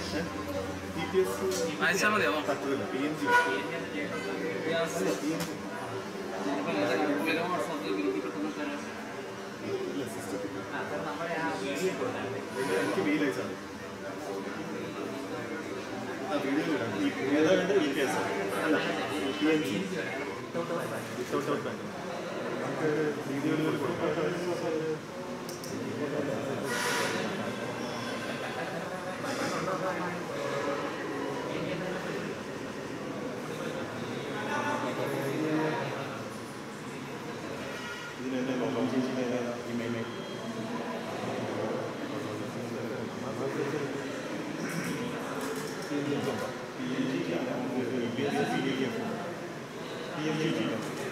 T P S അയച്ചാൽ മതിയാവോ പറ്റത്തില്ല പി എൻ ജി അല്ല പി എൻ ജി ഇല്ല സിസ്റ്റത്തിൽ എനിക്ക് മെയിൽ അയച്ചാൽ മതി ആ വീഡിയോ ഇടാം ഈ ഏതാ വേണ്ട ഇ പി എസ് അല്ല P N G without out bank നമുക്ക് വീഡിയോയിൽ കൊടുക്കാം ഇതിനെന്നെ ലോകം ചേച്ചിയുടെ email P M G T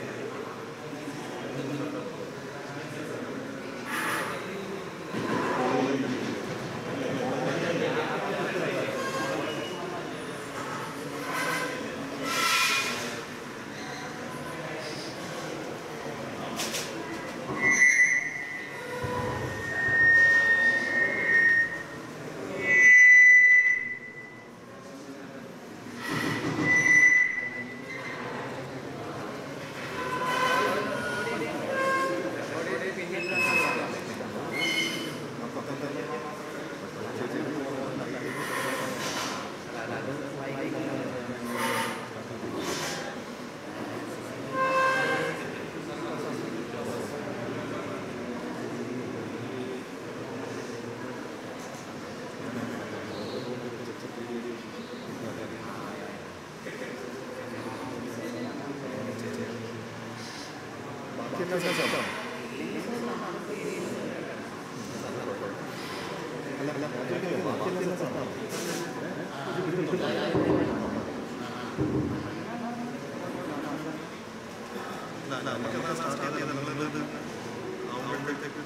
ബാക്കിയെല്ലാം സാധാണ് അല്ല അല്ല ബാക്കിയൊക്കെ ബാക്കിയെല്ലാം സാധാണ് നമുക്കെന്നാ സ്റ്റാർട്ട് ചെയ്ത് നിങ്ങളിത് ആവുമ്പോഴത്തേക്ക്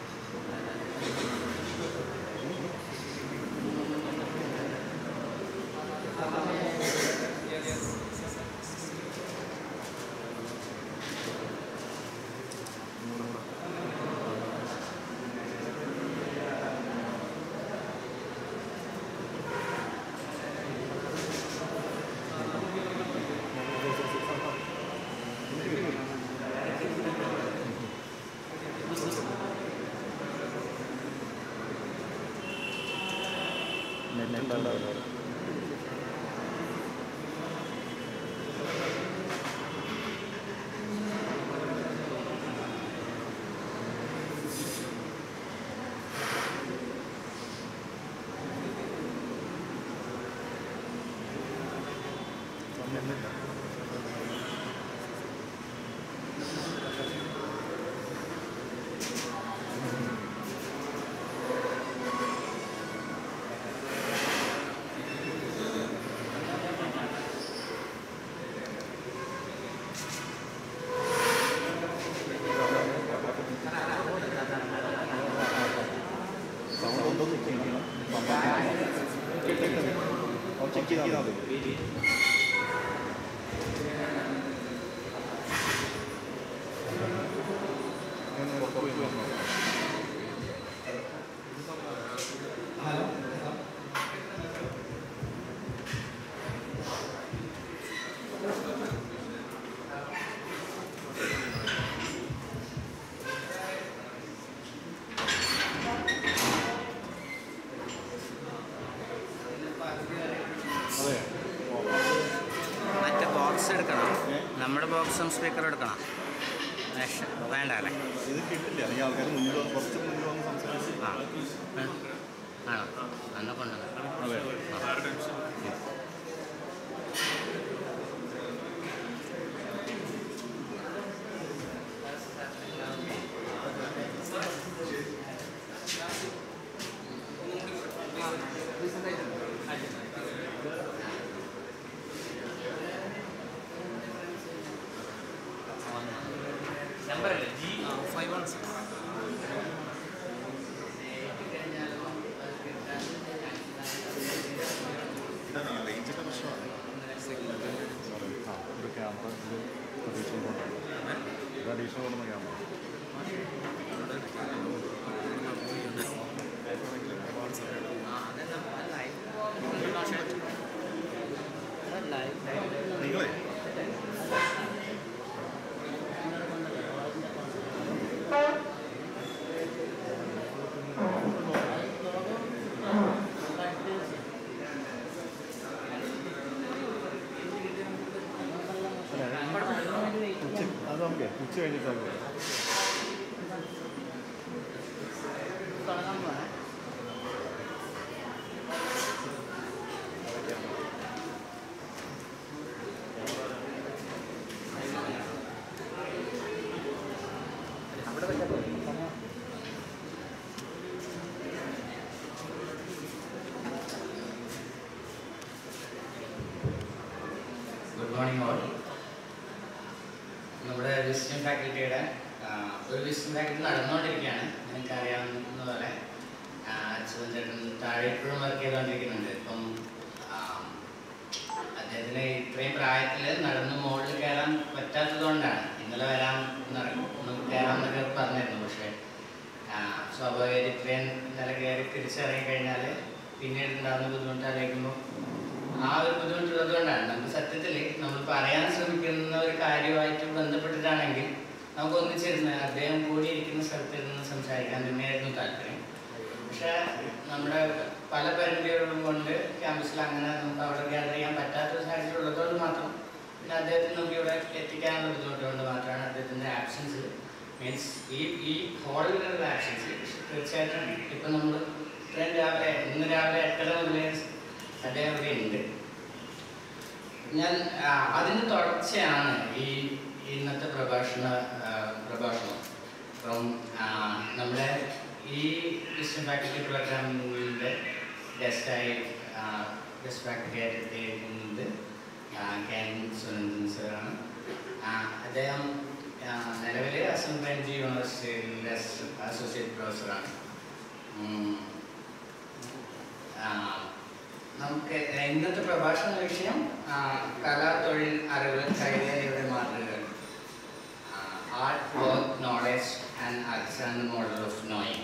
സൗണ്ട് ഒന്നും ചെക്ക് ചെയ്താൽ മതി അതെ മറ്റേ ബോക്സ് എടുക്കണം നമ്മുടെ ബോക്സും സ്പീക്കർ എടുക്കണം പക്ഷേ വേണ്ട അല്ലേ ഇത് കിട്ടില്ല അല്ലെങ്കിൽ ആൾക്കാർ മുന്നിൽ വന്ന് കുറച്ച് മുന്നിൽ വന്ന് സംസാരിച്ച് ആ ആണോ അന്ന് കൊണ്ടുവന്നു അതെ നമ്പറല്ലേ ജി ഫൈവ് വൺ സിക്സ് റേഞ്ചിൻ്റെ പ്രശ്നമാണ് ആ ഒരു ക്യാമറ ഇത് അഡീഷണൽ കൊണ്ടാണ് ഇത് അഡീഷണൽ കൊണ്ടുവന്ന ക്യാമറ ആ അതെ ലൈവ് കുറച്ച് കഴിഞ്ഞിട്ടാണ് തുടങ്ങാൻ പോണേ ഗുഡ് മോർണിംഗ് ഓൾ നമ്മുടെ വിസ്ഡം ഫാക്കൽറ്റിയുടെ ഒരു വിസ്ഡം ഫാക്കൽറ്റി നടന്നുകൊണ്ടിരിക്കുകയാണ് നിങ്ങൾക്ക് അറിയാവുന്ന പോലെ അച്യുതൻ ചേട്ടൻ താഴെ ഇപ്പോഴും വർക്ക് ചെയ്തുകൊണ്ടിരിക്കുന്നുണ്ട് ഇപ്പം ആ, അദ്ദേഹത്തിന് ഇത്രയും പ്രായത്തിൽ നടന്ന് മുകളിൽ കയറാൻ പറ്റാത്തത് കൊണ്ടാണ് ഇന്നലെ വരാൻ നമുക്ക് കയറാമെന്നൊക്കെ പറഞ്ഞിരുന്നു പക്ഷേ ആ, സ്വാഭാവികമായിട്ട് ഇത്രയും നില കയറി തിരിച്ചിറങ്ങി കഴിഞ്ഞാൽ പിന്നീട് ഉണ്ടാകുന്ന ബുദ്ധിമുട്ട് ആലോചിക്കുമ്പോൾ ആ ഒരു ബുദ്ധിമുട്ടുള്ളത് കൊണ്ടാണ് നമുക്ക് സത്യത്തിൽ നമ്മൾ പറയാൻ ശ്രമിക്കുന്ന ഒരു കാര്യമായിട്ട് ബന്ധപ്പെട്ടിട്ടാണെങ്കിൽ നമുക്ക് ഒന്നിച്ചിരുന്ന് അദ്ദേഹം കൂടിയിരിക്കുന്ന സ്ഥലത്ത് ഇരുന്ന് സംസാരിക്കാൻ തന്നെയായിരുന്നു താല്പര്യം പക്ഷെ നമ്മുടെ പല പരിമിതികളും കൊണ്ട് ക്യാമ്പസിൽ അങ്ങനെ നമുക്ക് അവിടെ ഗ്യാദർ ചെയ്യാൻ പറ്റാത്ത ഒരു സാഹചര്യം ഉള്ളതുകൊണ്ട് മാത്രം പിന്നെ അദ്ദേഹത്തിന് നമുക്ക് ഇവിടെ എത്തിക്കാനുള്ള ബുദ്ധിമുട്ട് കൊണ്ട് മാത്രമാണ് അദ്ദേഹത്തിൻ്റെ ആബ്സൻസ് മീൻസ് ഈ ഈ ഹോളിലുള്ള ആബ്സൻസ് തീർച്ചയായിട്ടും ഇപ്പം നമ്മൾ ഇത്രയും രാവിലെ ഇന്ന് രാവിലെ എട്ടര മുതലേ അദ്ദേഹം ഇവിടെ ഉണ്ട് ഞാൻ ആ, അതിന് തുടർച്ചയാണ് ഈ ഇന്നത്തെ പ്രഭാഷണ ആ, പ്രഭാഷണം അപ്പം ആ, നമ്മുടെ ഈ വിസ്ഡം ഫാക്കൽറ്റി പ്രോഗ്രാമിൻ്റെ ഗസ്റ്റായി ഗസ്റ്റ് ഫാക്കൽറ്റി ആയിട്ട് എത്തിയിരിക്കുന്നത് കെൻ സുനന്ദൻ സാറാണ് ആ, അദ്ദേഹം നിലവിൽ അസം ബ്രാഞ്ച് യൂണിവേഴ്സിറ്റിയിലെ അസോസിയേറ്റ് പ്രൊഫസറാണ് ഉം. ആ, നമുക്ക് ഇന്നത്തെ പ്രഭാഷണ വിഷയം ആ, കലാ തൊഴിൽ അറിവ് കൈകാര്യയുടെ മാതൃകകൾ art work knowledge and arts and model of knowing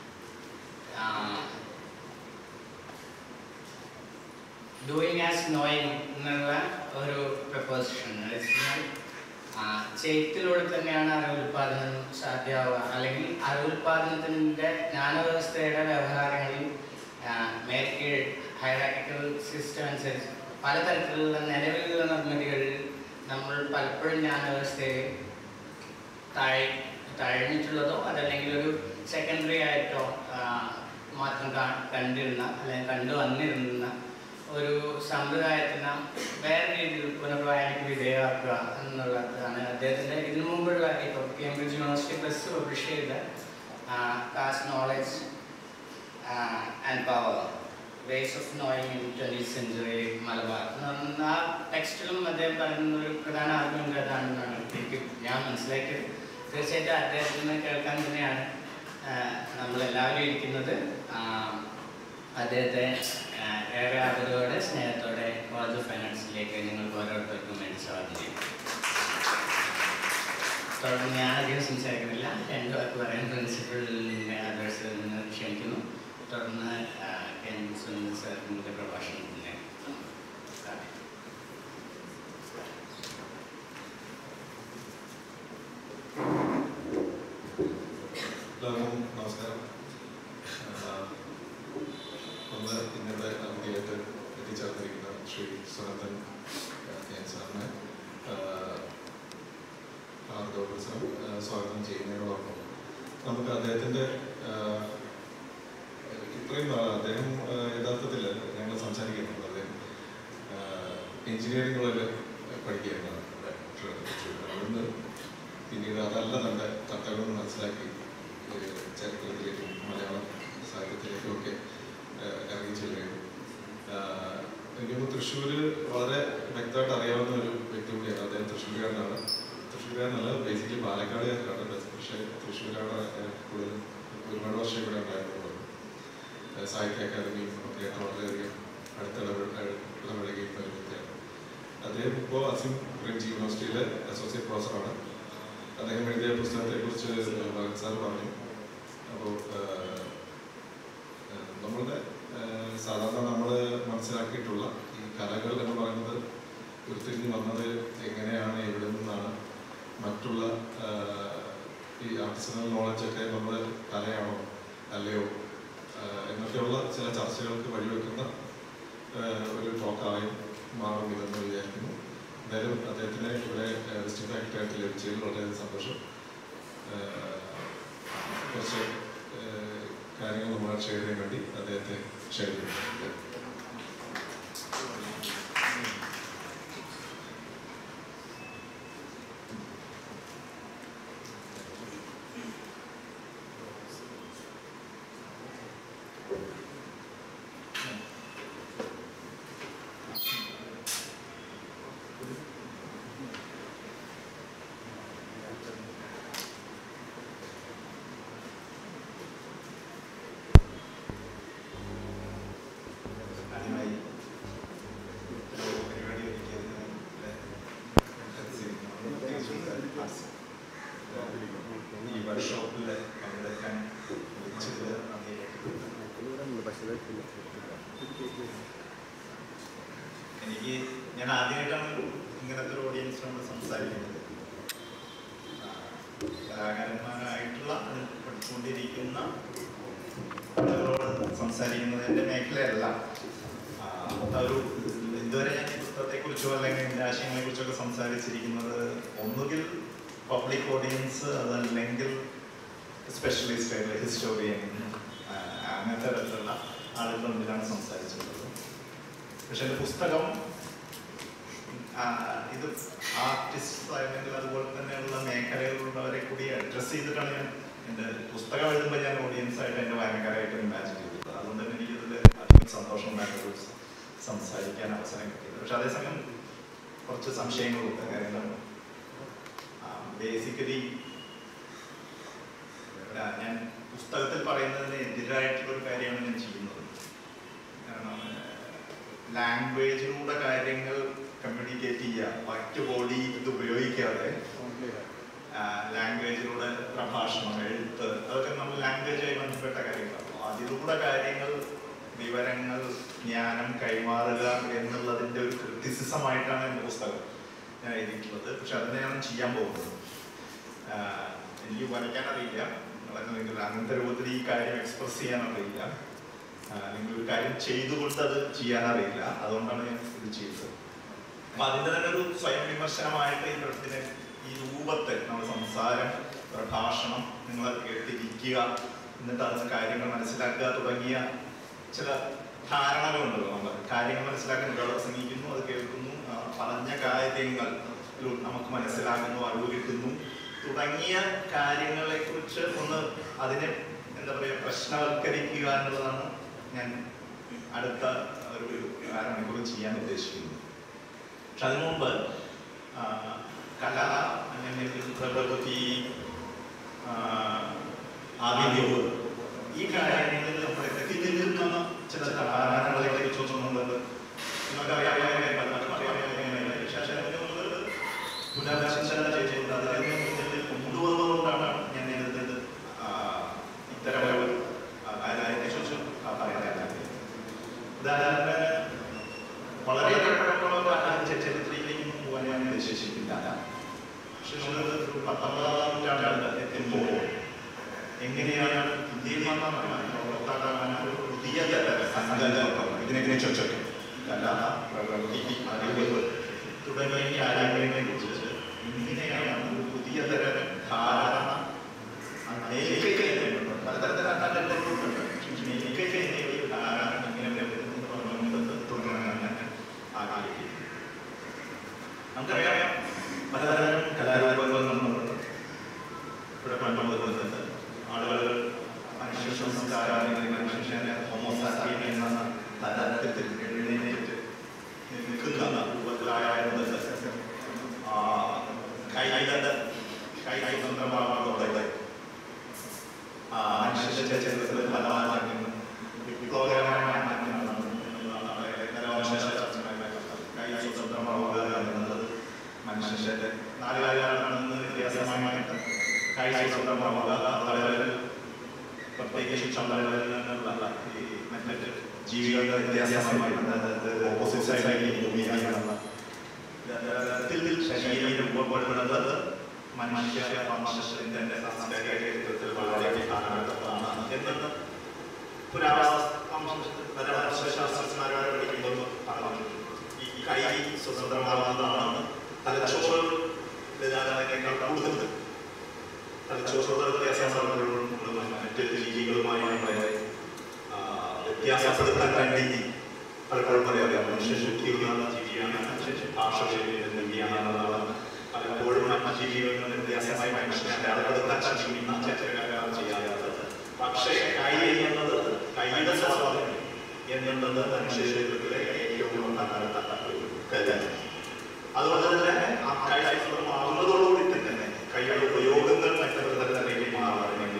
doing as knowing എന്നുള്ള ഒരു പ്രപ്പോസിഷൻ ചെയ്ത്തിലൂടെ തന്നെയാണ് അറിവുൽപാദനം സാധ്യമാവുക അല്ലെങ്കിൽ അറിവുൽപാദനത്തിൻ്റെ ജ്ഞാനവ്യവസ്ഥയുടെ വ്യവഹാരങ്ങളിൽ മേൽക്കീഴ് ഹൈറാക്കിക്കൽ സിസ്റ്റം അനുസരിച്ച് പലതരത്തിലുള്ള നിലവിലുള്ള നിർമ്മിതികളിൽ നമ്മൾ പലപ്പോഴും ജ്ഞാനവ്യവസ്ഥയിൽ താഴെ താഴ്ന്നിട്ടുള്ളതോ അതല്ലെങ്കിൽ ഒരു സെക്കൻഡറി ആയിട്ടോ ആ, മാത്രം കാ- കണ്ടിരുന്ന അല്ലെങ്കിൽ കണ്ടു വന്നിരുന്ന ഒരു സമ്പ്രദായത്തിന് വേറെ രീതിയിൽ പുനർവായനയ്ക്ക് വിധേയമാക്കുക എന്നുള്ളതാണ് അദ്ദേഹത്തിൻ്റെ ഇതിനു മുമ്പുള്ള ഇപ്പോൾ കേംബ്രിഡ്ജ് യൂണിവേഴ്സിറ്റി പ്ലസ് പബ്ലിഷ് ചെയ്ത caste knowledge and power ways of knowing in twenty century Malabar എന്ന് പറഞ്ഞ ആ ടെക്സ്റ്റിലും അദ്ദേഹം പറയുന്ന ഒരു പ്രധാന ആർഗ്യുമെൻ്റ് അതാണെന്നാണ് എനിക്ക് ഞാൻ മനസ്സിലാക്കിയത് തീർച്ചയായിട്ടും അദ്ദേഹത്തിന് കേൾക്കാൻ തന്നെയാണ് ആഹ് നമ്മളെല്ലാവരും ഇരിക്കുന്നത് ആഹ് അദ്ദേഹത്തെ ആഹ് ഏറെ ആദരവോടെ സ്നേഹത്തോടെ കോളേജ് ഓഫ് ഫൈനാൻസിലേക്ക് നിങ്ങൾക്ക് ഓരോരുത്തർക്കും വേണ്ടി സ്വാഗതം ചെയ്യും തുടർന്ന് ഞാൻ അധികം സംസാരിക്കുന്നില്ല രണ്ട് വാക്ക് പറയാൻ പ്രിൻസിപ്പളിൻ്റെ അഡ്രസ്സിൽ നിന്ന് ക്ഷണിക്കുന്നു തുടർന്ന് ആഹ് കെ എൻ സുനിൽ സാറിൻ്റെ പ്രഭാഷണത്തിന് സ്റ്റാർട്ട് ചെയ്യും. എല്ലാവർക്കും നമസ്കാരം ആഹ് ഒന്ന് ഇന്നത്തെ അതിഥിയായിട്ട് എത്തിച്ചേർന്നിരിക്കുന്ന ശ്രീ സുനന്ദൻ ഞാൻ സാറിനെ ആർദ്രവസരം സ്വാഗതം ചെയ്യുന്നതിനോടൊപ്പം നമുക്ക് അദ്ദേഹത്തിൻ്റെ ആഹ് ഇത്രയും നാൾ അദ്ദേഹം ആഹ് യഥാർത്ഥത്തിൽ ഞങ്ങൾ സംസാരിക്കുന്നുണ്ട് അദ്ദേഹം എഞ്ചിനീയറിംഗുകളിൽ പഠിക്കുകയായിരുന്നു അവിടുന്ന് പിന്നീട് അതല്ല തൻ്റെ കർത്തവ്യം മനസ്സിലാക്കി ഒരു ചരിത്രത്തിലേക്കും മലയാളം സാഹിത്യത്തിലേക്കും ഒക്കെ ഏഹ്, ഇറങ്ങി ചെല്ലുകയും ആഹ്, എനിക്ക് തോന്നുന്നു തൃശ്ശൂർ വളരെ വ്യക്തമായിട്ട് അറിയാവുന്ന ഒരു വ്യക്തി കൂടിയാണ് അദ്ദേഹം തൃശ്ശൂരുകാരനാണ് തൃശ്ശൂരുകാരനല്ല ബേസിക്കലി പാലക്കാടുകാരനാണ് പക്ഷേ തൃശ്ശൂരാണ് ഏഹ്, കൂടുതലും ഒരുപാട് വർഷം ഇവിടെ ഉണ്ടായിരുന്നത് ഏഹ്, സാഹിത്യ അക്കാദമിയും ഒക്കെ ആയിട്ട് വളരെയധികം അടുത്തിടപെട ഇടപെടുകയും ഒരു വ്യക്തിയാണ് അദ്ദേഹം ഇപ്പോൾ അസിം ബ്രിഡ്ജ് യൂണിവേഴ്സിറ്റിയിലെ അസോസിയേറ്റ് പ്രൊഫസറാണ് അദ്ദേഹം എഴുതിയ പുസ്തകത്തെക്കുറിച്ച് ഭഗത് സാർ പറഞ്ഞു അപ്പോൾ നമ്മളുടെ ഏഹ്, സാധാരണ നമ്മൾ മനസ്സിലാക്കിയിട്ടുള്ള ഈ കലകൾ എന്ന് പറയുന്നത് ഉരുത്തിരിഞ്ഞ് വന്നത് എങ്ങനെയാണ് എവിടെ നിന്നാണ് മറ്റുള്ള ഏഹ്, ഈ ആർട്ടിസണൽ നോളജൊക്കെ നമ്മുടെ കലയാണോ അല്ലയോ ഏഹ്, എന്നൊക്കെയുള്ള ചില ചർച്ചകൾക്ക് വഴിവെക്കുന്ന ഏഹ്, ഒരു ടോക്കായും മാറും ഇതെന്ന് വിചാരിക്കുന്നു എന്തായാലും അദ്ദേഹത്തിന് ഇവിടെ വിസിറ്റിംഗ് ഫാക്ടറായിട്ട് ലഭിച്ചതിൽ വളരെയധികം സന്തോഷം ഏഹ് കുറച്ച് ഏഹ് കാര്യങ്ങൾ നമ്മളെ ഷെയർ ചെയ്യാൻ വേണ്ടി അദ്ദേഹത്തെ ഷെയർ ചെയ്യുന്നുണ്ട് ആദ്യമായി ഒരു പരിപാടി ഒരുക്കിയതിന് ഈ വർക്ക്ഷോപ്പിൽ പങ്കെടുക്കാൻ വിളിച്ചത് നന്ദി എനിക്ക് ഞാൻ ആദ്യമായിട്ടാണ് ഇങ്ങനത്തെ ഒരു ഓഡിയൻസിനോട് സംസാരിക്കുന്നത് ആ, കലാകാരന്മാരായിട്ടുള്ള അതിൽ പഠിച്ചുകൊണ്ടിരിക്കുന്ന ആളുകളോട് സംസാരിക്കുന്നത് എൻ്റെ മേഖലയല്ല ആ, ഒരു ഇതുവരെ ഞാൻ ഈ പുസ്തകത്തെക്കുറിച്ചോ അല്ലെങ്കിൽ എൻ്റെ ആശയങ്ങളെക്കുറിച്ചൊക്കെ സംസാരിച്ചിരിക്കുന്നത് ഒന്നുകിൽ പബ്ലിക് ഓഡിയൻസ് അതല്ലെങ്കിൽ സ്പെഷ്യലിസ്റ്റ് ആയിട്ടുള്ള ഹിസ്റ്റോറിയൻ അങ്ങനത്തെ തരത്തിലുള്ള ആളുകളുടെ മുമ്പിലാണ് സംസാരിച്ചിട്ടുള്ളത് പക്ഷെ എൻ്റെ പുസ്തകം ആ, ഇത് ആർട്ടിസ്റ്റ് അല്ലെങ്കിൽ അതുപോലെ തന്നെയുള്ള മേഖലകളിലുള്ളവരെ കൂടി അഡ്രസ്സ് ചെയ്തിട്ടാണ് ഞാൻ എൻ്റെ പുസ്തകം എഴുതുമ്പോൾ ഞാൻ ഓഡിയൻസ് ആയിട്ട് എൻ്റെ വായനക്കാരായിട്ട് ഇമാജിൻ ചെയ്തത് അതുകൊണ്ട് തന്നെ എനിക്കതിൽ അധികം സന്തോഷം ഉണ്ടായിട്ട് സംസാരിക്കാൻ അവസരം കിട്ടിയത് പക്ഷെ അതേസമയം കുറച്ച് സംശയങ്ങളുണ്ട് കാരണം ബേസിക്കലി ഞാൻ പുസ്തകത്തിൽ പറയുന്നതിന് എതിരായിട്ടുള്ള ഒരു കാര്യമാണ് ഞാൻ ചെയ്യുന്നത് കാരണം ലാംഗ്വേജിലൂടെ കാര്യങ്ങൾ കമ്മ്യൂണിക്കേറ്റ് ചെയ്യുക മറ്റു ബോഡി ഇത് ഉപയോഗിക്കാതെ ലാംഗ്വേജിലൂടെ പ്രഭാഷണം എഴുത്ത് അതൊക്കെ നമ്മൾ ലാംഗ്വേജുമായി ബന്ധപ്പെട്ട കാര്യങ്ങളാണ് അപ്പോൾ അതിലൂടെ കാര്യങ്ങൾ വിവരങ്ങൾ ജ്ഞാനം കൈമാറുക എന്നുള്ളതിൻ്റെ ഒരു ക്രിറ്റിസിസമായിട്ടാണ് എൻ്റെ പുസ്തകം ഞാൻ എഴുതിയിട്ടുള്ളത് പക്ഷെ അത് ഞാൻ ചെയ്യാൻ പോകുന്നത് ആഹ് എനിക്ക് വരയ്ക്കാൻ അറിയില്ല അല്ലെങ്കിൽ അങ്ങനത്തെ രൂപത്തിൽ ഈ കാര്യം എക്സ്പ്രസ് ചെയ്യാൻ അറിയില്ല ആഹ് അല്ലെങ്കിൽ ഒരു കാര്യം ചെയ്തുകൊണ്ട് അത് ചെയ്യാൻ അറിയില്ല അതുകൊണ്ടാണ് ഞാൻ ഇത് ചെയ്തത് അപ്പൊ അതിന്റെ തന്നെ ഒരു സ്വയം വിമർശനമായിട്ട് ഈ പ്രശ്നത്തിന് ഈ രൂപത്തെ നമ്മുടെ സംസാരം പ്രഭാഷണം നിങ്ങൾ കേട്ടിരിക്കുക എന്നിട്ട് അതിന് കാര്യങ്ങൾ മനസ്സിലാക്കുക തുടങ്ങിയ ചില ധാരണകളുണ്ടല്ലോ നമ്മൾ കാര്യങ്ങൾ മനസ്സിലാക്കാൻ ഒരാളെ സമീപിക്കുന്നു അത് കേൾക്കുന്നു ആ പറഞ്ഞ കാര്യങ്ങൾ നമുക്ക് മനസ്സിലാകുന്നു അറിവ് കിട്ടുന്നു തുടങ്ങിയ കാര്യങ്ങളെ കുറിച്ച് ഒന്ന് അതിനെ എന്താ പറയുക പ്രശ്നവൽക്കരിക്കുക എന്നുള്ളതാണ് ഞാൻ അടുത്ത ഒരു അരമണിക്കൂർ ചെയ്യാൻ ഉദ്ദേശിക്കുന്നത് പക്ഷെ അതിനു മുമ്പ് ആ, കല അല്ലെങ്കിൽ പ്രകൃതി ആ, അറിവ് ഈ കാര്യങ്ങളിൽ നമ്മുടെ ഇതിൽ നിൽക്കുന്ന ചില ധാരണകളെ കുറിച്ചൊന്നും നമ്മൾ നിങ്ങൾക്കറിയാം പുനർദർശനം ചെയ്തുകൊണ്ട് അതിൽ നിന്ന് കൊണ്ടുവന്നുകൊണ്ടാണ് ഞാൻ ഇത് ഇത്തരം ഒരു കാര്യത്തെക്കുറിച്ച് പറയാൻ ഉദാഹരണത്തിന് വളരെ പഴക്കമുള്ള ചരിത്രത്തിലേക്ക് പോകാൻ ഞാൻ ഉദ്ദേശിച്ചിട്ടില്ല പക്ഷെ നമ്മൾ ഒരു പത്തൊമ്പതാം നൂറ്റാണ്ട് എത്തുമ്പോൾ എങ്ങനെയാണ് ഇന്ത്യയിൽ മാത്രമല്ല ലോകത്താകാൻ ഒരു പുതിയ തരം സങ്കല്പം ഇതിനെങ്ങനെ ചോദിച്ചോട്ടെ കല പ്രകൃതി അറിവ് തുടങ്ങിയ കാര്യങ്ങളെ കുറിച്ച് ഇങ്ങനെയാണ് ഒരു പുതിയ തരം ധാരണ അനേക പലതരത്തിലുള്ള അനേക ഒരു ധാരണ ഇങ്ങനെ വരുന്നത് തുടങ്ങാൻ ഞാൻ ആഗ്രഹിക്കുന്നു നമുക്കറിയാം പലതരം കലാരൂപങ്ങൾ നമ്മളുണ്ട് ഇവിടെ കൊണ്ടുവന്നത് ആളുകൾ മനുഷ്യ സംസ്കാരം മനുഷ്യനെ ഹോമോസാപ്പിയൻ എന്ന തരത്തിൽ എഴുന്നേറ്റ് നിൽക്കുന്ന രൂപത്തിലായിരുന്നത് ആ കൈകത കൈ സ്വന്തമാകുന്നതോടെ ആ മനുഷ്യന്റെ ചരിത്രത്തിൽ പല മാറ്റങ്ങളും വിപ്ലവകരമായ മാറ്റങ്ങളാണ് എന്നുള്ളതാണ് നരവംശാസ്ത്രജ്ഞന്മാർ കൈ സ്വതന്ത്രമാവുക എന്നുള്ളത് മനുഷ്യന്റെ നാല് കാര്യങ്ങളാണെന്ന് വ്യത്യാസമായിട്ട് കൈ സ്വതന്ത്രമാവുക വളരെ പ്രത്യേകിച്ച് ചന്ദ്രനിൽ നിന്നുള്ള ഈ മറ്റ് ജീവികളുടെ വ്യത്യാസമായിട്ട് ഓപ്പോസിറ്റ് സൈഡിലേക്ക് ഭൂമിയാണെന്നുള്ള തരത്തിൽ ശരീരം രൂപപ്പെടുന്നത് മനുഷ്യ വംശത്തിന്റെ സാംസ്കാരിക ചരിത്രത്തിൽ വളരെ പ്രധാനപ്പെട്ടതാണ് എന്നത് പുരാവശാസ്ത്രജ്ഞന്മാരോട് പഠിക്കുമ്പോൾ പറഞ്ഞു ഈ കൈ സ്വതന്ത്രമാകുന്നതാണ് ശാസ്ത്രോത്തര വ്യത്യാസങ്ങളും മറ്റ് ജീവികളുമായി നമ്മളെ ആ, വ്യത്യാസപ്പെടുത്താൻ വേണ്ടി പലപ്പോഴും പറയാം മനുഷ്യ ശുദ്ധിയുള്ള ജീവിയാണ് ഭാഷ ജീവിയാണ് പലപ്പോഴും മറ്റ് ജീവികളിൽ വ്യത്യാസമായി മനുഷ്യനെ അടയാളപ്പെടുത്താൻ ശ്രമിക്കുന്ന ചിത്രകാരം ചെയ്യാത്തത് പക്ഷേ കൈ എന്നത് കൈയുടെ സ്വാതന്ത്ര്യം എന്നുള്ളത് മനുഷ്യ ശരീരത്തിലെ ഏറ്റവും പ്രധാനപ്പെട്ട ഒരു കരുതൽ അതുപോലെ തന്നെ ആ കൈ മാറുന്നതോടുകൂടി തന്നെ കൈയുടെ ഉപയോഗങ്ങൾ മറ്റൊരു തരത്തിലേക്ക് മാറാൻ വേണ്ടി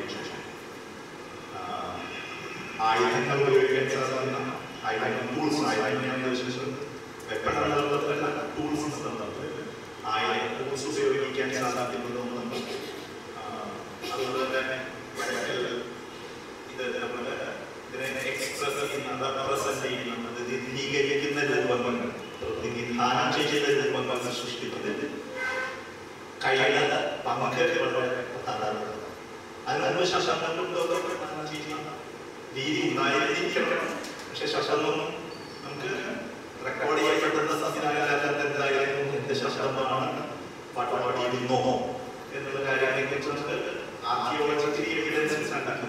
ആയുധങ്ങൾ ഉപയോഗിക്കാൻ സാധിക്കുന്ന ആയുധങ്ങൾ ടൂൾസ് ആയുധങ്ങൾ ഞാൻ ഉദ്ദേശിച്ചത് വെപ്പണല്ല ടൂൾസ് ആയുധ ടൂൾസ് ഉപയോഗിക്കാൻ സാധിക്കുന്നതും അതുപോലെ തന്നെ വരക്കൽ ഇത് നമ്മുടെ ഇതിനെ എക്സ്പ്രസ് ചെയ്യുന്ന റെപ്രസെന്റ് ചെയ്യുന്ന പ്രതിനിധീകരിക്കുന്ന രൂപങ്ങൾ പ്രതിനിധാനം ചെയ്യുന്ന രൂപങ്ങൾ സൃഷ്ടിക്കുന്നത് കൈയുടെ പങ്ക് വളരെ പ്രധാനമാണ് അതിന് ശബ്ദങ്ങളും പ്രധാനം ചെയ്യുന്ന രീതി ഉണ്ടായിരിക്കണം പക്ഷെ ശബ്ദമൊന്നും നമുക്ക് റെക്കോർഡ് ചെയ്യപ്പെടുന്ന സംവിധാനത്തിൽ എന്തായാലും എന്ത് ശബ്ദമാണ് പാട്ടുപാടിയിരുന്നോ എന്നുള്ള കാര്യങ്ങളെ കുറിച്ച് നമുക്ക് ആർക്കിയോളജിക്കലി എവിഡൻസ്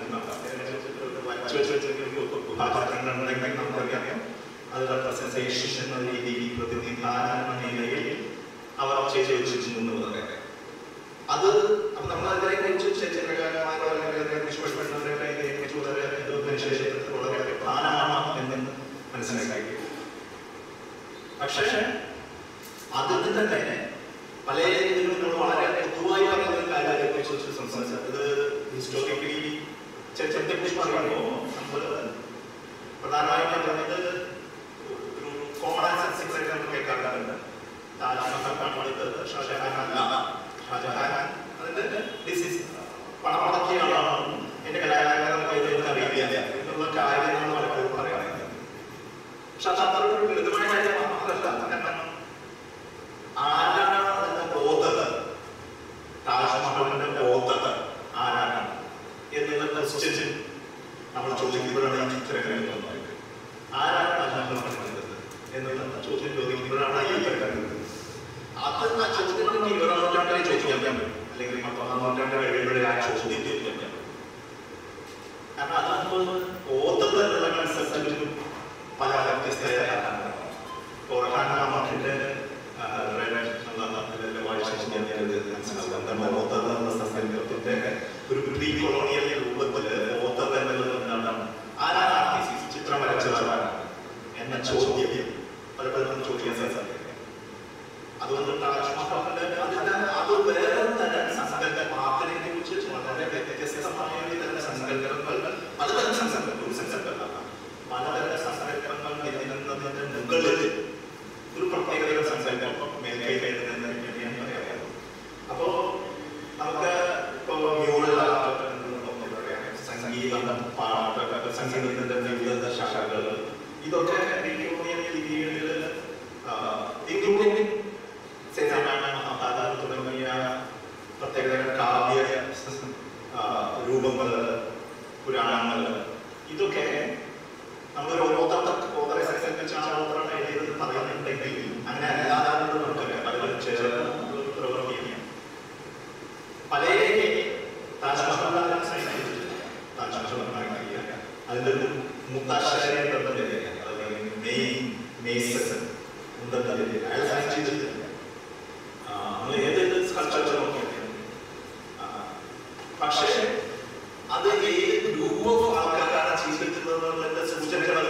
ഭാഗങ്ങളുണ്ടെങ്കിൽ നമുക്കറിയാം അത് റെപ്രസെന്റേഷൻ എന്ന രീതിയിൽ പ്രതിനിധാനം എന്ന നിലയിൽ അവർ ചെയ്തു വെച്ചിരുന്നു എന്ന് പറയാം അത് അപ്പൊ നമ്മൾ അതിനെ കുറിച്ച് ചരിത്രകാരമായ വളരെ നിഷ്പക്ഷപ്പെട്ടവരെ കുറിച്ച് വളരെ വിശേഷത്തിൽ വളരെ പ്രധാനമാണ് എന്ന് മനസ്സിലാക്കി പക്ഷേ അതിൽ തന്നെ പല ഇതിലും നമ്മൾ വളരെ പൊതുവായി പറയുന്ന കാര്യത്തെ കുറിച്ച് സംസാരിച്ചത് ഇത് ഹിസ്റ്റോറിക്കലി ചരിത്രത്തെ കുറിച്ച് പറയുമ്പോൾ നമ്മൾ പ്രധാനമായും പറയുന്നത് ഒരു കോമൺ സെൻസിക്സ് ആയിട്ട് നമ്മൾ കേൾക്കാറുണ്ട് താജ്മഹൽ പണിതത് ഷാജഹാൻ അല്ല ഷാജഹാൻ അതിന്റെ ഡിസീസ് പണം മുടക്കിയ ആളാണ് എന്റെ കലാകാരൻ കയ്യിൽ അറിയില്ല എന്നുള്ള കാര്യങ്ങൾ പലപ്പോഴും പറയാറുണ്ട് പക്ഷെ അത് അത്ര ഒരു ലളിതമായ കാര്യം മാത്രമല്ല കാരണം ആരാണ് അതിന്റെ ബോധത് താജ്മഹലിന്റെ ബോധത് ആരാണ് എന്നുള്ള ക്വസ്റ്റ്യൻ നമ്മൾ ചോദിക്കുമ്പോഴാണ് ഈ ചിത്രങ്ങൾ വന്നത് ആരാണ് താജ്മഹൽ പണിതത് എന്നുള്ള ചോദ്യം ചോദിക്കുമ്പോഴാണ് ഈ ചിത്രങ്ങൾ അത് ആ ചോദ്യത്തിന് ഇരുപതാം നൂറ്റാണ്ടിലെ ചോദിക്കാൻ പറ്റും അല്ലെങ്കിൽ പത്തൊമ്പതാം നൂറ്റാണ്ട് കഴിയുമ്പോഴേ ആ ചോദ്യം ചോദിക്കാൻ പറ്റും കാരണം അതാകുമ്പോൾ ഓത്തത്തിലുള്ള കൺസെപ്റ്റിലും പല വ്യത്യസ്തതയാണ് ഓർഹാനാമത്തിന്റെ സങ്കല്പത്തിന്റെ ഒരു പ്രീ കൊളോണിയൽ രൂപത്തില് ഓത്തർ എന്നുള്ളത് എന്താണ് ആരാണ് ആർട്ടിസ്റ്റ് ചിത്രം വരച്ചതാണ് എന്ന ചോദ്യം പലപ്പോഴും നമുക്ക് ചോദിക്കാൻ സാധിക്കും അതുകൊണ്ട് താജ്മഹലിന്റെ അതിന്റെ അത് വേറെ തരം സങ്കല്പ പാത്തിനെ കുറിച്ച് വളരെ വ്യത്യസ്തമായ തരം സങ്കല്പങ്ങൾ പലതരം സങ്കല്പങ്ങൾ ഒരു സങ്കല്പമല്ല പലതരം സങ്കല്പങ്ങൾ നിലനിന്നതിന്റെ മുകളിൽ ഒരു പ്രത്യേക സങ്കല്പം മേൽക്കൈ കയറുന്നതിന് വേണ്ടിയാണ് പറയാറ് അപ്പോ നമുക്ക് ഇപ്പോ മ്യൂറൽ ആർട്ട് എന്നൊക്കെ പറയാം സംഗീതം പാട്ട് സംഗീതത്തിന്റെ വിവിധ ശാഖകൾ ഇതൊക്കെ യൂണിയൻ രീതികളിൽ ഇൻക്ലൂഡിംഗ് സേനാമാന മഹാഭാരത തുടങ്ങിയ പ്രത്യേകതരം കാവ്യ ആ, രൂപങ്ങള് പുരാണങ്ങള് ഇതൊക്കെ നമ്മൾ ഓരോരുത്തർ ഓരോ സംബന്ധിച്ചാണ് എഴുതിയത് പറയുന്നുണ്ടെങ്കിൽ അങ്ങനെ അല്ലാതെ നമുക്ക് പലരും ചേർന്ന് ഒരു പ്രവർത്തിക്കാം പല താജ്മഹൽ താജ്മഹൽ അതിന്റെ ഒരു മുത്താശ്ശേരി അല്ലെങ്കിൽ മെയിൻ മേസൺ ഉണ്ടെന്ന് അയാൾ സൈൻ ചെയ്തിട്ടില്ല നമ്മൾ ഏത് സ്കൾപ്ചർ നോക്കിയാലും ആ, പക്ഷേ അത് ഏത് ഗ്രൂപ്പ് ഓഫ് ആൾക്കാരാണ് ചെയ്തിട്ടുള്ളത് സൂചനകൾ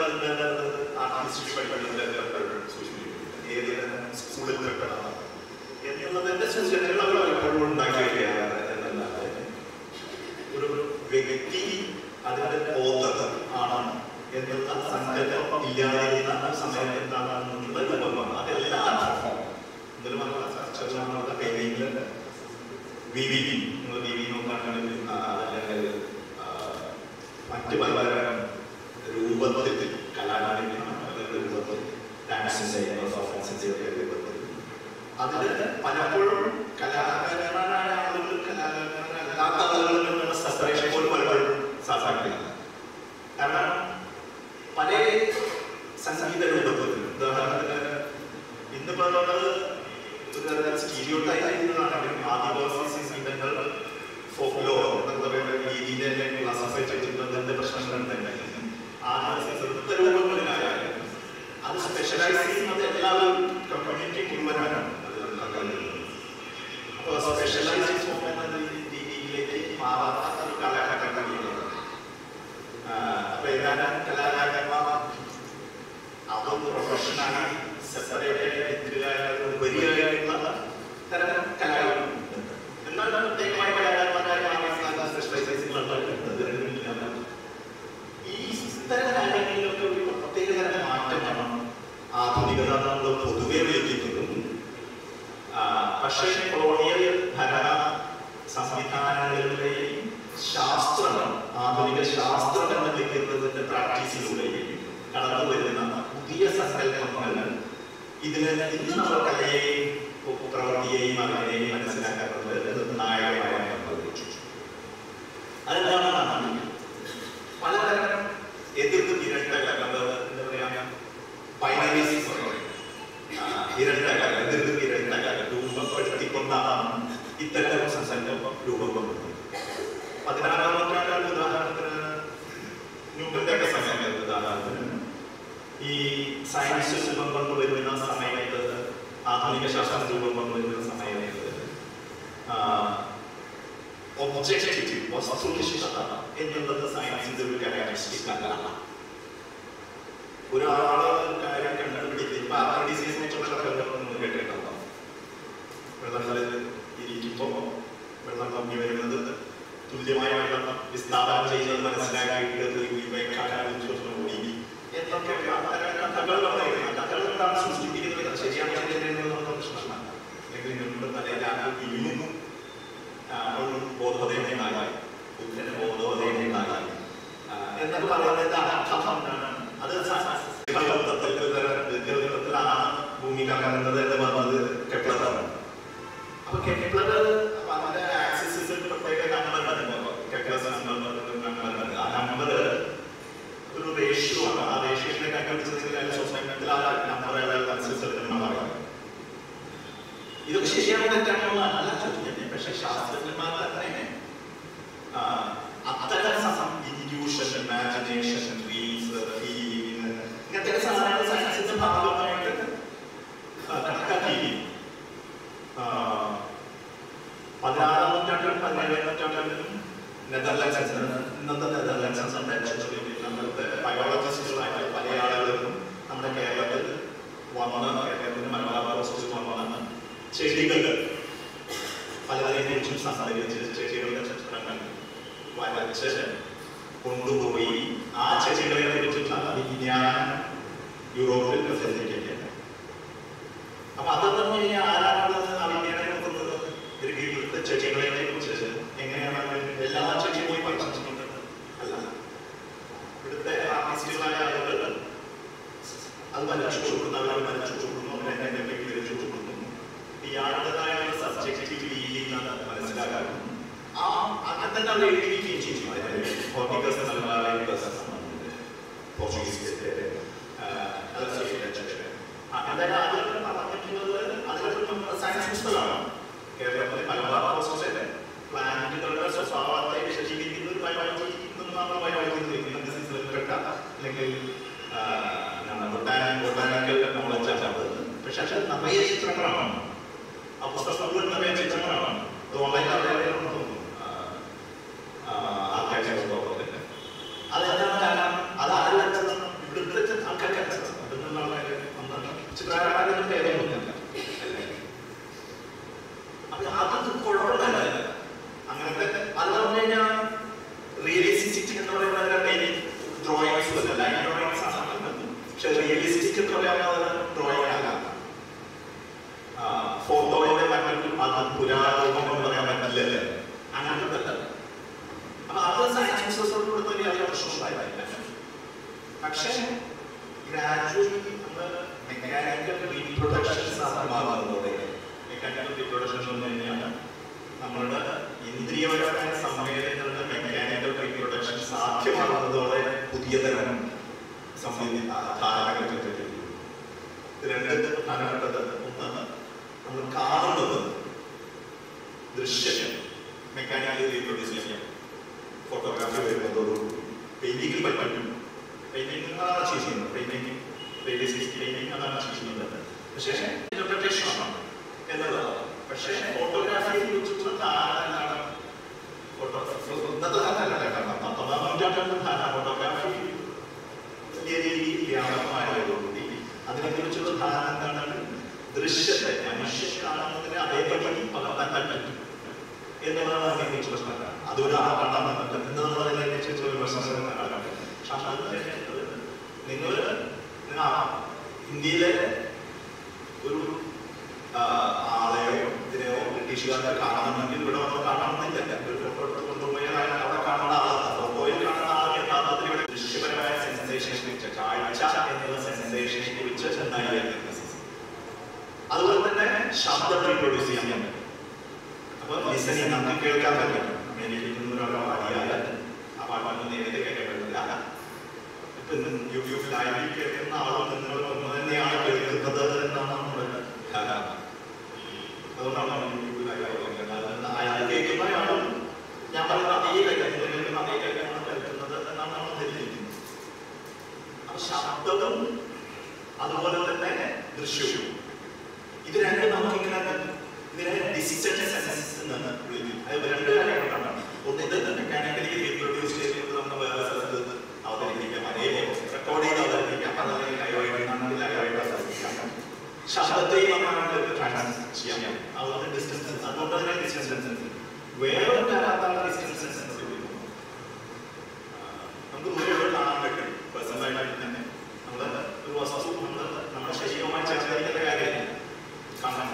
ഏത് സ്കൂളിൽ പെട്ടതാണ് എന്നുള്ളതിന്റെ സൂചനകൾ അവർ പലപ്പോഴും ഉണ്ടാക്കിയിരിക്കുകയാണ് എന്നല്ലാതെ ഒരു ഒരു വ്യക്തി അതിന്റെ ബോധം ആണ് എന്നുള്ള സങ്കല്പം ഇല്ലാതിരുന്ന സമയം എന്താണെന്നുള്ള രൂപമാണ് അതെല്ലാം ഇതിൽ നമ്മൾ ചർച്ച ചെയ്യുന്ന പെയിന്റിംഗിൽ വി വി പി നിങ്ങൾ വി വി നോക്കുകയാണെങ്കിൽ ആ, അല്ലെങ്കിൽ ആ, മറ്റ് പലതരം രൂപത്തിൽ കലാകാരന്റെ രൂപത്തിൽ ഡാൻസിന്റെ പെർഫോമൻസിന്റെ ഒക്കെ രൂപത്തിൽ അതിൽ പലപ്പോഴും കലാകാരന്മാരായ ആളുകൾ കലാകാരനല്ലാത്ത ആളുകളിൽ നിന്നുള്ള സെപ്പറേഷൻ പോലും പലപ്പോഴും സാധ്യമാക്കില്ല കാരണം പല സംഗീത രൂപത്തിൽ ഉദാഹരണത്തിന് ഇന്ന് പറയുന്നത് ഒരു തരം സ്റ്റീരിയോ ടൈപ്പ് ആദിവാസി സംഗീതങ്ങൾ ഫോക്ക് ലോ സ്പെഷ്യലൈസ് ചെയ്യുന്നത് എല്ലാവരും കമ്മ്യൂണിറ്റി മുഴുവനാണ് അപ്പോൾ സ്പെഷ്യലൈസ് എന്ന രീതിയിലേക്ക് മാറാത്ത ഒരു കാലഘട്ടങ്ങളിലാണ് അപ്പോൾ ഏതാനും കലാകാരന്മാർ അതൊന്ന് പ്രൊഫഷണലായി സെപ്പറേറ്റ് വരികയായിട്ടുള്ള തരം കലാകാരന്മാരുണ്ട് എന്നാൽ പ്രത്യേകമായ കലാകാരന്മാരായ സ്പെഷ്യലൈസ് ഈ ഇത്തരം കാര്യങ്ങളിലൊക്കെ ഒരു പ്രത്യേകതരം മാറ്റമാണ് ആധുനികത നമ്മൾ പൊതുവെ വിളിക്കുന്നത് പക്ഷേ കൊളോണിയൽ ഭരണ സംവിധാനങ്ങളിലെയും ശാസ്ത്രം ആധുനിക ശാസ്ത്രം എന്ന് വിളിക്കുന്നതിന്റെ പ്രാക്ടീസിലൂടെയും കടന്നു വരുന്ന പുതിയ സങ്കല്പങ്ങൾ ഇതിന് ഇന്ന് നമ്മൾ കലയെയും പ്രവൃത്തിയെയും അതിനെയും മനസ്സിലാക്കുന്നത് നായകമായി അതെന്താണ് പലതരം എതിർത്ത് തിരഞ്ഞെടുക്കുന്നത് എന്താ പറയാ ബൈനറീസ് ഇരട്ടകൾ എതിർത്ത് ഇരട്ടകൾ രൂപപ്പെടുത്തിക്കൊണ്ടാണ് ഇത്തരം സങ്കല്പം രൂപം കൊണ്ടത് പതിനാറാം നൂറ്റാണ്ടിൽ ഉദാഹരണത്തിന് ന്യൂട്ടന്റെ സമയത്ത് ഉദാഹരണത്തിന് ഈ സയൻസ് രൂപം കൊണ്ടുവരുന്ന സമയത്ത് ആധുനിക ശാസ്ത്രം രൂപം കൊണ്ടുവരുന്ന സമയത്ത് ഒബ്ജക്റ്റീവ് വസ്തുനിഷ്ഠത എന്നുള്ളത് സയൻസിന്റെ ഒരു ക്യാരക്ടറിസ്റ്റിക് അല്ല ഒരാള് ഒരു കാര്യം കണ്ടുപിടിക്കുന്നത് ഇപ്പൊ ആ ഡിസീസിനെ കുറിച്ചൊക്കെ കേട്ടിട്ടുണ്ടോ വെള്ളങ്ങളിൽ ഇരിക്കുമ്പോൾ വെള്ളം കമ്മി വരുന്നത് തുല്യമായ വെള്ളം വിസ്താരം ചെയ്യുന്നത് മനസ്സിലാക്കിയിട്ട് കൂടി എന്നൊക്കെ കഥകൾ പറയുന്നത് കഥകളാണ് സൃഷ്ടിക്കുന്നത് ശരിയാണ് ശരിയെന്നുള്ള പ്രശ്നമാണ് അല്ലെങ്കിൽ നമ്മുടെ തലയിലാണ് ഇന്നും ബോധോദയമായി ബുദ്ധന് ബോധോദയമായി എന്നൊക്കെ പറയുന്നത് അർത്ഥം അത് ാണ് ഭൂമി കറങ്ങുന്നത് എന്ന് പറഞ്ഞത് കെപ്ലറാണ് അപ്പൊ കെപ്ലർ അവന്റെ ആക്സിസിൽ പ്രത്യേക നമ്പർ കെപ്ലർ നമ്പർ ആ നമ്പർ ഒരു റേഷ്യോ ആണ് ആ റേഷ്യോനെ കണ്ടുപിടിച്ചതിൽ സൊസൈറ്റിയിൽ ആ നമ്പറുകളെ അനുസരിച്ച് ഇതൊക്കെ ശരിയാണോ തെറ്റാണോ അല്ല ചോദിക്കുന്നത് പക്ഷെ ശാസ്ത്രജ്ഞന്മാർ തന്നെ അത്തരം ഇൻഡ്യൂഷൻ ഇമാജിനേഷൻ ഡ്രീംസ് ഇങ്ങനത്തെ സാധനങ്ങൾ സയൻസിന്റെ ഭാഗമായിട്ട് കണക്കാക്കിയിരിക്കും പതിനാറാം നൂറ്റാണ്ടിലും പതിനേഴാം നൂറ്റാണ്ടിലും നെതർലാൻഡ്സ് ഇന്നത്തെ നെതർലാൻഡ്സ് നമ്മുടെ ബയോളജിസ്റ്റുകളായ പല ആളുകളും നമ്മുടെ കേരളത്തിൽ വന്ന് കേരളത്തിൽ മലബാർ ഹോസ്പിറ്റലിൽ വന്ന് ചെടികൾ പലതിനെ കുറിച്ചും സംസാരിച്ച് ചെടികളുടെ ചിത്രങ്ങൾ വരച്ച് കൊണ്ടുപോയി ആ ചെടികളെ കുറിച്ചുള്ള വിജ്ഞാനം യൂറോപ്പിൽ പ്രസിദ്ധീകരിക്കുന്നത് അപ്പൊ അതെന്ന് കഴിഞ്ഞാൽ ആരാണ് ആ വിജ്ഞാനം കൊടുക്കുന്നത് ഗ്രീക്കിലത്തെ ചെടികളെ കുറിച്ച് എങ്ങനെയാണ് എല്ലാ ചെടികളെയും പഠിച്ചിട്ടുണ്ട് അല്ല ഇവിടുത്തെ ആർട്ടിസ്റ്റുകളായ ആളുകൾ അത് വരച്ചു കൊടുക്കുന്നു അവർ വരച്ചു കൊടുക്കുന്നു അവരെ വിവരിച്ചു കൊടുക്കുന്നു ഇയാളുടേതായ സബ്ജക്റ്റ് ഫീലിംഗ് മനസ്സിലാക്കാറുണ്ട് ആ അങ്ങനെ അവർ എഴുതിയിരിക്കുകയും ചെയ്യും ഫോർട്ടിക്കസ് പോർച്ചുഗീസ് അതായത് അതിലൊക്കെ പറഞ്ഞിട്ടുള്ളത് അതിലൊക്കെ സയൻസ് പുസ്തകമാണ് കേരളത്തിലെ മലബാർ ഹോസ്പിറ്റലിലെ പ്ലാന്റുകളുടെ സ്വഭാവത്തെ വിശദീകരിക്കുന്ന ഒരു ബയോളജി നമ്മൾ ബയോളജി പെട്ട അല്ലെങ്കിൽ ബൊട്ടാനിക്കൽ നോളജ് പക്ഷെ അത് നിറയെ ചിത്രങ്ങളാണ് ആ പുസ്തകങ്ങൾ നിറയെ ചിത്രങ്ങളാണ് അത് ഓൺലൈൻ അവൈലബിൾ തോന്നുന്നു ആൾക്കാരുടെ അതെന്താണ് കാരണം അത് ആരുടെ ഇവിടുത്തെ ആൾക്കാരുടെ ചിത്രകാരന്റെ പേരൊന്നുമില്ല അപ്പൊ അത് കുഴപ്പമില്ല അങ്ങനത്തെ അത് പറഞ്ഞു കഴിഞ്ഞാൽ റിയലിസ്റ്റിക് എന്ന് പറയുന്നത് ഡ്രോയിങ്സ് അല്ല ലൈൻ ഡ്രോയിങ്സ് ആണ് പക്ഷെ റിയലിസ്റ്റിക് എന്ന് പറയുന്നത് ഡ്രോയിങ് അല്ല ഫോട്ടോയുടെ മറ്റൊരു അത് പുരാതനം എന്ന് പറയാൻ പറ്റില്ല അങ്ങനത്തെ അപ്പൊ അത് സയൻസോട് വലിയ പ്രശ്നമുണ്ടായില്ല പക്ഷേ ഗ്രാജുവലി നമ്മൾ മെക്കാനിക്കൽ റീപ്രൊഡക്ഷൻ സാധ്യമാകുന്നതോടെ മെക്കാനിക്കൽ റീപ്രൊഡക്ഷൻ എന്ന് കഴിഞ്ഞാൽ നമ്മളുടെ ഇന്ദ്രിയപരമായ സംവേദനങ്ങളുടെ മെക്കാനിക്കൽ റീപ്രൊഡക്ഷൻ സാധ്യമാകുന്നതോടെ പുതിയ തരം ധാരണകൾ രണ്ട് പ്രധാനപ്പെട്ടത് ഒന്ന് നമ്മൾ കാണുന്നത് ദൃശ്യം മെക്കാനിക്കലി റീപ്രൊഡ്യൂസ് ചെയ്യാം ഫോട്ടോഗ്രാഫി വരുന്നതോടുകൂടി പെയിന്റിങ്ങിൽ പറ്റും പെയിന്റിംഗ് ചെയ്യുന്നത് പെയിന്റിംഗ് റിയലിസ്റ്റിക് അതാണ് ചെയ്യുന്നത് പക്ഷേ ഇന്റർപ്രിട്ടേഷൻ എന്നതാണ് പക്ഷേ ഫോട്ടോഗ്രാഫിയെ കുറിച്ചുള്ള ധാരണ എന്താണ് ഫോട്ടോഗ്രാഫി ഇന്നത്തെ കാലത്തല്ല കാരണം പത്തൊമ്പതാം നൂറ്റാണ്ടിൽ ധാരണ ഫോട്ടോഗ്രാഫി വലിയ രീതിയിൽ വ്യാപകമായതോടുകൂടി അതിനെക്കുറിച്ചുള്ള ധാരണ എന്താണ് ദൃശ്യത്തെ മനുഷ്യൻ കാണുന്നതിനെ അതേപടി പകർത്താൻ പറ്റും എന്നുള്ളതാണ് അതിനെക്കുറിച്ചുള്ള ധാരണ അതൊരു ആർട്ടാണ് എന്നുള്ളതിനെക്കുറിച്ചുള്ള വിമർശനങ്ങളാണ് പക്ഷെ അത് നിങ്ങൾ ആ ഇന്ത്യയിലെ ഒരു ആ, ആളെയോ ഇതിനെയോ ബ്രിട്ടീഷുകാരെ കാണണമെങ്കിൽ ഇവിടെ വന്ന് കാണണമെന്നില്ല ഒരു ഫോട്ടോ കൊണ്ടുപോയാൽ അയാൾ അവിടെ കാണുന്ന ആളാണ് ഫോട്ടോയിൽ കാണുന്ന ആൾ യഥാർത്ഥത്തിൽ ഇവിടെ ദൃശ്യപരമായ സെൻസേഷനെ കുറിച്ച് കാഴ്ച എന്നുള്ള സെൻസേഷനെ കുറിച്ച് ഉണ്ടായിരുന്നു അതുപോലെ തന്നെ ശബ്ദം റീപ്രൊഡ്യൂസ് ചെയ്യാൻ പറ്റും അപ്പൊ ലിസണിങ് നമുക്ക് കേൾക്കാൻ പറ്റും അമേരിക്കയിൽ നിന്ന് ഒരാൾ പാടിയാൽ ആ പാട്ടൊന്നും നേരിട്ട് കേൾക്കാൻ പറ്റില്ല ഇപ്പൊ ഇന്ന് യൂട്യൂബ് ലൈവിൽ കേൾക്കുന്ന ആളും നിങ്ങൾ ഒന്ന് തന്നെയാണ് കേൾക്കുന്നത് എന്നാണ് നമ്മുടെ ധാരണ അതുകൊണ്ടാണ് നമ്മൾ യൂട്യൂബ് ലൈവ് കേൾക്കുന്നത് അയാൾ കേൾക്കുന്ന ആളും ഞാൻ പറയുന്ന അതേ കാര്യം കേൾക്കുന്ന അതേ കാര്യമാണ് കേൾക്കുന്നത് എന്നാണ് നമ്മൾ ധരിച്ചിരിക്കുന്നത് അപ്പൊ ശബ്ദവും അതുപോലെ തന്നെ ദൃശ്യവും ഇത് രണ്ടും നമുക്കിങ്ങനെ ഇതിനെ ഡിജിറ്റൽ സെൻസസ് എന്ന് വിളിക്കും അത് രണ്ട് കാര്യങ്ങളാണ് ഒന്ന് ഇത് മെക്കാനിക്കലി റീപ്രൊഡ്യൂസ് ചെയ്ത് നമ്മൾ വേറെ സ്ഥലത്ത് നിന്ന് അവതരിപ്പിക്കാം അതേ റെക്കോർഡ് ചെയ്ത് അവതരിപ്പിക്കാം അതല്ലെങ്കിൽ ലൈവായിട്ട് ആണെങ്കിൽ ലൈവായിട്ട് അവതരിപ്പിക്കാം ശബ്ദത്തെയും നമുക്ക് ട്രാൻസ് ചെയ്യാം അതുകൊണ്ട് ഡിസ്റ്റൻസ് അതുകൊണ്ട് തന്നെ ഡിസ്റ്റൻസ് സെൻസസ് വേറൊരു തരത്തിലുള്ള ഡിസ്റ്റൻസ് സെൻസസ് വിളിക്കും നമുക്ക് ദൂരെ കാണാൻ പറ്റും പേഴ്സണലായിട്ട് തന്നെ നമ്മൾ ഒരു വസ്തു നമ്മൾ നമ്മുടെ ശരീരവുമായി ചേർന്നിരിക്കുന്ന കാര്യമില്ല കാണാൻ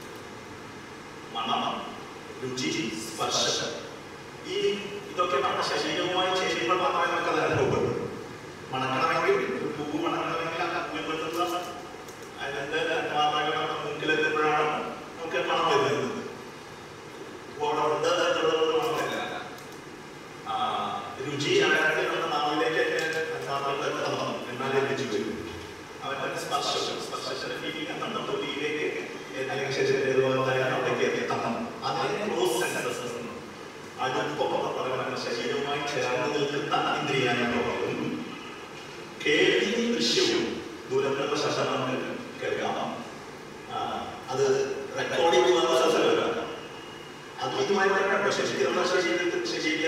മണം രുചി സ്പർശം ഈ ഇതൊക്കെ നമ്മുടെ ശരീരവുമായി ചേരുമ്പോൾ മാത്രമേ നമുക്ക് അത് അനുഭവപ്പെടും മണക്കണമെങ്കിൽ ഒരു പൂവ് മണക്കണമെങ്കിൽ ആ പൂവിലുള്ള അതിന്റെ മാതാക്കളുടെ മുൻപിലെത്തുമ്പോഴാണ് നമുക്ക് മണം വരുന്നത് അപ്പോൾ അവിടെ ഉണ്ട് എന്നുള്ളത് മണമില്ല ആ, രുചി അയാളുടെ നമ്മുടെ നാവിലേക്ക് നാവിലെ എത്തണം എന്നാലേ രുചി വരും അവന്റെ സ്പർശം സ്പർശത്തിന്റെ ഫീലിംഗ് നമ്മുടെ തൊലിയിലേക്ക് അല്ലെങ്കിൽ ശരീരത്തിലേക്ക് അവിടേക്ക് എത്തണം അതിന് ക്ലോസ് സെൻസസ് അടുപ്പൊക്കെ പറയുന്ന ശരീരവുമായി ചേർന്ന് നിൽക്കുന്ന ഇന്ദ്രിയാനുഭവവും കേൾവിയും ദൃശ്യവും ദൂരത്തുള്ള ശബ്ദം നമുക്ക് കേൾക്കാം ആ, അത് റെക്കോർഡ് ചെയ്യുന്ന സ്ഥലമല്ല അത് ഇതുമായി ബന്ധപ്പെട്ട ശരീരമുള്ള ശരീരത്തിൽ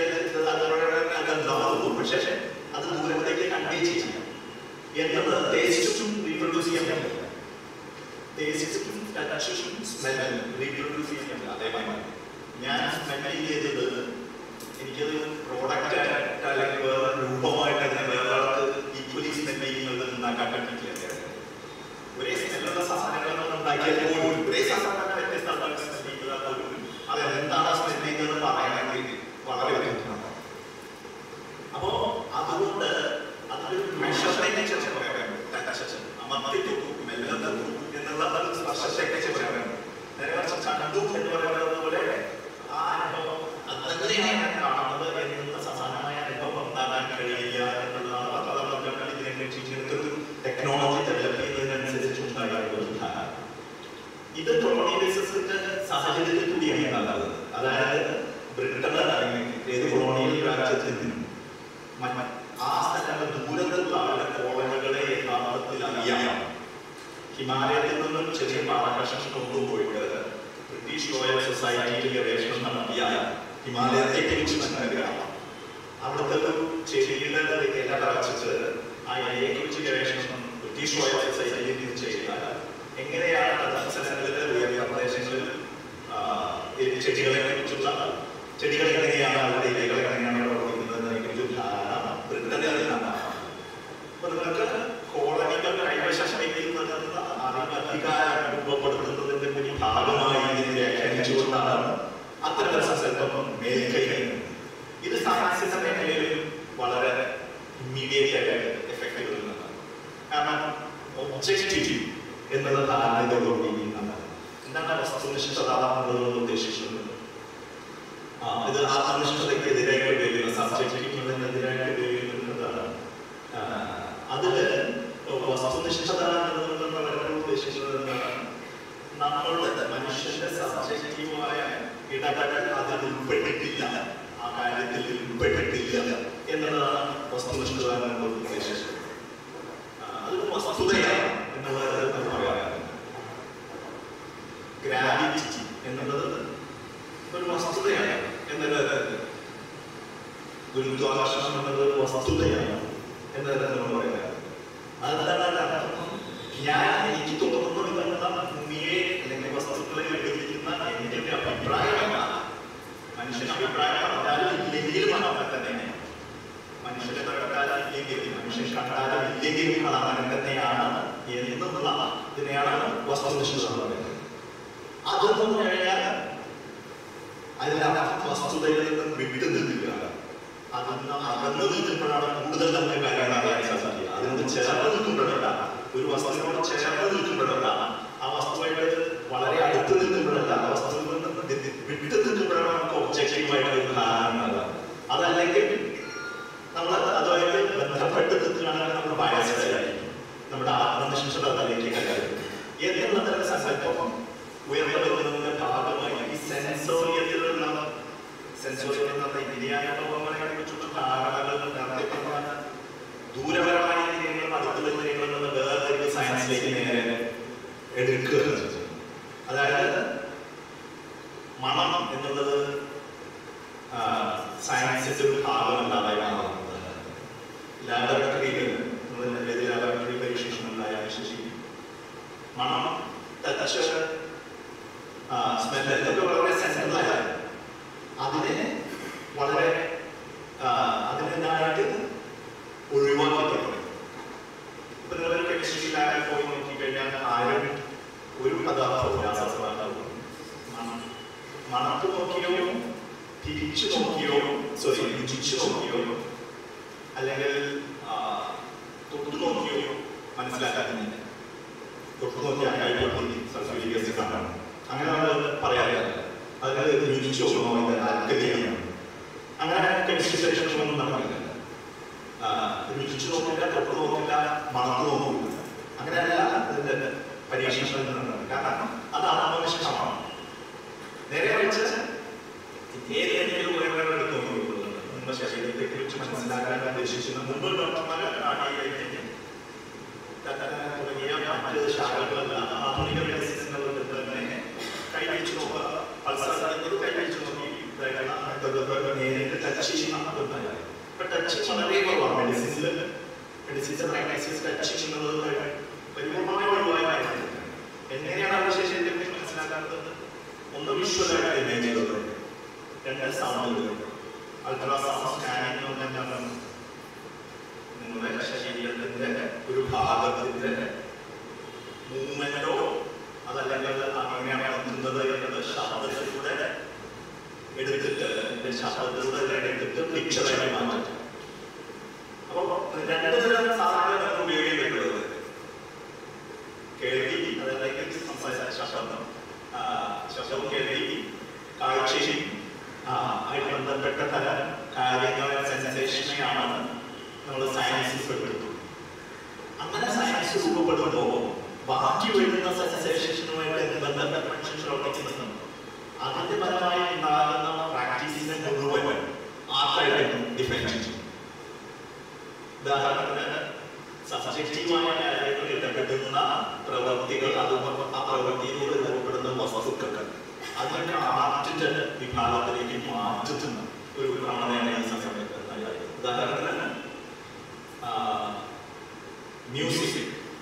ശരീരത്തിൽ പക്ഷേ അത് ദൂരത്തേക്ക് കൺവേ ചെയ്യാം എന്നത് ടേസ്റ്റും റീപ്രൊഡ്യൂസ് ചെയ്യാൻ പറ്റില്ല ടേസ്റ്റും ടച്ചും സ്മെല്ലും റീപ്രൊഡ്യൂസ് ചെയ്യാൻ പറ്റില്ല അതേപോലെ ഞാൻ സ്മെൽ ചെയ്തത് എനിക്കത് പ്രോഡക്റ്റ് ആയിട്ട് അല്ലെങ്കിൽ വേറെ രൂപമായിട്ട് അതിനെ വേറെ ആൾക്ക് ഈക്വലി സ്മെൽ ചെയ്യുന്നത് ഉണ്ടാക്കാൻ പറ്റില്ല ഒരേ സ്മെല്ലുള്ള സാധനങ്ങൾ നമ്മൾ ഉണ്ടാക്കിയാൽ പോലും ഒരേ സാധനങ്ങൾ വ്യത്യസ്ത ആൾക്കാർക്ക് സ്മെൽ ചെയ്താൽ പോലും അത് എന്താണ് സ്മെൽ ചെയ്യുന്നത് പറയണമെങ്കിൽ വളരെ ബുദ്ധിമുട്ടാണ് അപ്പോ അതുകൊണ്ട് അതൊരു മെഷറിനെ കുറിച്ച് പറയാൻ അമർത്തിട്ടു മെല്ലെ തന്നു എന്നുള്ള ഒരു സ്പർശത്തെ കുറിച്ച് പറയാൻ നേരെ മറിച്ച് കണ്ടു എന്ന് പറയുന്നത് പോലെ ആ അനുഭവം അതെങ്ങനെയാണ് കാണുന്നത് എന്നുള്ള സമാനമായ അനുഭവം ഉണ്ടാകാൻ കഴിയില്ല എന്നുള്ളതാണ് പത്രങ്ങൾ ഇതിനെക്കുറിച്ച് ഇങ്ങനത്തെ ഒരു ടെക്നോളജി ഡെവലപ്പ് ചെയ്യുന്നതിനനുസരിച്ച് ഉണ്ടായ ഒരു ധാരണ ഇത് കൊളോണിയലിസത്തിന്റെ സാഹചര്യത്തിൽ കൂടിയാണ് ഉണ്ടാകുന്നത് അതായത് ബ്രിട്ടൻ ഏത് കൊളോണിയൽ രാജ്യത്തിൽ നിന്നും മ- മ- ആ സ്ഥലങ്ങൾ ദൂരത്തുള്ള അവരുടെ കോളനികളെ യഥാർത്ഥത്തിൽ അറിയാം ഹിമാലയത്തിൽ നിന്നും ചെറിയ പാറകഷം കൊണ്ടുപോയിട്ട് ബ്രിട്ടീഷ് റോയൽ സൊസൈറ്റിയിൽ ഗവേഷണം നടത്തിയ ഹിമാലയത്തെ കുറിച്ച് മനസ്സിലാക്കാം അവിടുത്തെ ഒരു ചെടിയുടെ ഇല പറിച്ചിട്ട് ആ ഇലയെ കുറിച്ച് ഗവേഷണം ബ്രിട്ടീഷ് റോയൽ സൊസൈറ്റിയിൽ നിന്ന് ചെയ്താൽ എങ്ങനെയാണ് തത്സരങ്ങളിലെ ഉയർന്ന പ്രദേശങ്ങളിൽ ആ, ഈ ചെടികളെ കുറിച്ചുള്ള ചെടികൾ എങ്ങനെയാണ് അവരുടെ ഇലകൾ എങ്ങനെയാണ് പ്രവർത്തിക്കുന്നതിനെ കുറിച്ച് ധാരണ ബ്രിട്ടനിൽ നിന്നാണ് അപ്പൊ നിങ്ങൾക്ക് കോളനികൾ കൈവശം വയ്ക്കുന്നത് അധികാരം രൂപപ്പെടുത്തുന്നതിന്റെ ഒരു ഭാഗമായി ഇതിനെ വ്യാഖ്യാനിച്ചുകൊണ്ടാണ് അത്തരത്തിലുള്ള സങ്കല്പം മേൽക്കൈ ഇത് സാഹസിക മേഖലയിൽ വളരെ ഇമ്മീഡിയറ്റ് ആയിട്ട് എഫക്റ്റ് വരുന്നതാണ് കാരണം ഒബ്ജക്റ്റീവ് എന്നുള്ള ധാരണയോടുകൂടി എന്താണ് വസ്തുനിഷ്ഠത എന്നുള്ളത് ഉദ്ദേശിക്കുന്നത് ആ, ഇത് ആത്മനിഷ്ഠതയ്ക്കെതിരായിട്ട് ഉപയോഗിക്കുന്ന സബ്ജക്റ്റീവിനെതിരായിട്ട് ഉപയോഗിക്കുന്നതാണ് ആ, അതില് വസ്തുനിഷ്ഠത എന്നുള്ളത് വളരെ ഉദ്ദേശിക്കുന്നത് എന്താണ് നമ്മളുടെ മനുഷ്യന്റെ സബ്ജക്റ്റീവായ ഇടപെടൽ അതിൽ ഉൾപ്പെട്ടിട്ടില്ല ആ കാര്യത്തിൽ ഉൾപ്പെട്ടിട്ടില്ല എന്നതാണ് വസ്തുനിഷ്ഠത എന്നുള്ളത് ഉദ്ദേശിച്ചത് ആ, അത് വസ്തുതയാണ് എന്നുള്ളത് നമുക്ക് പറയാറുണ്ട് ഗ്രാവിറ്റി എന്നുള്ളത് ഒരു വസ്തുതയാണ് എന്നുള്ളത് ഗുരുത്വാകർഷണം എന്നത് വസ്തുതയാണ് എന്നത് നമ്മൾ പറയാറ് അതാണ് അർത്ഥം ഞാൻ എനിക്ക് തോന്നുന്നു എന്ന ഭൂമിയെ അല്ലെങ്കിൽ വസ്തുക്കളെ വിഭജിക്കുന്ന എന്റെ ഒരു അഭിപ്രായമാണ് മനുഷ്യന്റെ അഭിപ്രായം കണ്ടാലും ഇല്ലെങ്കിലും അങ്ങനെ തന്നെ മനുഷ്യരെ കണ്ടാലും ഇല്ലെങ്കിലും മനുഷ്യൻ കണ്ടാലും ഇല്ലെങ്കിലും അത് അങ്ങനെ തന്നെയാണ് എന്നുള്ള ഇതിനെയാണ് വസ്തുനിഷ്ഠ എന്ന് പറയുന്നത് അതൊന്നും കഴിഞ്ഞാൽ അതിനകത്ത് വസ്തുതയിൽ നിന്നും വിട്ടു നിൽക്കുക അതിന് അകന്നു നിൽക്കുമ്പോഴാണ് കൂടുതൽ നമുക്ക് കാര്യങ്ങൾ അറിയാൻ സാധിക്കുക അതിനോട് ചേർന്ന് നിൽക്കുമ്പോഴല്ല ഒരു വസ്തുവിനോട് ചേർന്ന് നിൽക്കുമ്പോഴല്ല ആ വസ്തുവായിട്ട് വളരെ അടുത്ത് നിൽക്കുമ്പോഴല്ല ആ വസ്തുവിൽ നിന്ന് വി- വിട്ടു നിൽക്കുമ്പോഴാണ് നമുക്ക് ഒബ്ജക്റ്റീവായിട്ട് ഒരു ധാരണ ഉണ്ടാകുക. അതല്ലെങ്കിൽ നമ്മൾ അതുമായിട്ട് ബന്ധപ്പെട്ട് നിൽക്കുകയാണെങ്കിൽ നമ്മൾ ബയസ്ഡായിരിക്കും നമ്മുടെ ആത്മനിഷ്ഠത അതിലേക്ക് കയറും എന്നുള്ള സങ്കല്പം ഉയർന്നു വരുന്നതിന്റെ ഭാഗമായി ഈ സെൻസോറിയത്തിലുള്ള സെൻസോറിയൽ എന്ന് പറഞ്ഞ ഇന്ത്യാനുഭവങ്ങളെ കുറിച്ചുള്ള ധാരണകൾ നേരത്തെ ദൂരപരമായ രീതികളും അടുത്തുള്ള രീതികളും നമ്മൾ വേറെ സയൻസിലേക്ക് നേരെ എടുക്കുകയാണ് അതായത് മണം എന്നുള്ളത് ആ, സയൻസിന്റെ ഒരു ഭാഗമല്ലാതായി മാറുന്നത് ലാബറട്ടറിയിൽ ലാബറട്ടറി പരീക്ഷണങ്ങളുണ്ടായ ശേഷി മണം ടച്ച് സ്മെല്ല് ഇതൊക്കെ വളരെ സെൻസിറ്റീവായ അതിനെ വളരെ ആ, അതിനായിട്ട് ഒഴിവാക്കിയിട്ടുണ്ട് ഇപ്പൊ നിങ്ങൾ കെമിസ്ട്രി ലാബിൽ പോയി നോക്കിക്കഴിഞ്ഞാൽ ആരും ഒരു പദാർത്ഥവും രാസപദാർത്ഥവും മണം മണത്ത് നോക്കിയോ തിരിച്ചു നോക്കിയോ സോറി രുചിച്ചു നോക്കിയോ അല്ലെങ്കിൽ ആ, തൊട്ടു നോക്കിയോ മനസ്സിലാക്കാനില്ല തൊട്ടു നോക്കിയാൽ കൈപ്പൊട്ടി സൾഫ്യൂരിക് ആസിഡ് ആണ് അങ്ങനെ നമ്മൾ പറയാറില്ല അതിന് രുചിച്ചു നോക്കുന്നത് ആൽക്കലിയാണ് അങ്ങനെ കെമിസ്ട്രി സെക്ഷനൊന്നും നടക്കില്ല ആ, രുചിച്ചു നോക്കില്ല തൊട്ടു നോക്കില്ല മണത്ത് നോക്കില്ല അങ്ങനെയല്ല അതിന്റെ പരീക്ഷണത്തിൽ നിന്നാണ് കാരണം അത് ആത്മനിഷ്ഠമാണ് നേരെ മറിച്ച് ഏത് എന്തെങ്കിലും ഉപകരണങ്ങൾ എടുത്ത് നോക്കിക്കൊള്ളുന്നത് നമ്മുടെ ശരീരത്തെ കുറിച്ച് മനസ്സിലാക്കാൻ ഉദ്ദേശിക്കുന്ന മുമ്പ് ഡോക്ടർമാർ ആദ്യമായിട്ട് തുടങ്ങിയ മറ്റ് ശാഖകളല്ല ആധുനിക മെഡിസിനുകളുടെ തന്നെ കൈവച്ച് നോക്കുക പൾസർ കൈവച്ച് നോക്കി നേരിട്ട് ടച്ച് ചെയ്യുന്ന ഇപ്പൊ ടച്ച് വളരെ കുറവാണ് മെഡിസിൻസിൽ മെഡിസിൻസ് പ്രാക്ടീസ് ടച്ച് ചെയ്യുന്നത് പരിപൂർണ്ണമായി ഒഴിവാക്കാൻ എങ്ങനെയാണ് അവരുടെ ശരീരത്തെ കുറിച്ച് മനസ്സിലാക്കാത്തത് ഒന്ന് വിഷ്വലായിട്ട് ഇമേജുകൾ രണ്ട് സൗണ്ടുകൾ അൾട്രാസൗണ്ട് സ്കാനിങ് എന്നെല്ലാം നിങ്ങളുടെ ശരീരത്തിന്റെ ഒരു ഭാഗത്തിന്റെ മൂവ്മെന്റോ അതല്ലെങ്കിൽ അങ്ങനെയാണ് നടത്തുന്നത് എന്നത് ശബ്ദത്തിലൂടെ എടുത്തിട്ട് ഇതിന്റെ ശബ്ദത്തിലൂടെ എടുത്തിട്ട് പിക്ചറായി മാറ്റും അപ്പൊ രണ്ട് തരം സാധനങ്ങൾ ഉപയോഗിക്കപ്പെടുന്നത് കേൾവി അതല്ലെങ്കിൽ സംസാര ശബ്ദം ആ, ശബ്ദവും കേൾവി കാഴ്ചയും ആ, ആയിട്ട് ബന്ധപ്പെട്ട തരം കാര്യങ്ങൾ സെൻസേഷനെയാണ് നമ്മൾ സയൻസിൽ പെടുത്തുന്നത് അങ്ങനെ സയൻസ് രൂപപ്പെടുമ്പോൾ ബാക്കി വരുന്ന സെൻസേഷനുമായിട്ട് ബന്ധപ്പെട്ട മനുഷ്യൻ പ്രവർത്തിക്കുന്നുണ്ട് അതിന്റെ ഫലമായി ഉണ്ടാകുന്ന പ്രാക്ടീസിനെ മുഴുവൻ ആർക്കായിട്ടും ഡിഫൈൻ ചെയ്യും ഉദാഹരണത്തിന് സബ്ജക്റ്റീവായ കാര്യങ്ങൾ ഇടപെടുന്ന പ്രവൃത്തികൾ അതുപോലെ ആ പ്രവൃത്തിയിലൂടെ രൂപപ്പെടുന്ന വസ്തുക്കൾ അതിനൊക്കെ ആർട്ടിന്റെ വിഭാഗത്തിലേക്ക് മാറ്റുന്ന ഒരു പ്രവണതയാണ് ഈ സമയത്ത് ഉണ്ടായത്. ഉദാഹരണത്തിന് മ്യൂസിക്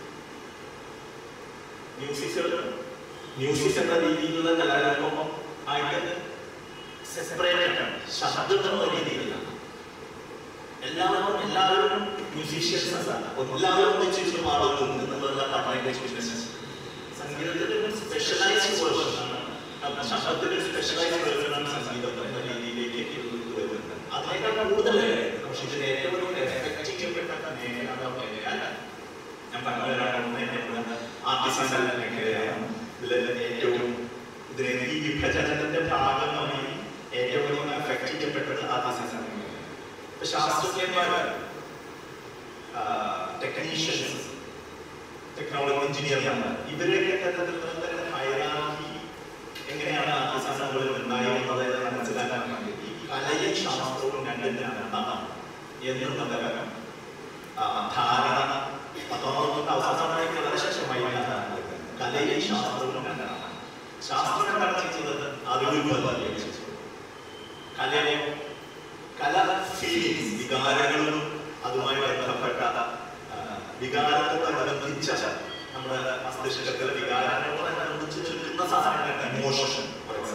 മ്യൂസിക് മ്യൂസിക് എന്ന രീതിയിലുള്ള കലാരൂപം ആയിട്ട് സെപ്പറേറ്റ് ആണ് ശബ്ദം എന്ന രീതിയിലാണ് എല്ലാവരും എല്ലാവരും മ്യൂസീഷ്യൻസ് അല്ല എല്ലാവരും ഒന്നിച്ചു പാടുന്നു എന്നുള്ളതല്ല പഠനത്തെ ബിസിനസ് സംഗീതത്തിന്റെ ഒരു സ്പെഷ്യലൈസ്ഡ് വേർഷനാണ് ശബ്ദത്തിന്റെ സ്പെഷ്യലൈസ്ഡ് വേർഷനാണ് സംഗീതം എന്ന രീതിയിലേക്ക് വരുന്നത് അതിനേക്കാൾ കൂടുതൽ പക്ഷേ ഇതിന് ഏറ്റവും ഒരു എഫക്റ്റ് ചെയ്യപ്പെട്ട മേഖല ഞാൻ പറഞ്ഞ ആർട്ടിസ്റ്റ് മേഖലയാണ് ഇതിൽ ഏറ്റവും ഇതിനെ ഈ വിഭജനത്തിന്റെ ഭാഗമായി ഏറ്റവും എഫക്റ്റ് ചെയ്യപ്പെട്ടത് ആർട്ടിസ്റ്റ് മേഖല ഇപ്പൊ ശാസ്ത്രജ്ഞന്മാര് ടെക്നീഷ്യൻസ് ടെക്നോളജി എഞ്ചിനീയർമാർ ഇവരുടെയൊക്കെ തരത്തിലുള്ള ഹൈറാർക്കി എങ്ങനെയാണ് ആർട്ടിസാനുകളിൽ ഉണ്ടായിരുന്നത് എന്ന് മനസ്സിലാക്കാൻ വേണ്ടി ഈ കലയും ശാസ്ത്രവും രണ്ടും രണ്ടാണ് എന്നുള്ള തരം ആ, ധാരണ അത് അതുകൊണ്ട് അവസാനമായി വളരെ ശേഷമായി കലയും ശാസ്ത്രവും രണ്ടാണ് ശാസ്ത്രം എന്താണ് ചെയ്യുന്നത് അറിവുൽപാദിക്കുകയാണ് ചെയ്യുന്നത് കലയോ കല ഫീലിങ്സ് വികാരങ്ങളും അതുമായി ബന്ധപ്പെട്ട ആ, വികാരത്തോടനുബന്ധിച്ച നമ്മുടെ മസ്തിഷ്കത്തിലെ വികാരങ്ങളോടനുബന്ധിച്ച് നിൽക്കുന്ന സാധനങ്ങളാണ് ഇമോഷൻ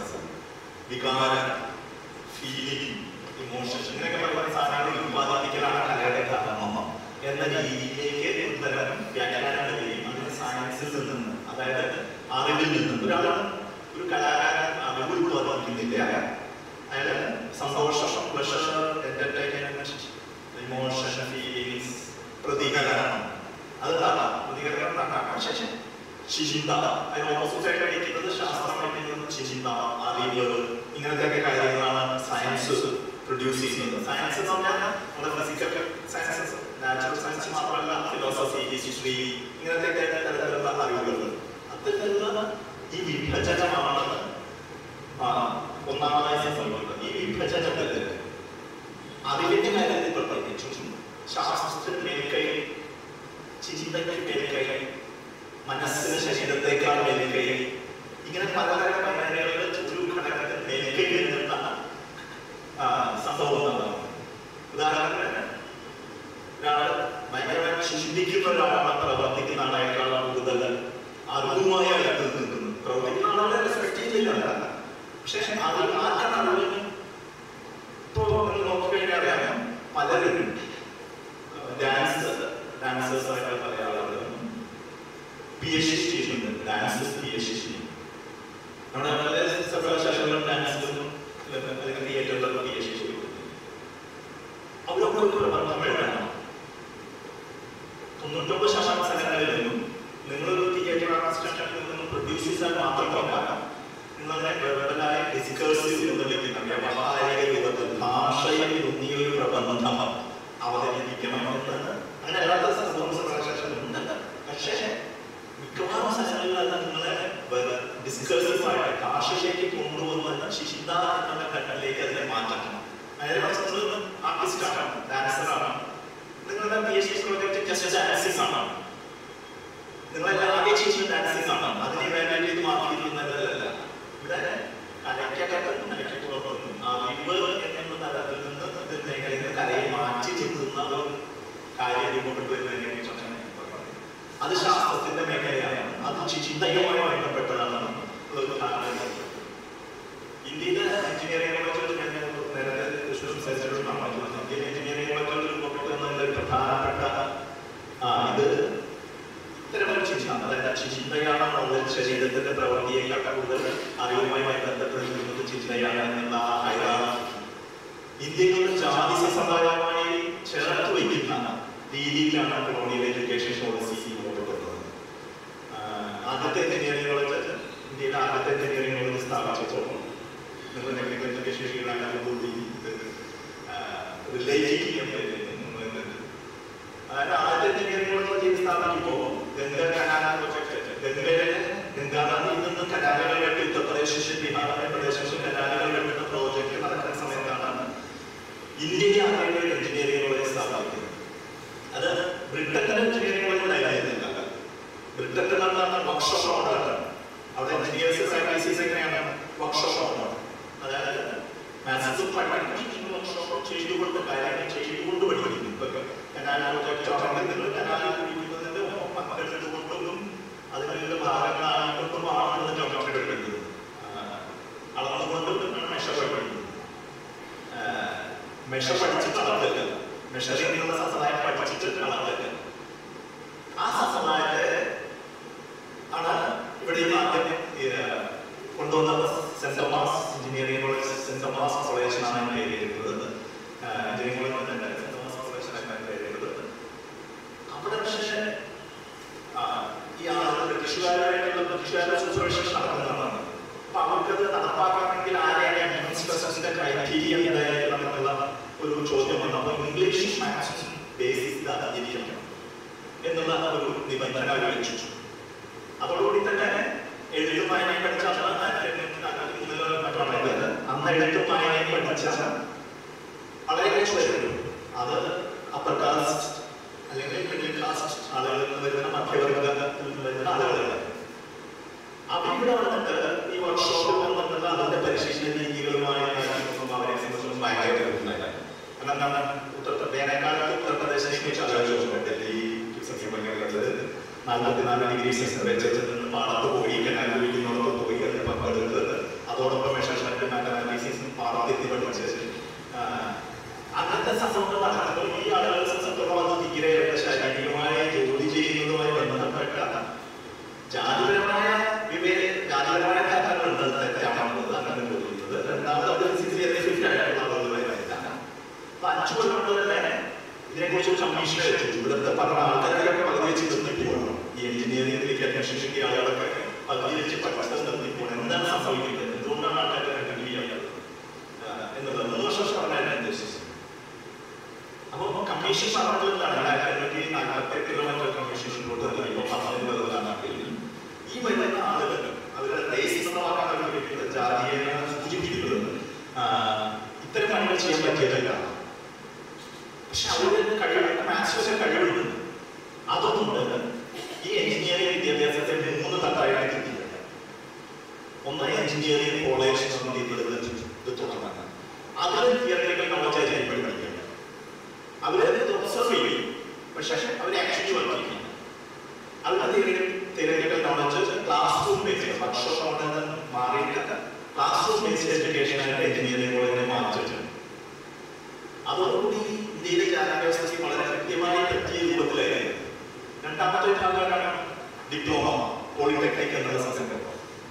വികാരം ഫീലിംഗ് ഇമോഷൻ ഇങ്ങനെയൊക്കെ പറയുന്ന സാധനങ്ങൾ ഉത്പാദിപ്പിക്കലാണ് കലയുടെ ധർമ്മം എന്ന രീതിയിലേക്ക് ഉത്തരം വ്യാഖ്യാനം ചെയ്യും അതിന് സയൻസിൽ നിന്ന് അതായത് അറിവിൽ നിന്ന് ഒരാളാണ് ഒരു കലാകാരൻ അറിവ് ഉത്പാദിപ്പിക്കുന്നില്ല അയാള് സന്തോഷം പ്ലഷർ എന്റർടൈൻമെന്റ് ഇമോഷൻ ഫീലിംഗ്സ് പ്രതികരണം അത് താക്കാം പ്രതികരണം താക്കാം ശേഷം ചിന്ത അതിന് ഓപ്പോസിറ്റ് കഴിക്കുന്നത് ശാസ്ത്രമായിട്ട് ചിന്ത അറിവ് ഇങ്ങനത്തെ കാര്യങ്ങളാണ് സയൻസ് പ്രൊഡ്യൂസ് ചെയ്യുന്നത് സയൻസ് എന്ന് പറഞ്ഞാൽ നമ്മുടെ ഫിസിക്കൽ സയൻസസ് നാച്ചുറൽ സയൻസ് മാത്രമല്ല ഫിലോസഫി ഹിസ്റ്ററി ഇങ്ങനത്തെ തരത്തിലുള്ള അറിവുകൾ അത്തരത്തിലുള്ള ഈ വിഭജനമാണ് ആ, ഒന്നാമതായി സംഭവിക്കുന്നത് ഈ വിഭജനത്തിൽ അറിവിന്റെ കാര്യത്തിൽ പ്രത്യേകിച്ചും ശാസ്ത്രത്തിന് മേൽക്കൈ ചിന്തയ്ക്ക് മേൽക്കൈ മനസ്സിന് ശരീരത്തേക്കാൾ മേൽക്കൈ ഇങ്ങനെ പലതരം മേഖലകളിൽ ഒരു ഘടകത്തിന് മേൽക്കൈ വരുന്ന ആ, സംഭവം ഉണ്ടാവും ഉദാഹരണത്തിന് ഒരാൾ ഭയങ്കരമായി ചിന്തിക്കുന്ന ഒരാളാണ് പ്രവർത്തിക്കുന്ന ആളേക്കാൾ കൂടുതൽ അറിവുമായി അയാൾ നിൽക്കുന്നത് പ്രവർത്തിക്കുന്ന ആളെ റെസ്പെക്ട് ചെയ്യുന്നില്ല പക്ഷേ അത് ആർക്കാണ് അറിവ് ഇപ്പോൾ നിങ്ങൾ നോക്കിക്കഴിഞ്ഞാൽ അറിയാം പലരും ഡാൻസ് ഡാൻസേഴ്സ് ആയിട്ട് പല ആളുകളും പി എച്ച് ഡി ചെയ്യുന്നുണ്ട് ഡാൻസ് പി എച്ച് ഡി നമ്മുടെ പല സർവകലാശാലകളും ഡാൻസിലും അല്ലെങ്കിൽ തിയേറ്ററിലൊക്കെ പി എച്ച് ഡി ചെയ്യുന്നു അവരൊക്കെ ഒരു പ്രബന്ധം എഴുതണം തൊണ്ണൂറ്റൊമ്പത് ശതമാനം സ്ഥലങ്ങളിലും നിങ്ങളൊരു തിയേറ്റർ ആർട്ടിസ്റ്റാണെങ്കിൽ നിങ്ങൾ പ്രൊഡ്യൂസ് ചെയ്താൽ മാത്രമല്ല നിങ്ങളെ വെറുതെ ഡിസ്കസ് ചെയ്തിരിക്കുന്ന വ്യാവഹാരിക രൂപത്തിൽ ഭാഷയിൽ ഊന്നിയ ഒരു പ്രബന്ധം അവതരിപ്പിക്കണം എന്ന് അങ്ങനെ അല്ലാത്ത സർവകലാശാലകളുണ്ട് പക്ഷേ മിക്കവാറും സ്ഥലങ്ങളിൽ അത് നിങ്ങളെ ഡിസ്കസീവായിട്ട് ഭാഷയിലേക്ക് കൊണ്ടുപോകുന്ന ശിശിത എന്നുള്ള ഘട്ടത്തിലേക്ക് അതിനെ മാറ്റണം അതായത് ആർട്ടിസ്റ്റാണ് ഡാൻസറാണ് നിങ്ങളുടെ P H D project just dancing ആണ് നിങ്ങളെല്ലാം ആകെ ചെയ്യുന്ന ഡാൻസിങ് ആണ് അതിനെ വേണ്ടി ഇത് മാറ്റിയിരിക്കുന്നതല്ല ഇവിടെ കലയ്ക്കകത്തും കലയ്ക്കപ്പുറത്തും അറിവ് എന്ന തലത്തിൽ നിന്ന് ഇത് മേഖലയിൽ കലയെ മാറ്റി ചിന്തുന്ന ഒരു കാര്യം രൂപപ്പെട്ടു വരുന്നതിനെ കുറിച്ചാണ് ഞാൻ ഇപ്പോൾ പറഞ്ഞത്. അത് ശാസ്ത്രത്തിന്റെ മേഖലയാണ് അത് ചിന്തയുമായി ബന്ധപ്പെട്ടതാണ് ഒരു ധാരണ ഇന്ത്യയിലെ എഞ്ചിനീയറിംഗ് കോളേജുകൾ ഞാൻ നേരത്തെ കൃഷ്ണ സംസാരിച്ചപ്പോൾ പറഞ്ഞു ഇന്ത്യൻ എഞ്ചിനീയറിംഗ് കോളേജുകൾ രൂപപ്പെടുത്തുന്നതിൽ ഒരു പ്രധാനപ്പെട്ട ആ, ഇത് ഇത്തരമൊരു ചിന്ത അതായത് ചിന്തയാണ് നമ്മുടെ ശരീരത്തിന്റെ പ്രവൃത്തിയേക്കാൾ കൂടുതൽ അറിവുമായി ബന്ധപ്പെടുന്നത് ചിന്തയാണ് എന്നുള്ള ആ ഹൈറാർക്കി. ഇന്ത്യയിൽ ജാതി സമ്പ്രദായമായി ചേർത്ത് വയ്ക്കുന്ന രീതിയിലാണ് കൊളോണിയൽ എഡ്യൂക്കേഷൻ പോളിസി രൂപപ്പെടുന്നത് ആഹ് ആദ്യത്തെ എഞ്ചിനീയറിംഗ് കോളേജ് ഇന്ത്യയിലെ ആദ്യത്തെ എഞ്ചിനീയറിംഗ് കോളേജ് സ്ഥാപിച്ചപ്പോൾ നിങ്ങൾ ടെക്നിക്കൽ എഡ്യൂക്കേഷൻ കൂടി റിലേറ്റീവ് അതായത് ആദ്യത്തെ എഞ്ചിനീയറിംഗ് കോളേജ് സ്ഥാപിക്കുമ്പോൾ ഗംഗാ കനാല പ്രോജക്ട് ഗംഗയിലെ ഗംഗാനദിയിൽ നിന്ന് കനാലുകൾ വെട്ടി ഉത്തർപ്രദേശ് ബീഹാർ പ്രദേശത്ത് കനാലുകൾ വെട്ടുന്ന പ്രോജക്ട് നടക്കുന്ന സമയത്താണ് ഇന്ത്യയിൽ ആദ്യമായി ഒരു എഞ്ചിനീയറിംഗ് കോളേജ് സ്ഥാപിക്കുന്നത് അത് ബ്രിട്ടന്റെ എഞ്ചിനീയറിംഗ് കോളേജ് ആയിരുന്നില്ല ബ്രിട്ടന്റെ നടന്ന വർക്ക്ഷോപ്പാണ് അവിടെ എഞ്ചിനീയേഴ്സ് പ്രാക്ടീസസ് എങ്ങനെയാണ് വർക്ക്ഷോപ്പാണ് അതായത് മാത്സും പഠിപ്പിക്കുന്ന വർക്ക്ഷോപ്പ് ചെയ്തുകൊണ്ട് കാര്യങ്ങൾ ചെയ്തുകൊണ്ട് പഠിപ്പിക്കുന്നു ഇപ്പൊ കനാൽ പ്രോജക്റ്റ് ആണെങ്കിൽ കനാൽ പഠിക്കുന്നതിന്റെ പങ്കെടുത്തുകൊണ്ടും അതിനുള്ള ഭാഗങ്ങളായിട്ടും ആണ് ജോഗ്രഫി പഠിക്കുന്നത് അളന്നുകൊണ്ടും മെഷർ പഠിക്കുന്നത് മെഷർ പഠിച്ചിട്ട് അളവില്ല മെഷറിംഗ് സമ്പ്രദായം പഠിച്ചിട്ട് അളവില്ല ആ സമ്പ്രദായത്തെ ആണ് ഇവിടെ ഈ ആദ്യം ഇത് കൊണ്ടുവന്നത് Saint Thomas engineering college Saint Thomas college എന്നാണ് പേര് ചെയ്തിട്ടുള്ളത് എഞ്ചിനീയറിംഗ് കോളേജ് തന്നെ സെന്റ് തോമസ് കോളേജ് എന്നാണ് പേര് ചെയ്തിട്ടുള്ളത് അവിടെ പക്ഷേ ആ, ഈ ആളുകൾ ബ്രിട്ടീഷുകാരായിട്ടുള്ള ബ്രിട്ടീഷുകാരുടെ സൂപ്പർവിഷൻ നടക്കുന്നതാണ് അപ്പൊ അവർക്കത് നടപ്പാക്കണമെങ്കിൽ ആരെയാണ് അഡ്മിനിസ്ട്രേഷന്റെ ക്രൈറ്റീരിയ എന്തായിരിക്കണം എന്നുള്ള ഒരു ചോദ്യം വന്നു അപ്പൊ ഇംഗ്ലീഷ് മാത്സും ബേസിക് അറിഞ്ഞിരിക്കണം എന്നുള്ള ഒരു നിബന്ധന വെച്ചു അതോടുകൂടി തന്നെ എഴുത്തും വായനയും പഠിച്ച അന്ന് എഴുത്തും വായനയും പഠിച്ച വളരെ കുറച്ച് പേരുള്ളൂ അത് അപ്പർ കാസ്റ്റ് അല്ലെങ്കിൽ മിഡിൽ കാസ്റ്റ് ആളുകളിൽ നിന്ന് ആളുകളാണ് അവിടെ വന്നിട്ട് ഈ വർക്ക്ഷോപ്പിൽ വന്നിട്ട് അതിന്റെ പരിശീലന രീതികളുമായി നോക്കുമ്പോൾ അവരെ സംബന്ധിച്ച് ഭയങ്കര ബുദ്ധിമുട്ടായി. കാരണം എന്താണ് ഉത്തർപ്രദേശ് ഉത്തർപ്രദേശിനെ കുറിച്ച് ആലോചിച്ചു ഡൽഹി സസ്യഭംഗികളുള്ളത് നാൽപ്പത്തിനാല് ഡിഗ്രി ടെമ്പറേച്ചറിൽ നിന്ന് പാടത്ത് പോയി കനാലിനോടൊപ്പം പോയി അതിന് പങ്കെടുത്ത് അതോടൊപ്പം മെഷർമെന്റ് മാത്തമാറ്റിക്സും പാടത്തെത്തി പഠിച്ച് ആ, അങ്ങനത്തെ സംഭവങ്ങളാണ് ഈ ആളുകളെ സംബന്ധിച്ചിടത്തോളം അത് തീരെ ശാരീരികമായ ജോലി ചെയ്യുന്നതുമായി ബന്ധപ്പെട്ട ജാതിപരമായ വിവേക ജാതിപരമായ കാരണങ്ങളുണ്ട് അത് തെറ്റാണെന്നുള്ളത് അങ്ങനെ തോന്നുന്നത് രണ്ടാമത് അത് സിൻസിയർലി ഫിറ്റ് ആയിട്ടുള്ള ആളുകളായില്ല അപ്പൊ അഞ്ചു കൊല്ലം കൊണ്ട് തന്നെ ഇതിനെക്കുറിച്ച് ഒരു കമ്മീഷൻ വെച്ചു ഇവിടുത്തെ പല ആൾക്കാരൊക്കെ പകുതി വെച്ച് നിർത്തി പോകണം ഈ എഞ്ചിനീയറിംഗിലേക്ക് അന്വേഷിക്കുന്ന ആളുകളൊക്കെ പകുതി വെച്ച് പഠിത്തം നിർത്തി പോകണം എന്താണ് സംഭവിക്കുന്നത് എന്തുകൊണ്ടാണ് ആൾക്കാരെ കണ്ടിന്യൂ ചെയ്യാത്തത് എന്നുള്ളത് മൂന്ന് വർഷം പറഞ്ഞാൽ ഉദ്ദേശിച്ചത് അപ്പൊ കമ്മീഷൻ പറഞ്ഞതാണ് രണ്ടായിരത്തി നാൽപ്പത്തി എട്ട് കിലോമീറ്റർ കമ്മീഷൻ കൊടുത്തത് പറഞ്ഞിട്ടുള്ളതാണ് ഈ വരുന്ന ആളുകൾ അവരുടെ റേസിസമാക്കാൻ വേണ്ടിയിട്ട് ജാതിയെ സൂചിപ്പിക്കുന്നത് ആ, ഇത്തരം പണികൾ ചെയ്യാൻ പറ്റിയിട്ടില്ല പക്ഷെ അവരുടെ കഴിവ് മാത്സ് കഴിവുണ്ട് അതൊന്നുണ്ട് ഈ എഞ്ചിനീയറിംഗ് വിദ്യാഭ്യാസത്തെ മൂന്ന് തട്ടായിട്ട് തിരിക്കുക ഒന്ന് എഞ്ചിനീയറിംഗ് കോളേജ് രീതിയിൽ ഇത് തുടങ്ങാൻ അതിൽ തിയറിറ്റിക്കൽ നോളജ് ആയിട്ട് പഠിക്കുക അവര് ഒബ്സർവ് ചെയ്യും പക്ഷെ അവർ ആക്ച്വലി വർക്ക് ചെയ്യും അത് theoretical knowledge class room based workshop അവിടെ നിന്ന് മാറിയിട്ട് ക്ലാസ് റൂം ബേസ്ഡ് എഡ്യൂക്കേഷൻ ആയിട്ട് എഞ്ചിനീയറിംഗ് കോളേജിനെ മാറ്റിയിട്ടുണ്ട് അതോടുകൂടി ഇന്ത്യയിലെ വിദ്യാഭ്യാസ വളരെ കൃത്യമായി പറ്റിയ രൂപത്തിലായിരുന്നു രണ്ടാമത്തെ ഭാഗമാണ് ഡിപ്ലോമ പോളിടെക്നിക് എന്നുള്ള സങ്കല്പം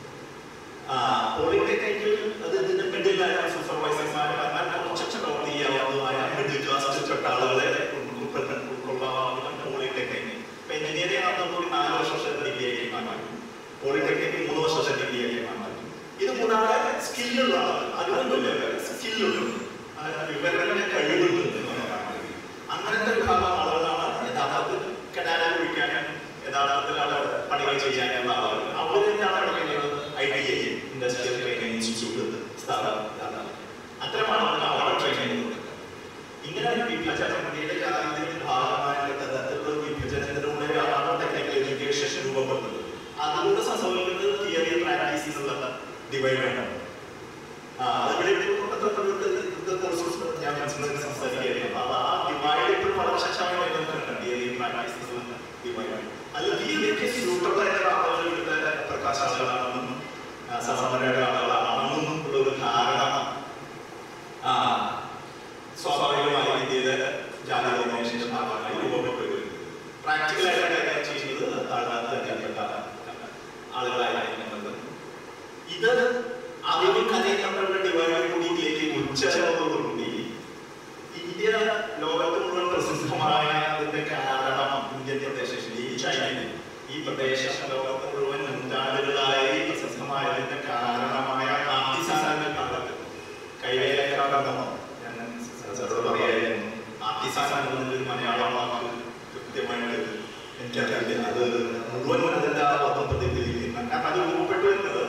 പോളിടെക്നിക്കിൽ അത് ഇതിന്റെ മിഡിലായ സൂപ്പർവൈസർമാർ കുറച്ച് പ്രവൃത്തി ചെയ്യാവുന്നതുമായ മിഡിൽ ക്ലാസ് തൊട്ട ആളുകളെ ഉൾപ്പെടുന്ന ഉൾക്കൊള്ളാവുന്ന പോളിടെക്നിക് ഇപ്പൊ എഞ്ചിനീയറിംഗ് ആണെന്നുകൂടി നാല് വർഷത്തെ ഡിഗ്രിയായി മാറ്റി പോളിടെക്നിക് മൂന്ന് വർഷത്തെ ഡിഗ്രിയായി മാറ്റി ഇത് കൂടാതെ സ്കില്ലുള്ള അതുകൊണ്ടല്ല സ്കില്ലുള്ള വിവരങ്ങളുടെ കഴിവുകളുണ്ട് അങ്ങനത്തെ ഒരു ഭാഗം ആളുകളാണ് യഥാർത്ഥത്തിൽ കനാല കുഴിക്കാനും യഥാർത്ഥത്തിൽ അവിടെ പണികൾ ചെയ്യാനുള്ള ആളുകൾ അവർ തന്നെയാണ് പഠിക്കുന്നത് I T I industrial training institute സ്ഥാപനം അത്തരം ആളുകൾ അവിടെ ട്രെയിനിങ് കൊടുക്കുക ഇങ്ങനെ ഒരു വിഭജനത്തിന്റെ കാര്യത്തിന്റെ ഭാഗമായിട്ട് തരത്തിലുള്ള വിഭജനത്തിലൂടെയാണ് ടെക്നിക്കൽ എഡ്യൂക്കേഷൻ രൂപപ്പെടുന്നത് അതിലൂടെ സംഭവിക്കുന്നത് തിയറി പ്രാക്ടീസിനുള്ള ഡിവൈഡാണ് ഞാൻ സംസാരിക്കുകയായിരുന്നു അപ്പൊ ആ ഡിവൈഡ് ഇപ്പോഴും വളരെ ശക്തമായി നിലനിൽക്കുന്നുണ്ട് തിയറി പ്രാക്ടീസിനുള്ള ഡിവൈഡ് അല്ല തിയറിക്ക് സ്യൂട്ടബിൾ ആയിട്ടുള്ള ആളുകൾ ഇവിടുത്തെ പ്രകാശാളുകളാണെന്നും സമരയുടെ ആളുകളാണെന്നും ഉള്ള ഒരു ധാരണ ആ, സ്വാഭാവികമായി ഇന്ത്യയിലെ ജാതിയുടെ ഭാഗമായി രൂപപ്പെട്ടു വരുന്നത് പ്രാക്ടിക്കലായിട്ട് കൈകാര്യം ചെയ്യുന്നത് താഴ്ന്നപ്പെട്ട ആളുകളായിരിക്കുന്നത് ഇത് ആദ്യം കഥയുടെ ഡിവൈഡ് കൂടിയിലേക്ക് ഉച്ചതോടുകൂടി ഇന്ത്യ ലോകത്ത് മുഴുവൻ പ്രസിദ്ധമായ അതിന്റെ കാരണം ഇന്ത്യൻ പ്രദേശം ഈ ചൈന ഈ പ്രദേശം ലോകത്ത് മുഴുവൻ നൂറ്റാണ്ടുകളായി പ്രസിദ്ധമായതിന്റെ കാരണമായ ആർട്ടിസാനങ്ങൾ കണ്ടെത്തുന്നു കൈവേലക്കാരെന്നോ ഞാൻ സാറോട് പറയായിരുന്നു ആർട്ടിസാൻ എന്നതിൽ മലയാളം വാക്ക് കൃത്യമായിട്ട് എനിക്കറിയില്ല അത് മുഴുവൻ അതിന്റെ ആ പദം പ്രതിഫലിക്കുന്ന കാരണം അത് രൂപപ്പെട്ടു വരുന്നത്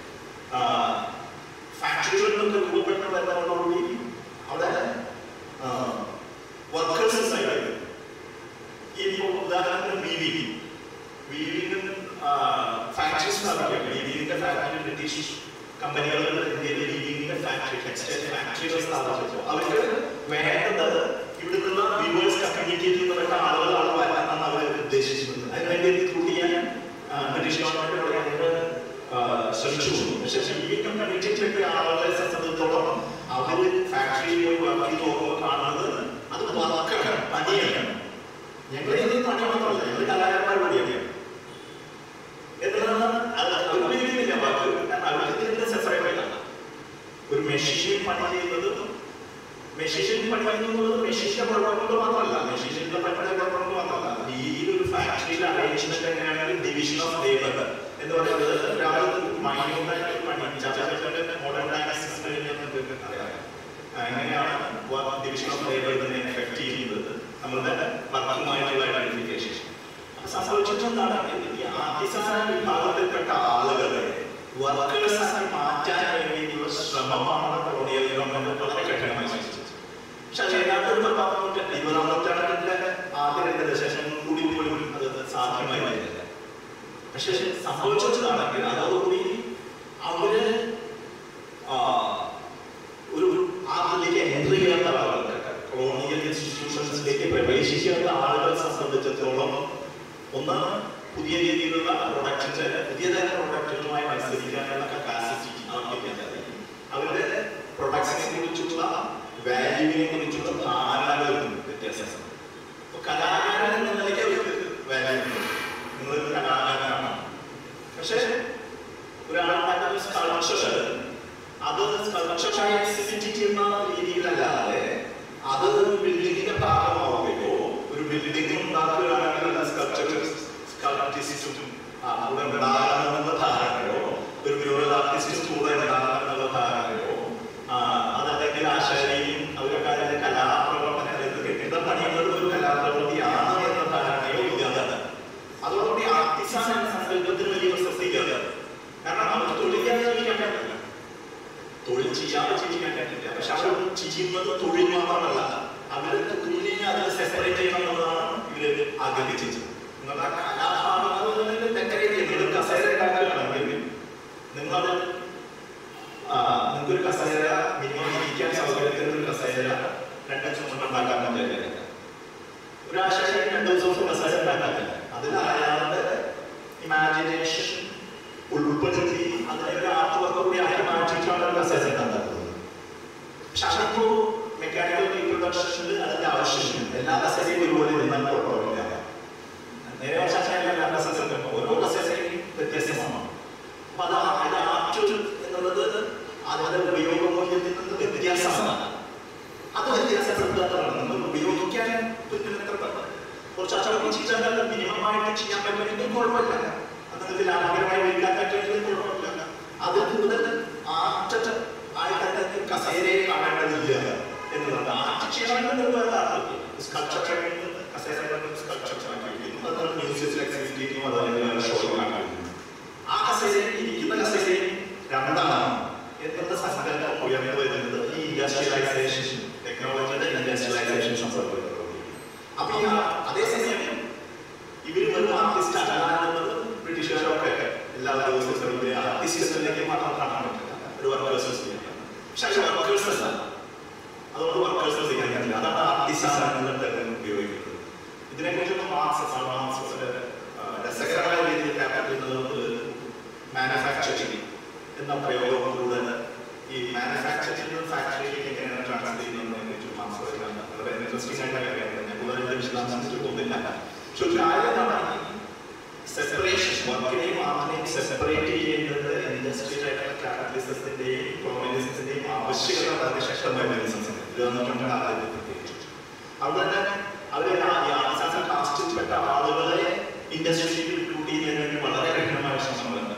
ഫാക്ടറികളിൽ നിന്ന് രൂപപ്പെട്ടു വരുന്നതോടുകൂടി അവിടെ വർക്കേഴ്സ് ആയിട്ട് ഈ ഉദാഹരണത്തിന് വീവിംഗ് വീവിംഗ് ഫാക്ടറീസ് സ്ഥാപിക്കുക വീവിംഗിന്റെ ഫാക്ടറി ബ്രിട്ടീഷ് കമ്പനികൾ ഇന്ത്യയിലെ വീവിംഗിന്റെ ഫാക്ടറി ടെക്സ്റ്റൈൽ ഫാക്ടറികൾ സ്ഥാപിച്ചു അവർക്ക് വേണ്ടത് ഇവിടുത്തെ വ്യൂവേഴ്സ് കമ്മ്യൂണിക്കേറ്റ് ചെയ്യുന്ന ആളുകളാണ് വരാനാണ് അവർ ഉദ്ദേശിച്ചിരുന്നത് അതിനുവേണ്ടി റിക്രൂട്ട് ചെയ്യാൻ ബ്രിട്ടീഷ് ഗവൺമെന്റ് ശ്രമിച്ചു പക്ഷെ ജീവിതം കമ്മ്യൂണിറ്റി ആളുകളെ സംബന്ധിച്ചിടത്തോളം അവർ ഫാക്ടറിയിൽ പോയി വർക്ക് നോക്കുമ്പോൾ കാണുന്നത് അത് വർക്കാണ് പണിയാണ് ഞങ്ങൾ ഇതിൽ പണി മാത്രമല്ല ഞങ്ങൾ കലാകാരന്മാർ കൂടിയാണ് എന്നതാണ് അത് അവർ ഉപയോഗിക്കുന്നില്ല വാക്ക് കാരണം അവർക്ക് ഇതിന്റെ സെപ്പറേറ്റ് ആണ് ഒരു മെഷീൻ പണി ചെയ്യുന്നത് മെഷീൻ പണി ചെയ്യുന്നത് മെഷീന്റെ കുഴപ്പങ്ങൾ മാത്രമല്ല മെഷീന്റെ പണിയുടെ കുഴപ്പങ്ങൾ മാത്രമല്ല ഈ ഒരു ഫാക്ടറിയിലെ അറേഞ്ച്മെന്റ് എങ്ങനെയാണ് ഡിവിഷൻ ഓഫ് ലേബർ എന്ന് പറയുന്നത് രാവിലെ മൈന്യൂട്ടായിട്ട് പണി ചാച്ചാച്ചന്റെ മോഡേൺ ഡയനാസിസ് അറിയാം എങ്ങനെയാണ് ഡിവിഷൻ ഓഫ് ലേബർ ഇതിനെ എഫക്ട് ചെയ്യുന്നത് നമ്മളുടെ വർക്കുമായിട്ടുള്ള ഐഡന്റിഫിക്കേഷൻ സംഭവിച്ചിട്ടെന്താണ് ഈ ആർട്ടിസാൻ വിഭാഗത്തിൽപ്പെട്ട ആളുകളെ വർക്കേഴ്സാക്കി മാറ്റാൻ വേണ്ടിയുള്ള ശ്രമമാണ് കൊളോണിയൽ ഗവൺമെന്റ് വളരെ കഠിനമായി ശ്രമിച്ചത് പക്ഷെ അത് ഏതാണ്ട് ഒരു പത്താം നൂറ്റാണ്ട് ഇരുപതാം നൂറ്റാണ്ടിന്റെ ആദ്യ രണ്ട് ദശകം കൂടി പോലും അത് സാധ്യമായി വരുന്നില്ല പക്ഷെ സംഭവിച്ചതാണെങ്കിൽ അതോടുകൂടി അവര് ആ, ഒരു ഒരു ആ അതിലേക്ക് എൻട്രി ചെയ്യാത്ത ആളുകൾ കൊളോണിയൽ ഇൻസ്റ്റിറ്റ്യൂഷൻസിലേക്ക് പ്രവേശിക്കാത്ത ആളുകളെ സംബന്ധിച്ചിടത്തോളം ഒന്ന് പുതിയ രീതിയിലുള്ള പ്രൊഡക്ഷൻസ് പുതിയ തരം പ്രൊഡക്റ്റുകളുമായി മത്സരിക്കാനുള്ള കപ്പാസിറ്റി അവരുടെ പ്രൊഡക്ട്സിനെ കുറിച്ചുള്ള വാല്യൂവിനെ കുറിച്ചുള്ള ധാരണകളും വ്യത്യാസം അപ്പൊ കലാകാരൻ എന്ന നിലയ്ക്ക് അവർക്ക് വാല്യൂ ഉണ്ട് നിങ്ങളൊരു കലാകാരനാണ് പക്ഷേ ഒരാളുടെ സ്കൾപ്ചർ അത് സ്കൾപ്ചറായി എക്സിബിറ്റ് ചെയ്യുന്ന രീതിയിലല്ലാതെ അത് ബിൽഡിങ്ങിന്റെ ഭാഗമാവുകയോ ഒരു ബിൽഡിംഗ് ഉണ്ടാക്കുകയാണെങ്കിൽ സ്കൾപ്ചർ സ്കൾപ്റ്റിസ്റ്റും അവിടെ ഉണ്ടാകണമെന്ന ധാരണയോ ഒരു മ്യൂറൽ ആർട്ടിസ്റ്റും കൂടെ ഉണ്ടാകണമെന്നുള്ള ധാരണയോ ആ, അതല്ലെങ്കിൽ ആശാരിയും അവരൊക്കെ അതിന്റെ കലാപ്രവർത്തനത്തിൽ കെട്ടിടം പണിയുന്നത് ഒരു കലാപ്രവൃത്തിയാണ് എന്ന ധാരണയോ ഇല്ലാതെ അതോടുകൂടി ആർട്ടിസാൻ എന്ന സങ്കല്പത്തിന് വലിയ പ്രസക്തിയില്ല കാരണം അവർക്ക് തൊഴിൽ ചെയ്യാതെ ജീവിക്കാൻ പറ്റില്ല തൊഴിൽ ചെയ്യാതെ ജീവിക്കാൻ പറ്റില്ല പക്ഷെ അവർ ചെയ്യുന്നത് തൊഴിൽ മാത്രമല്ല അവരുടെ തൊഴിലിനെ അത് സെപ്പറേറ്റ് ചെയ്യണം എന്നുള്ളതാണ് ഇവര് ആഗ്രഹിച്ചത് നിങ്ങളുടെ കലാഭാഗങ്ങളിൽ തെറ്ററിയില്ല നിങ്ങൾ കസേര ഉണ്ടാക്കുകയാണെങ്കിൽ നിങ്ങളത് ആ, നിങ്ങൾക്കൊരു കസേര മിനിമം ഇരിക്കാൻ സൗകര്യത്തിന് ഒരു കസേര രണ്ടു കൊണ്ട് ഉണ്ടാക്കാൻ പറ്റില്ല ഒരാഴ്ച രണ്ടു ദിവസം കസേര ഉണ്ടാക്കാൻ പറ്റില്ല അതിൽ അയാളുടെ ഇമാജിനേഷൻ ഉൾപ്പെടുത്തി അതിനെ ഒരു ആർട്ട് വർക്ക് കൂടി ആക്കി മാറ്റിയിട്ടാണ് ഒരു കസേര ഉണ്ടാക്കുന്നത് പക്ഷെ അതിപ്പോ മെക്കാനിക്കൽ റീപ്രൊഡക്ഷനിൽ അതിന്റെ ആവശ്യമില്ല എല്ലാ കസേരയും ഒരുപോലെ ഇരുന്നാൽ കുഴപ്പമില്ല നേരെ വശാച്ചാലും എല്ലാ കസേരയും ഓരോ കസേരയും വ്യത്യസ്തമാണ് അപ്പൊ അത് ആ- അത് ആർട്ട് എന്നുള്ളത് അതിന്റെ ഉപയോഗ മൂല്യത്തിൽ നിന്ന് വ്യത്യാസമാണ് അത് വ്യത്യാസപ്പെടുത്താത്തതാണ് നമ്മൾ ഉപയോഗിക്കാൻ പറ്റുന്നത്ര കുറച്ച് അച്ചടക്കം ചെയ്താൽ മിനിമമായിട്ട് ചെയ്യാൻ പറ്റുമെങ്കിൽ കുഴപ്പമില്ല അത് നിങ്ങൾക്ക് ലാഭകരമായി വിൽക്കാൻ പറ്റുമെങ്കിൽ കുഴപ്പമില്ല അത് കൂടുതൽ ആർട്ട് ആയിട്ട് കസേരയെ കാണേണ്ടതില്ല എന്നുള്ളത് ആർട്ട് ചെയ്യണമെങ്കിൽ സ്കൾപ്ചർ കസേര സ്കൾപ്ചർ അതാണ് മ്യൂസിയത്തിൽ എക്സിബിറ്റ് ചെയ്യുന്നു അതല്ലെങ്കിൽ ഷോ കാണിക്കുന്നു ആ കസേരയിൽ ഇരിക്കുന്ന കസേരയിൽ രണ്ടാണ് എന്നുള്ള സങ്കല്പം ഉയർന്നു വരുന്നത് ഈ ഇൻഡസ്ട്രിയലൈസേഷൻ ടെക്നോളജിയുടെ ഇൻഡസ്ട്രിയലൈസേഷൻ സംഭവിക്കുന്നത് അപ്പൊ ഈ ആ- അതേസമയം ഇവര് വെറും ആർട്ടിസ്റ്റ് അല്ലാന്നുള്ളത് ബ്രിട്ടീഷുകാരൊക്കെ എല്ലാ ദിവസവും ആർട്ടിസ്റ്റിലേക്ക് മാത്രം കാണാൻ പറ്റില്ല ഒരു വർക്കേഴ്സ് പക്ഷെ വർക്കേഴ്സ് അല്ല അതുകൊണ്ട് വർക്കേഴ്സ് ചെയ്യാൻ പറ്റില്ല അതാണ് ആർട്ടിസ്റ്റ് എന്നുള്ള term ഉപയോഗിക്കുന്നത് ഇതിനെക്കുറിച്ച് മാർക്സ് മാർക്സിന്റെ രസകരമായ രീതിയിൽ കാപ്പിടുന്നത് മാനുഫാക്ചറിങ് എന്ന പ്രയോഗത്തിലൂടെ ഈ മാനുഫാക്ചറിംഗ് ഫാക്ടറിയിലേക്ക് എങ്ങനെയാണ് ട്രാൻസ്ഫർ ചെയ്യുന്നതിനെ കുറിച്ച് മാർക്സ് വളരെ ഇൻട്രസ്റ്റിംഗ് ആയിട്ടുള്ള കാര്യമാണ് ഞാൻ കൂടുതൽ വിശദാംശത്തിൽ പോകുന്നില്ല പക്ഷെ ഒരു കാര്യം എന്താണ് സെപ്പറേഷൻ വർക്കിനെയും ആർട്ടിനെയും സെപ്പറേറ്റ് ചെയ്യേണ്ടത് ഇൻഡസ്ട്രിയൽ ആയിട്ടുള്ള ക്യാപിറ്റലിസത്തിന്റെയും കൊളോണിയലിസത്തിന്റെയും ആവശ്യകത വളരെ ശക്തമായി ഇരുപത്തിരണ്ടാം ആയിരത്തി പ്രത്യേകിച്ച് അവിടെ തന്നെ അവരെ ആദിവാസി കാസ്റ്റിൽപ്പെട്ട ആളുകളെ ഇൻഡസ്ട്രിയിൽ റിക്രൂട്ട് ചെയ്യുന്നതിന് വേണ്ടി വളരെ കഠിനമായ ശ്രമങ്ങളുണ്ട്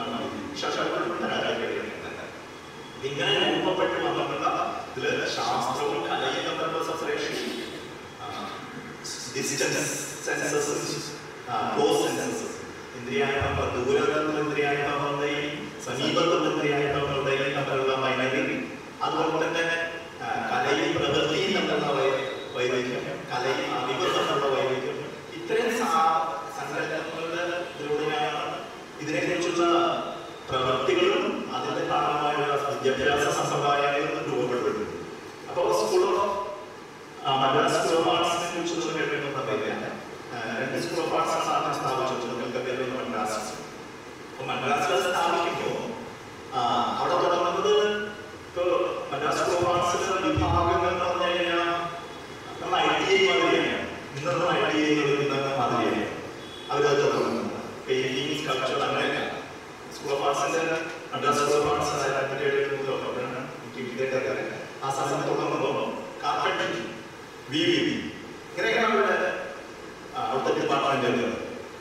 ഇങ്ങനെ രൂപപ്പെട്ട് വന്നിട്ടുള്ള ഇതില് ശാസ്ത്രവും കലയും തമ്മിലുള്ള separation distance senses close senses ഇന്ദ്രിയാനുഭവം ദൂരത്തുള്ള ഇന്ദ്രിയാനുഭവങ്ങളുടെയും സമീപത്തുള്ള ഇന്ദ്രിയാനുഭവങ്ങളുടെയും തമ്മിലുള്ള വൈനരി അതുപോലെ തന്നെ ആ, കലയും പ്രകൃതിയും തമ്മിലുള്ള വൈ- വൈവിധ്യം കലയും അറിവും തമ്മിലുള്ള വൈവിധ്യം ഇത്രയും സാ- സങ്കല്പങ്ങളുടെ ഇതിലൂടെയാണ് ഇതിനെക്കുറിച്ചുള്ള പ്രവൃത്തികളും അതിന്റെ ഭാഗമായുള്ള വിദ്യാഭ്യാസ സമ്പ്രദായങ്ങളും രൂപപ്പെട്ടത് അപ്പോൾ സ്കൂൾ ഓഫ് ആ, മദ്രാസ് സ്കൂൾ ഓഫ് ആർട്സിനെ കുറിച്ച് കേട്ടിട്ടുണ്ടെന്ന് അറിയില്ല ആ, രണ്ട് സ്കൂൾ ഓഫ് ആർട്സ് ആണ് സ്ഥാപിച്ചത് നിങ്ങൾക്ക് അറിയാവുന്ന മദ്രാസ് അപ്പൊ മദ്രാസിൽ സ്ഥാപിക്കുമ്പോൾ ആ, അവിടെ തുടങ്ങുന്നത് ഇപ്പൊ മദ്രാസ് സ്കൂൾ ഓഫ് ആർട്സിലെ വിഭാഗങ്ങൾ എന്ന് പറഞ്ഞു കഴിഞ്ഞാൽ നമ്മൾ ഐ ടി ഐ മാതിരിയാണ് ഇന്നത്തെ ഐ ടി ഐ ഇന്നത്തെ മാതിരിയാണ് അവരത് തുടങ്ങുന്നത് പെയിന്റിംഗ് സ്കൾപ്ചർ അങ്ങനെയൊക്കെ സ്കൂൾ ഓഫ് ആർട്സിന്റെ മദ്രാസ് സ്കൂൾ ഓഫ് ആർട്സ് ആയിരത്തി എഴുപത്തി ഏഴിലാണ് എനിക്ക് ആ സമയത്ത് തുടങ്ങുമ്പോൾ കാർപ്പൻട്രി വി വി വി ഇങ്ങനെയൊക്കെയാണ് അവരുടെ ആ, അവിടുത്തെ ഡിപ്പാർട്ട്മെന്റുകൾ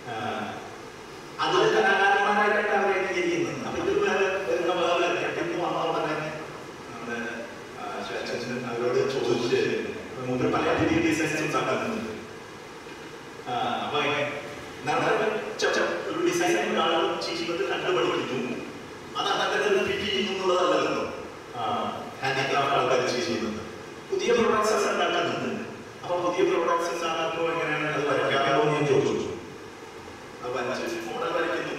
അത് കലാകാരന്മാരായിട്ടാണ് അവരെ ചെയ്യുന്നത് അപ്പൊ ഇത് വേറെ വരുന്ന വേറെ പെട്ടെന്ന് വന്നാൽ തന്നെ നമ്മുടെ ആ, അച്ഛൻ അവരോട് ചോദിച്ച് മുമ്പ് പല പുതിയ ഡിസൈൻസ് ഉണ്ടാക്കുന്നുണ്ട് ആ, അപ്പൊ നമ്മുടെ ച- ച- ഒരു ഡിസൈൻ ഒരാൾ ചെയ്യുന്നത് കണ്ടുപഠിക്കുന്നു അത് അങ്ങനെ റിപ്പീറ്റ് ചെയ്യുന്നു എന്നുള്ളതല്ലല്ലോ ഹാൻഡിക്രാഫ്റ്റ് ആൾക്കാർ ചെയ്യുന്നത് പുതിയ പ്രോഡക്ട്സ് ഉണ്ടാക്കുന്നുണ്ട് അപ്പൊ പുതിയ പ്രോഡക്ട്സ് ഉണ്ടാക്കുമ്പോൾ എങ്ങനെയാണ് അത് വരയ്ക്കാമോ എന്ന് ഞാൻ ചോദിച്ചു അത് വരച്ച് മോഡൽ വരയ്ക്കുന്നു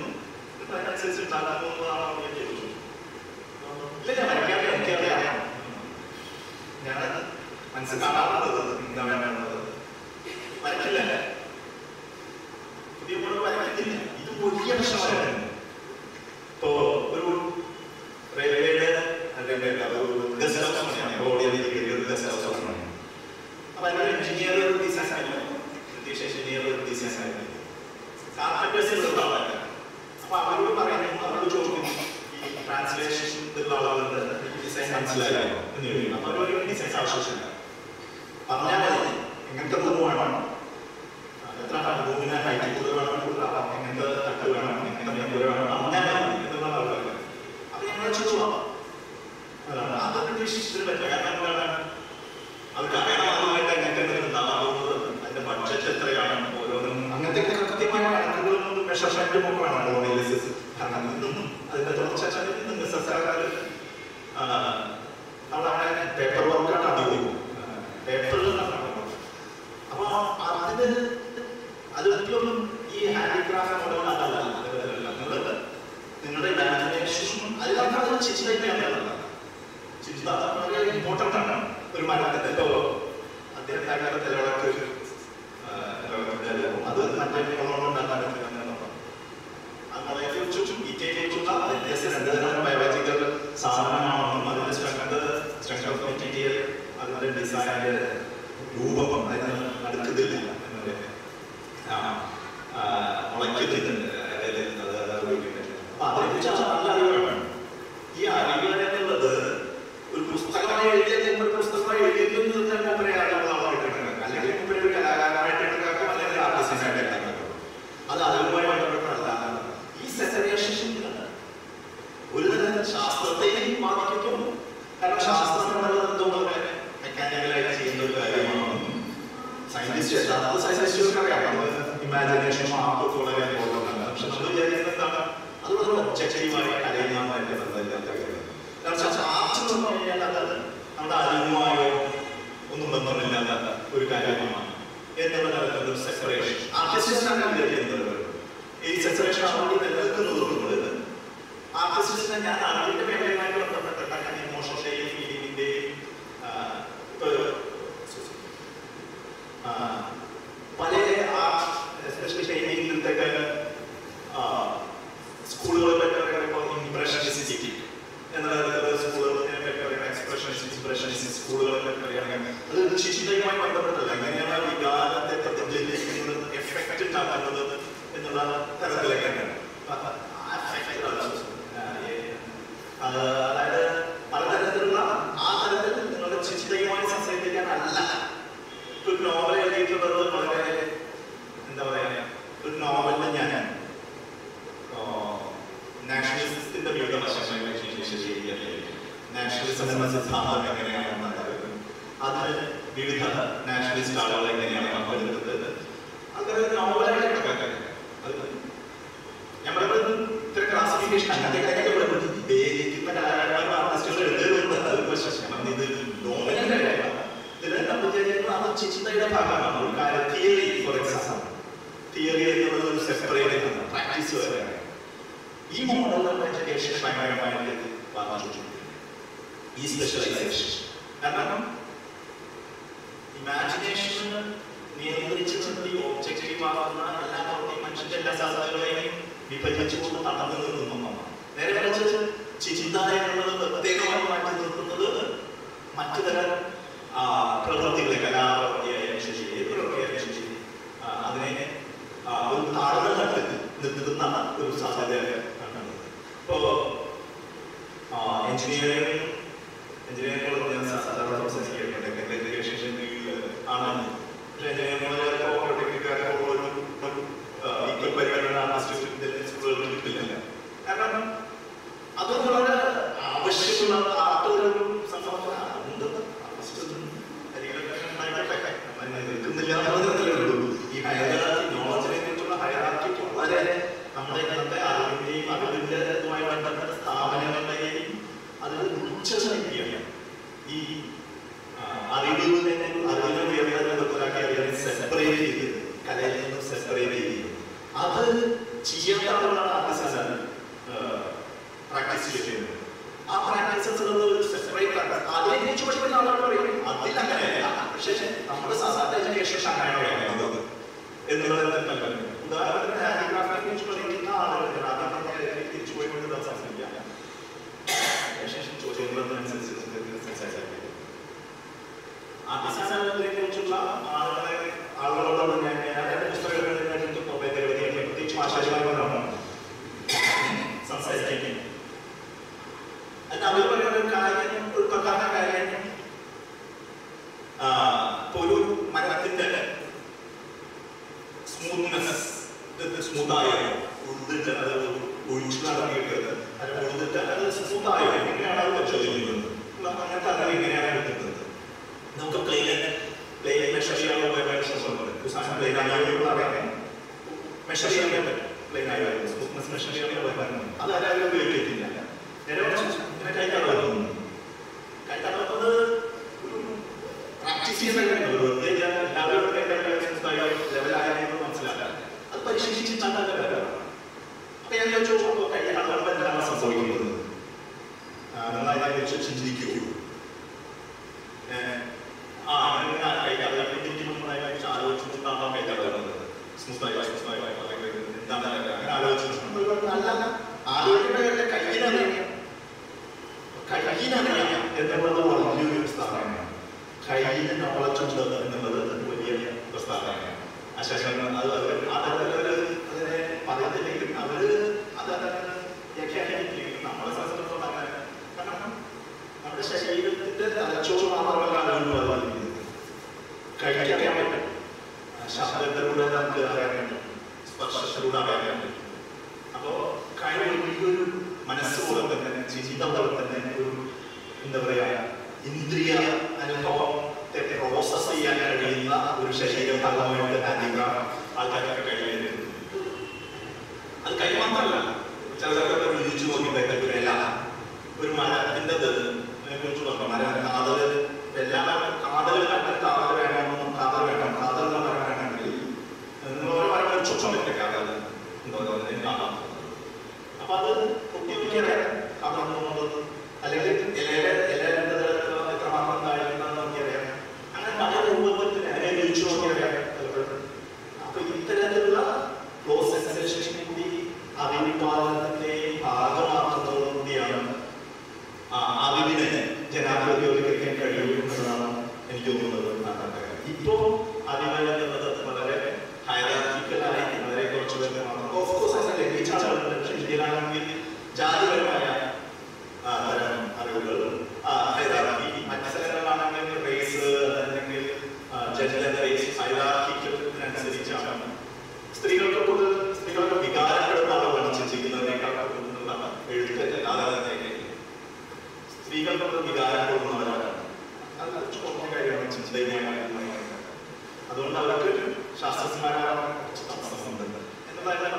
ഉണ്ടാക്കുന്നതാണോ എന്ന് ചോദിച്ചു ഇല്ല ഞാൻ വരയ്ക്കാൻ എനിക്കറിയാം ഞാൻ മനസ്സിൽ കാണാറുള്ളത് എന്താണ് വേണ്ടത് വരയ്ക്കില്ല പുതിയ മോഡൽ വരയ്ക്കുന്നില്ല ഇത് വലിയ പ്രശ്നമാണ് ഇപ്പോ ഒരു റെയിൽവേയുടെ അല്ലെങ്കിൽ ഒരു ഗസ്റ്റ് ഹൗസ് ആണ് ഓടിയ ഒരു ഗസ്റ്റ് ഹൗസ് ആണ് അപ്പൊ അതിനൊരു എഞ്ചിനീയർ ഡിസൈൻ ആയിരുന്നു ബ്രിട്ടീഷ് എഞ്ചിനീയർ ഡിസൈൻ ആയിരുന്നു കാർപ്പറ്റേഴ്സ് ആളല്ല അപ്പൊ അവരോട് പറയുന്നു അവരോട് ചോദിക്കുന്നു ഈ ട്രാൻസ്ലേഷൻ ആളുകളുണ്ട് ഡിസൈൻ മനസ്സിലായോ എന്ന് ചോദിക്കും അപ്പൊ അവരൊരു ഡിസൈൻ ആവശ്യമില്ല പറഞ്ഞാൽ മതി എങ്ങനത്തെ റൂം വേണം എത്ര റൂമിന് ഹൈറ്റ് കൂടുതൽ വേണം കൂടുതലാവാം എങ്ങനത്തെ തട്ട് വേണം എങ്ങനത്തെ മെമ്പർ വേണം അങ്ങനെ മതി എന്നുള്ള ആളുകൾ അപ്പൊ ഞങ്ങൾ ചോദിച്ചു അതാണ് അത് ബ്രിട്ടീഷ് പറ്റില്ല കാരണം എന്താണ് അത് കാര്യമായിട്ട് എങ്ങനെ ഉണ്ടാകുന്നത് അതിന്റെ ബഡ്ജറ്റ് എത്രയാണ് ഓരോന്നും അങ്ങനത്തെ കൃത്യമായ കണക്കുകളൊന്നും മെഷർമെന്റും ഒക്കെ വേണം അനാലിസിസ് കാരണം ഇതൊന്നും അതിന്റെ തുടർച്ച സർക്കാർ നമ്മളങ്ങനെ പേപ്പർ വർക്കാണ് അധികവും പേപ്പറിൽ അപ്പൊ അതിന് അത് ഒരിക്കലും ഈ ഹാൻഡിക്രാഫ്റ്റ് മോഡൽ അതല്ല നിങ്ങളുടെ നിങ്ങളുടെ ഇമാജിനേഷനും അതിനകത്ത് ചിന്തിക്കാൻ ചിന്ത വളരെ ഇമ്പോർട്ടൻ്റ് ആണ് ഒരു മരണത്തിന്റെ ഇപ്പോ അദ്ദേഹത്തെ കാലത്തിലൊക്കെ അത് മറ്റേ ഉണ്ടാക്കാൻ അങ്ങനെ ചുറ്റും ഇറ്റേക്കുള്ള വ്യത്യസ്ത രണ്ട് തരം ബയോളജിക്കൽ സാധനമാണെന്നും അതിന്റെ സ്ട്രക്ചർ സ്ട്രക്ചർ ഓഫ് മെറ്റീരിയൽ അതിന്റെ ഡിസൈനിന്റെ രൂപം അതിന് അടുക്കുന്നില്ല എന്നല്ലേ മുളയ്ക്കുന്നുണ്ട് അതിനെക്കുറിച്ച് നല്ല അറിവ് വേണം ഈ അറിവ് എന്നുള്ളത് ഒരു പുസ്തകമായി എഴുതിയ ഒരു പുസ്തകമായി എഴുതിയെന്ന് തന്നെ മൂപ്പരെയാളുകളായിട്ട് അല്ലെങ്കിൽ മൂപ്പര് ഒരു കലാകാരനായിട്ട് എടുക്കാം അല്ലെങ്കിൽ ആർട്ടിസ്റ്റായിട്ട് എടുക്കാം അത് അതുമായി ബന്ധപ്പെട്ടതല്ല ഈ സെപ്പറേഷൻ ഒരു തരം ശാസ്ത്രത്തെയും ബാധിക്കുന്നു കാരണം ശാസ്ത്രം എന്നുള്ളത് എന്തുകൊണ്ട് മെക്കാനിക്കലായിട്ട് ചെയ്യുന്ന ഒരു കാര്യമാണ് സയന്റിസ്റ്റ് അത് സയന്റിസ്റ്റുകൾക്ക് അറിയാം ഇമാജിനേഷൻ മാർക്ക് വളരെ ഇമ്പോർട്ടൻ്റ് പക്ഷെ നമ്മൾ വിചാരിക്കുന്നത് എന്താണ് അത് വളരെ ഒബ്ജക്റ്റീവായി കലയുമായിട്ട് ബന്ധമില്ലാത്ത കാര്യമാണ് കാരണം ആർട്സ് എന്ന് പറഞ്ഞാൽ അത് നമ്മുടെ അറിവുമായോ ഒന്നും ബന്ധമില്ലാത്ത ഒരു കാര്യമാണ് എന്നുള്ള തരത്തിലുള്ള ഒരു സെപ്പറേഷൻ ആർട്ടിസ്റ്റിനാണ് വിചാരിക്കുന്നത് ഈ സെപ്പറേഷൻ അവിടെ നിലനിൽക്കുന്നത് കൊണ്ട് ആർട്ടിസ്റ്റിനെ ഞാൻ അറിവിന്റെ മേഖലയുമായി ബന്ധപ്പെട്ടിട്ടാണ് ഇമോഷന്റെയും ഫീലിംഗിന്റെയും പല എസ്പെഷ്യലി പെയിന്റിംഗിലത്തെ സ്കൂളുകളിലൊക്കെ പറയുമ്പോൾ ഇംപ്രഷനിസ്റ്റിക് എന്ന തരത്തിലുള്ള സ്കൂളുകളിനെ പറ്റി പറയുന്ന എക്സ്പ്രഷനിസ്റ്റ് ഇംപ്രഷനിസ്റ്റ് സ്കൂളുകളിലൊക്കെ പറയുകയാണെങ്കിൽ അത് ചിന്തയുമായി ബന്ധപ്പെട്ടല്ല എങ്ങനെയാണ് വികാരത്തെ പ്രതിഫലിക്കുന്നത് എഫക്റ്റ് ഉണ്ടാക്കുന്നത് എന്നുള്ള തരത്തിലൊക്കെയാണ് അതായത് പലതരത്തിലുള്ള ആ തരത്തിൽ നിങ്ങളുടെ ചിന്തയുമായി സംസാരിക്കാനല്ല ഒരു നോവൽ എഴുതിയിട്ടുള്ളത് വളരെ എന്താ പറയാ ഒരു നോവലിൽ ഞാൻ നാഷണലിസത്തിന്റെ വിവിധ വശങ്ങളെ നാഷണലിസം എന്ന സിദ്ധാന്തം എങ്ങനെയാണ് അതിന് വിവിധ നാഷണലിസ്റ്റ് ആളുകൾ എങ്ങനെയാണ് പങ്കെടുക്കുന്നത് അങ്ങനെ ഒരു നോവലായിട്ട് കണക്കാക്കാൻ നമ്മുടെ ഇത്ര ക്ലാസിഫിക്കേഷൻ അങ്ങനത്തെ കാര്യങ്ങൾ വേദിക്കുന്ന കലാകാരന്മാരും ആർട്ടിസ്റ്റുകൾ എഴുതുന്നത് അത് പ്രശ്നം ഇത് നോവലിന്റെ ഇതിലെല്ലാം വിചാരിക്കുന്നത് അത് ചിന്തയുടെ ഭാഗമാണ് ഒരു കാര്യം തിയറി ഫോർ എക്സാമ്പിൾ തിയറി എന്നുള്ളത് ഒരു സെപ്പറേറ്റ് പ്രാക്ടീസ് വരെയാണ് ഈ മോഡൽ എഡ്യൂക്കേഷൻ ഭയങ്കരമായിട്ട് ബാധിച്ചു ഈ സ്പെഷ്യലൈസേഷൻ കാരണം ഇമാജിനേഷന് നിയന്ത്രിച്ച് നിർത്തി ഒബ്ജക്റ്റീവ് ആകുന്ന എല്ലാ പ്രവൃത്തിയും മനുഷ്യന്റെ എല്ലാ സാധ്യതകളെയും വിഭജിച്ചുകൊണ്ട് തടഞ്ഞു നിന്നൊന്നാണ് നേരെ മറിച്ച് ചിന്ത എന്നുള്ളത് പ്രത്യേകമായി മാറ്റി നിർത്തുന്നത് മറ്റു തരം ആ, പ്രവൃത്തികളെ കലാപ്രവൃത്തിയായാലും ശരി ഏത് പ്രവൃത്തിയായാലും ശരി ആ, അതിനെ ആ, ഒരു താഴ്ന്ന തലത്തിൽ നിർത്തുന്ന ഒരു സാധ്യത കാണുന്നത് ഇപ്പോ എഞ്ചിനീയറിംഗ് എഞ്ചിനീയറിംഗ് ഞാൻ സാധാരണ സംസാരിക്കേണ്ടത് എഡ്യൂക്കേഷൻ ആണ് പക്ഷേ എഞ്ചിനീയറിംഗ് പോളിടെക്നിക്കാരൊക്കെ ഒരു ഈക്വൽ പരിഗണന ആർട്ടിസ്റ്റ് സ്കൂളുകളിൽ കിട്ടില്ല കാരണം അത് വളരെ ആവശ്യമുള്ള ആർട്ടൊരു സംഭവമാണ് നിൽക്കുന്നില്ല എന്നതല്ലേ ഉള്ളൂ ഈ ഹയറാർക്കി നോളജിനെ കുറിച്ചുള്ള ഹയറാർക്കി വളരെ നമ്മുടെ ഇന്നത്തെ അറിവിന്റെയും അറിവിന്റെ ഇതുമായി ബന്ധപ്പെട്ട സ്ഥാപനങ്ങളുടെയും അതിൽ ഉച്ചനിക്കുകയാണ് ഈ ആ, അറിവിനെ അറിവിനെ ഉയർന്നതിനെ അറിവിനെ സെപ്പറേറ്റ് ചെയ്ത് കലയിൽ നിന്ന് സെപ്പറേറ്റ് ചെയ്ത് അത് ചെയ്യാത്തവരാണ് ആർട്ടിസ്റ്റാണ് സംസാരിക്കുന്നത് അത് അവർ പറയുന്ന ഒരു കാര്യം ഒരു പ്രധാന കാര്യം ആ, ഇപ്പൊ ഒരു മരത്തിന്റെ സ്മൂത്ത്നെസ് സ്മൂത്തായോ ഉഴുതിട്ട് അത് ഒഴിച്ചു നടത്തിയിട്ട് അത് ഉഴുതിട്ട് അത് സ്മൂത്തായോ എങ്ങനെയാണ് അത് പരിശോധിക്കുന്നത് നമുക്ക് അങ്ങനത്തെ അറിവ് എങ്ങനെയാണ് കിട്ടുന്നത് നമുക്ക് പ്ലെയിൻ പ്ലെയിൻ മെഷർ ചെയ്യാനുള്ള ഒരു സാധനം പ്ലെയിൻ ആയോ അറിയാം മെഷർ ചെയ്യാൻ പറ്റും പ്ലെയിൻ ആയോ സ്മൂത്ത്നെസ് മെഷർ ചെയ്യാനുള്ള അത് ആരും ഉപയോഗിക്കില്ല നേരെ മറിച്ച് ഇങ്ങനെ കൈ തടവുന്നു കൈ തടവുന്നത് ഒരു പ്രാക്ടീസ് ചെയ്യുന്ന കാര്യമല്ല. വെറുതെ ഞാൻ എല്ലാവരും കൈ തടവുക ലെവലായെന്ന് മനസ്സിലാക്കാം അത് പരിശീലിച്ച് ചാണ്ടാക്കാൻ കാര്യമാണ് അപ്പൊ ഞാൻ ചോദിച്ചു കൈ തടവുമ്പോൾ എന്താണ് സംഭവിക്കുന്നത് ആ, നന്നായി അതിനെക്കുറിച്ച് ചിന്തിക്കൂ ഏഹ്, ആ അങ്ങനെ കൈ തടവുന്നതിനായി ആലോചിച്ചിട്ടാണ് കൈ തടവുന്നത് സ്മൂത്തായി സ്മൂത്തായി എന്താണ് അങ്ങനെ ആലോചിച്ചിട്ടുണ്ട് നല്ല ആലോചനയുടെ കയ്യിലറിയാം കയ്യിലറിയാം എന്നുള്ളത് വലിയൊരു പ്രസ്താവനയാണ് കയ്യിൽ നോളജുണ്ട് എന്നുള്ളത് വലിയ പ്രസ്താവനയാണ് അശേഷം അത് അവർ അതവര് അതിനെ പദത്തിലേക്ക് അവര് അത് വ്യാഖ്യാനിക്കുകയും നമ്മളെ സംബന്ധിച്ചിടത്തോളം അങ്ങനെ കാരണം നമ്മുടെ ശരീരത്തിന്റെ തലച്ചോറ് മാത്രമല്ല കഴിക്കാൻ പറ്റും ശബ്ദത്തിലൂടെ നമുക്ക് അറിയാൻ പറ്റും സ്പർശത്തിലൂടെ അറിയാൻ പറ്റും അപ്പോ കാര്യം ഒരു മനസ്സ് പോലെ തന്നെ ചിന്ത പോലെ തന്നെ ഒരു എന്താ പറയാ ഇന്ദ്രിയ അനുഭവത്തെ പ്രോസസ് ചെയ്യാൻ കഴിയുന്ന ഒരു ശരീര ഭാഗമായിട്ട് ഹാൻഡിക്രാഫ്റ്റ് ആൾക്കാർക്ക് കഴിയുന്നുണ്ട് അത് കൈ മാത്രമല്ല ചിലർക്ക് രുചിച്ചു നോക്കി പറ്റില്ല ഒരു മരത്തിന്റെ കുറിച്ച് പറഞ്ഞു മരം കാതല് എല്ലാ കാതല് കണ്ട കാതൽ വേണമെന്നും കാതൽ വേണം കാതൽ എന്ന് പറയണമെങ്കിൽ നിങ്ങൾ പറയുമ്പോൾ ചുറ്റുമില്ല കാതൽ അപ്പൊ അത് പൊട്ടിപ്പിക്കാൻ കാതൽ അല്ലെങ്കിൽ ഇലയുടെ ഇലയുടെ എത്രമാത്രം താഴ്ന്നതെന്ന് നമുക്കറിയാം അങ്ങനെ പല രൂപത്തിൽ അതിനെ രുചിച്ചു നോക്കിയറിയാം പലപ്പോഴും അപ്പൊ ഇത്തരത്തിലുള്ള പ്രോസസ് കൂടി അഭിപാലനത്തിന്റെ ഭാഗമാക്കുന്നതോടുകൂടിയാണ് ആ അറിവിനെ ജനാധിപത്യവൽക്കരിക്കാൻ കഴിയും എന്നതാണ് എനിക്ക് തോന്നുന്നത് ഇപ്പോ അറിവ് എന്നുള്ളത് വളരെ ഹൈറാർക്കിക്കലായി വളരെ കുറച്ച് പേർക്ക് മാത്രം ഓഫ് കോഴ്സ് അങ്ങനെ ലഭിച്ച ആളുകളുണ്ട് പക്ഷേ ഇന്ത്യയിലാണെങ്കിൽ ജാതിപരമായ ആ, തരം അറിവുകൾ ഹൈറാർക്കി മറ്റ് സ്ഥലങ്ങളിലാണെങ്കിൽ റേസ് അല്ലെങ്കിൽ ജനറൽ റേസ് ഹൈറാർക്കിക്കലിനനുസരിച്ചാണ് സ്ത്രീകൾക്ക് കൂടുതൽ സ്ത്രീകളുടെ വികാരപ്പെടുന്ന ആളുകളാണ് ചെയ്യുന്നതിനേക്കാൾ കൂടുതലുള്ള എഴുത്ത് ആധാരത്തേക്ക് സ്ത്രീകൾക്ക് വികാരപ്പെടുന്നവരാണ് അത് കുറച്ച് കുറഞ്ഞ കാര്യമാണ് ചിന്തയുമായ അതുകൊണ്ട് അവർക്ക് ശാസ്ത്രജ്ഞന്മാരാണ് കുറച്ച് തടസ്സമുണ്ട് എന്നതായത്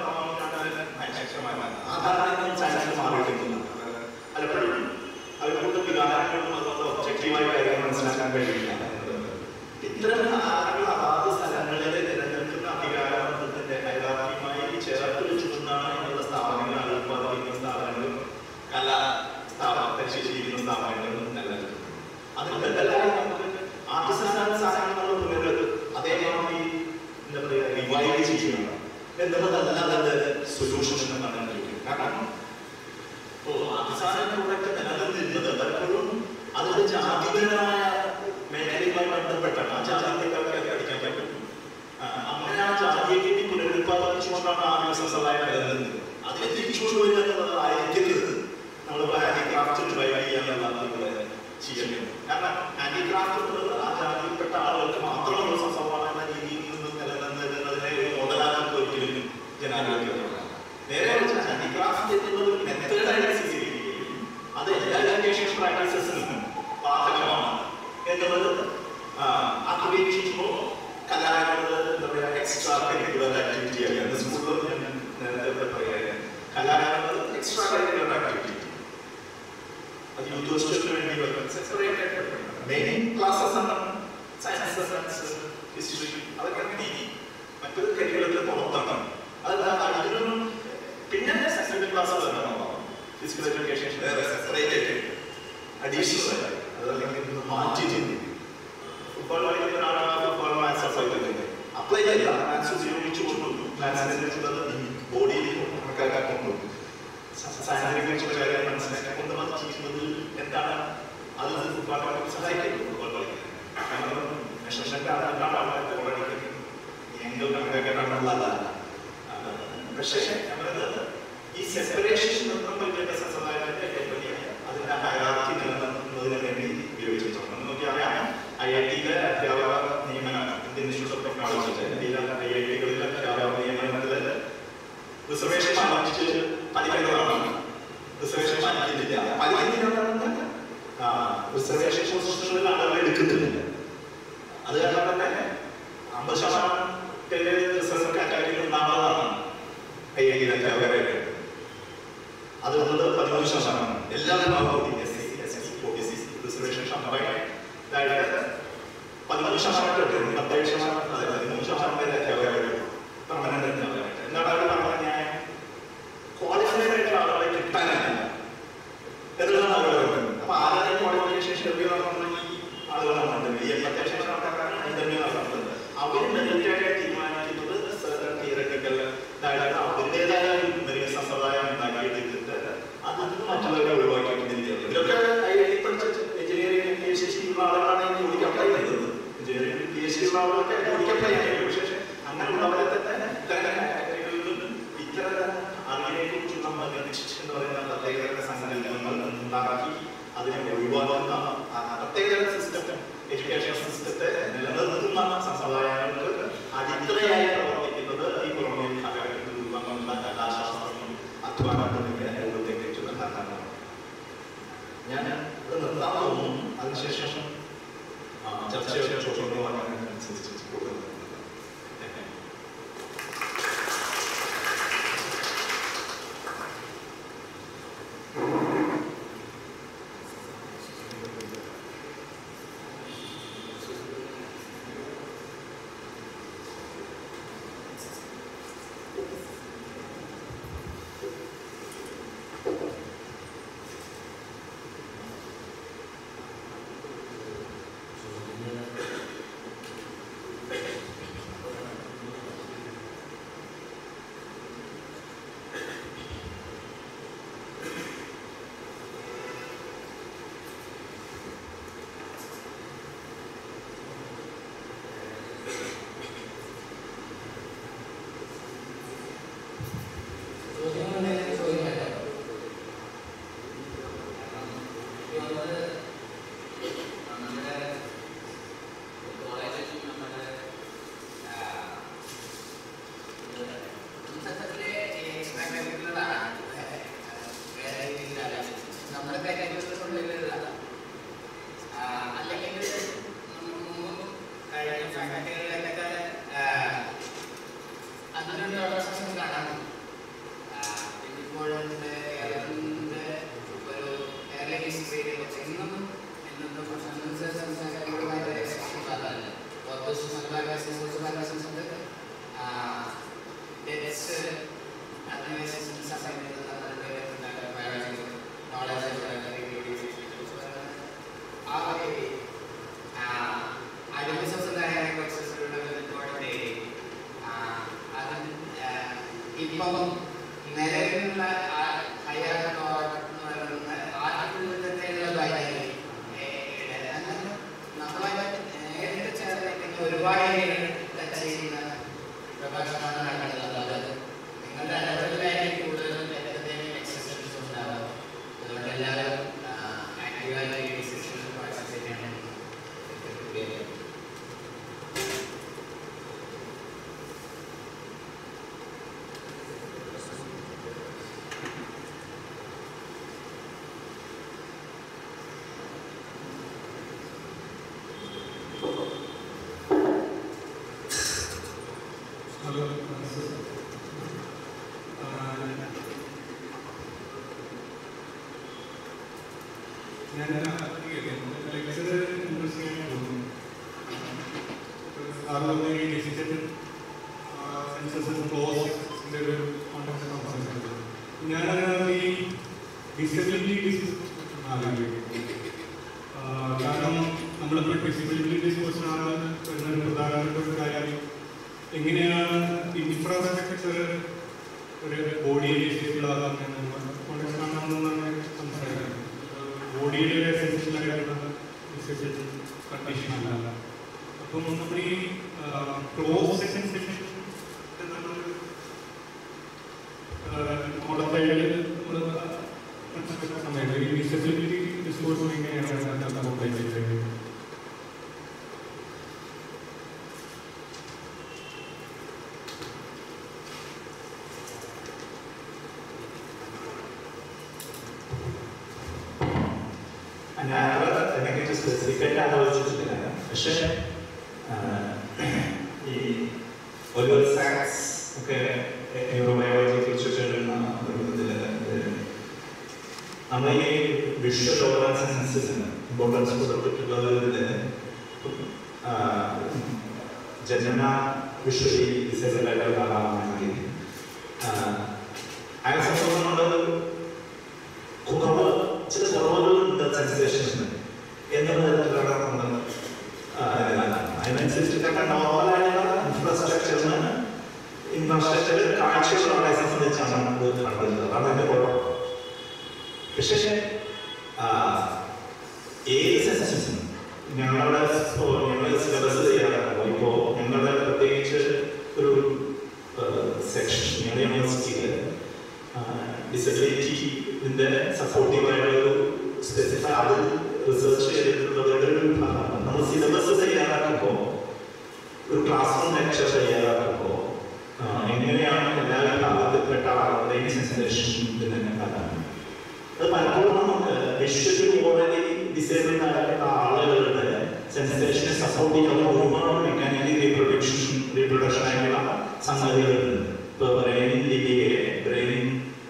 ആധാരങ്ങൾ സയൻസിൽ മാറിയിട്ടില്ല പലപ്പോഴും അവർക്ക് വികാരങ്ങളും അതുകൊണ്ട് ഒബ്ജക്റ്റീവായ കാര്യങ്ങൾ മനസ്സിലാക്കാൻ കഴിയില്ല ഇത്തരം ആളുകൾ അതാത് സ്ഥലങ്ങളിൽ നിലനിൽക്കുന്ന അധികാരബന്ധത്തിന്റെ ഹൈറാർക്കിയുമായി ചേർത്ത് വെച്ചിട്ടുണ്ടാണ് എന്നുള്ള സ്ഥാപനങ്ങൾ ഉത്പാദിപ്പിക്കുന്ന സ്ഥാപനങ്ങളും കല സ്ഥാപനത്തെ ശേഷിക്കുന്ന സ്ഥാപനങ്ങളും നിലനിൽക്കുന്നത് അതിന്റെ എല്ലാം നമുക്ക് ആർട്ടിസൺ സാധനങ്ങൾ മുന്നിൽ അതേമാതിരി എന്താ പറയുക റിവൈവ് ചെയ്യണം എന്നുള്ളതല്ലാതെ സൊല്യൂഷൻ എന്നാണ് എനിക്ക് കാരണം ഓ ആർട്ടിസാൻ പ്രൊഡക്റ്റ് നിലനിന്നിരുന്നത് പലപ്പോഴും അതൊരു ജാതിപരമായ മേഖലയുമായി ബന്ധപ്പെട്ടാണ് ആ ജാതിയൊക്കെ അടിക്കാൻ പറ്റും ആ, അങ്ങനെ ആ ജാതിയെ പുനരുത്പാദിച്ചുകൊണ്ടാണ് ആ ബിസിനസ്സുകളായി നിലനിന്നത് അതിനെ തിരിച്ചു കൊണ്ടുവരിക എന്നുള്ളത് ആയിരിക്കരുത് നമ്മൾ ഹാൻഡിക്രാഫ്റ്റ് ട്രൈ ചെയ്യാന്നുള്ളത് ചെയ്യുന്നത് കാരണം ഹാൻഡിക്രാഫ്റ്റ് എന്നുള്ളത് ആ ജാതിയിൽപ്പെട്ട ആളുകൾക്ക് മാത്രമുള്ള സംഭവമാണ് എന്ന രീതിയിൽ നിന്ന് നിലനിന്നതിനെ മുതലാക്കാൻ ഒരിക്കലും ജനാധിപത്യം നേരെ ഹാൻഡിക്രാഫ്റ്റ് എന്നുള്ളത് ഒരു മെത്തേഡായിട്ട് സ്വീകരിക്കുകയും അത് എല്ലാ എഡ്യൂക്കേഷൻ പ്രാക്ടീസസിനും ബാധകമാണ് എന്നുള്ളത് ആ, അപേക്ഷിക്കുമ്പോൾ കലാകാരങ്ങൾ എന്താ പറയുക എക്സ്ട്രാ കരിക്കുലർ ആക്ടിവിറ്റി ആണ് സ്കൂളിൽ ഞാൻ നേരത്തെ പറയാം കലാകാരങ്ങൾ എക്സ്ട്രാ കരിക്കുലർ ആക്ടിവിറ്റി അത് യൂത്ത് ഹോസ്റ്റലിന് വേണ്ടി സെപ്പറേറ്റ് ആയിട്ട് മെയിൻ ക്ലാസ്സസ് ആണ് സയൻസ് സയൻസ് ഹിസ്റ്ററി അതൊക്കെ രീതി മറ്റൊരു കരിക്കുലത്തിൽ പുറത്താണ് അത് അതിനൊന്നും പിന്നെ സെക്കൻഡ് ക്ലാസ് ഫിസിക്കൽ എഡ്യൂക്കേഷൻ വേറെ സെപ്പറേറ്റ് ആയിട്ട് അഡീഷണൽ അതല്ലെങ്കിൽ മാറ്റി ചിന്തിക്കും ഫുട്ബോൾ കളിക്കുന്ന ഒരാളാണ് ഫുട്ബോൾ മാത്സ് അപ്ലൈ ചെയ്യുന്നത് അപ്ലൈ ചെയ്യില്ല മാത്സ് ഉപയോഗിച്ചുകൊണ്ടും മാത്സിനെക്കുറിച്ചുള്ളത് ബോഡിയിൽ കൊണ്ടും സയൻസിനെ കുറിച്ചുള്ള കാര്യം മനസ്സിലാക്കിക്കൊണ്ട് അത് ചെയ്യുന്നത് എന്താണ് അത് ഫുട്ബോൾ കളി സഹായിക്കും ഫുട്ബോൾ കളിക്കാൻ കാരണം മെഷർമെന്റ് ആണെന്നാണ് ഓൾറെഡി എങ്കിൽ കണക്കാക്കാനുള്ളതല്ല പക്ഷേ നമ്മളത് ഈ സെപ്പറേഷൻ കിട്ടുന്നില്ല അത് കാരണം തന്നെ അമ്പത് ശതമാനം പേര് റിസർച്ച് കാറ്റഗറിയിൽ ഉണ്ടാവുന്നതാണ് ഐ ഐ കാറ്റഗറി അത് വന്നത് പതിമൂന്ന് ശതമാനം എല്ലാ വിഭാഗവും S C S C O B C reservation അതായത് പതിമൂന്ന് ശതമാനം പത്തേഴ് ശതമാനം അതെ പതിമൂന്ന് ശതമാനം വരെ കാറ്റഗറി പെർമനന്റ് എന്താണ് അവർ പറഞ്ഞ ന്യായം ക്വാളിഫൈഡ് ആയിട്ടുള്ള ആളുകളെ കിട്ടാനില്ല എന്നുള്ളതാണ് അവർ പറയുന്നത് അപ്പൊ ആരാധന ക്വാളിഫിക്കേഷൻ ഇന്റർവ്യൂ നടത്തുന്ന ഈ ആളുകളാണ് ഈ എൺപത്തേഴ് ശേഷം ആൾക്കാരാണ് ഇന്റർവ്യൂ നടത്തുന്നത് അവർ മെറിറ്റായിട്ട് തീരുമാനിക്കുന്നത് certain theoretical അതായത് അവരുടേതായ ഒരു മെറിയ സമ്പ്രദായം ഉണ്ടാക്കിയെടുത്തിട്ട് അതിൽ നിന്ന് മറ്റുള്ളവരെ ഒഴിവാക്കിയിട്ടില്ല ഇവരൊക്കെ പഠിച്ച എഞ്ചിനീയറിംഗ് പി എച്ച് ശേഷിയുള്ള ആളുകളാണ് ഈ ജോലിക്ക് അപ്ലൈ ചെയ്യുന്നത് എഞ്ചിനീയറിംഗ് പി എച്ച് ഉള്ള ആളുകളൊക്കെ ജോലിക്ക് അപ്ലൈ ചെയ്യുന്നത് പക്ഷേ അങ്ങനെയുള്ളവരെ തന്നെ ഇത്തരം കാറ്റഗറികളിൽ നിന്നും ഇത്തരം അറിവിനെ കുറിച്ചുള്ള എന്ന് പറയുന്ന പ്രത്യേകതര സംഘടനകൾ ഉണ്ടാക്കി അതിനെ ഒഴിവാക്കുന്ന ആ പ്രത്യേകതര സിസ്റ്റം എഡ്യൂക്കേഷൻ സിസ്റ്റത്തെ നിലനിർത്തുന്ന സമ്പ്രദായങ്ങൾക്ക് അടിത്തറയായി പ്രവർത്തിക്കുന്നത് ഈ കൊളോണിയൽ കാലഘട്ടത്തിൽ രൂപം കൊണ്ട കലാശാസ്ത്രം അധ്വാനത്തിന്റെ രൂപത്തേക്ക് ചുമത്താനാണ് ഞാൻ ഇത് നിർത്താൻ പോകുന്നു അതിനുശേഷം ആ, ചർച്ചയുടെ ചോദ്യങ്ങളുമായിട്ട് പോകുന്നത് ചോദ്യങ്ങളുടെ ചോദ്യമല്ല ഇതുള്ളത് നമ്മുടെ കോളേജിൽ നമ്മുടെ പുസ്തകത്തിലെ എക്സ്ട്രാ വേറെ രീതിയിലല്ല നമ്മുടെ കാര്യങ്ങളിലുള്ള അല്ലെങ്കിൽ മുമ്പ് കഴിഞ്ഞ ഫാക്കൽറ്റികളിലൊക്കെ അതിനുള്ള പ്രശ്നം കാണാൻ ഇപ്പോഴത്തെ കേരളത്തിന്റെ ഒരു കേരള ഹിസ്റ്ററിയെ കുറിച്ച് ഇന്നും ഇന്നത്തെ പ്രൊഫഷണൽസ് സംസാരിക്കുന്നതുമായ ഒരു സെക്ഷൻ അതല്ല ഓപ്പോസിഷൻ മലബാർ മലബാർ ഉണ്ട് ഡെറ്റ്സ് അഡ്മിനിസ്ട്രേഷൻ സമയത്ത് നോളജ് ആ ഐഡന്റിസം സമുദായ കോഴ്സുകളുടെ ഒരുപാട് അത് ഇപ്പം നിലവിലുള്ള ഹയർ നമ്മളായിട്ട് നേരിട്ട് ചേർന്ന് ഒരുപാട് ടച്ച് ചെയ്യുന്ന പ്രഭാഷണമാണ് നടക്കുന്നത് അത് നിങ്ങളുടെ ഇടപെടലായിരിക്കും കൂടുതലും എന്തെങ്കിലും എക്സസൈസ് ഉണ്ടാവുക അതുകൊണ്ട് എല്ലാവരും ആക്റ്റീവായി ഈ സെഷനിൽ പാർട്ടിസിപ്പേറ്റ് ചെയ്യണം ഹലോ ഞാൻ ലെക്ചർ ഇൻട്രസ്റ്റിംഗ് തോന്നുന്നു അതുപോലെ ഈ ഡിസിഷൻ സെൻസസ് ക്ലോസിൻ്റെ ഒരു കോൺടാക്ട് സംസാരിച്ചത് ഞാൻ ഈ ഡിസബിലിറ്റി ഡിസീസ് ആലോചിക്കുന്നത് കാരണം നമ്മളിപ്പോൾ ഡിസബിലിറ്റി ഡിസ്കഷൻ ആണ് വരുന്ന ഒരു പ്രധാനപ്പെട്ട ഒരു കാര്യം എങ്ങനെയാണ് ഇൻഫ്രാസ്ട്രക്ചർ ഒരു ബോഡിയെ ശരിയുള്ളതാകുന്നതെന്നാണ് സംസാരിക്കുന്നത് ബോഡിയുടെ എസെൻഷ്യലായിട്ടുള്ള ഡിസബിലിറ്റി കണ്ടീഷൻ അല്ല അപ്പം നമ്മുടെ ഈ ക്ലോസ് സെൻസേഷൻ മോഡഫൈഡിൽ നമ്മൾ മനസ്സിലാക്കുന്ന സമയത്ത് ഈ ഡിസബിലിറ്റി ഡിസ്കോഴ്സ് എങ്ങനെയാണ് അതിനകത്ത് അക്കോമഡേറ്റ് ചെയ്തത് ഞാൻ അതിനെക്കുറിച്ച് സ്പെസിഫിക് ആയിട്ട് ആലോചിച്ചിട്ടില്ല പക്ഷേ ആ, ഈ ഒരു സാക്സ് ഒക്കെ ന്യൂറോബയോളജിയെ കുറിച്ചൊക്കെ എഴുതുന്ന ഇതില് ഇത് നമ്മൾ ഈ വിഷ്വൽ ഓർഗൻ സെൻസസിന് ഇമ്പോർട്ടൻസ് കൊടുത്തിട്ടുള്ളതിൽ ജന്മന വിഷ്വലി ഡിസേബിൾ ആയിട്ടുള്ള ആളാണെങ്കിൽ അയാളെ സംബന്ധിച്ചുകൊണ്ട് കുറവ് ചില കുറവുകളുണ്ട് സെൻസേഷന് എന്നുള്ള തരത്തിലാണ് നമ്മൾ അതിനനുസരിച്ചിട്ടൊക്കെ നോർമലായിട്ടുള്ള ഇൻഫ്രാസ്ട്രക്ചറിന് ഇൻഫ്രാസ്ട്രക്ചർ കാഴ്ചകളെ സംബന്ധിച്ചാണ് നമ്മൾ കണ്ടത് അതാണ് അതിന്റെ കുഴപ്പം പക്ഷേ ആ, ഏത് സെൻസസിനും ഞങ്ങളുടെ ഞങ്ങൾ സിലബസ് ചെയ്യാറുണ്ട് ഇപ്പോൾ ഞങ്ങളുടെ പ്രത്യേകിച്ച് ഒരു സെക്ഷൻ ഞങ്ങളുടെ യൂണിവേഴ്സിറ്റിയിൽ ഡിസബിലിറ്റിന്റെ സപ്പോർട്ടീവായിട്ടുള്ള സ്പെസിഫൈ അത് റിസർച്ച് ചെയ്തിട്ടുള്ള ഒരു വിഭാഗമാണ് നമ്മൾ സിലബസ് തയ്യാറാക്കുമ്പോൾ ഒരു ക്ലാസ് റൂം ലെക്ചർ തയ്യാറാക്കുമ്പോൾ ആ, എങ്ങനെയാണ് എല്ലാ വിഭാഗത്തിൽപ്പെട്ട ആളുകളുടെയും സെൻസേഷൻ ഇതിനെല്ലാം അത് പലപ്പോഴും നമുക്ക് വിഷ്വലി ഓൾറെഡി ഡിസേബിൾഡ് ആയിട്ടുള്ള ആളുകളുടെ സെൻസേഷനെ സപ്പോർട്ട് ചെയ്യുന്ന ഒരുപാട് മെക്കാനിക്കലി റീപ്രൊഡക്ഷൻ റീപ്രൊഡക്ഷൻ ആയിട്ടുള്ള സംഗതികളുണ്ട് ഇപ്പോൾ ബ്രെയിൻ ലിപിയെ ബ്രെയിൻ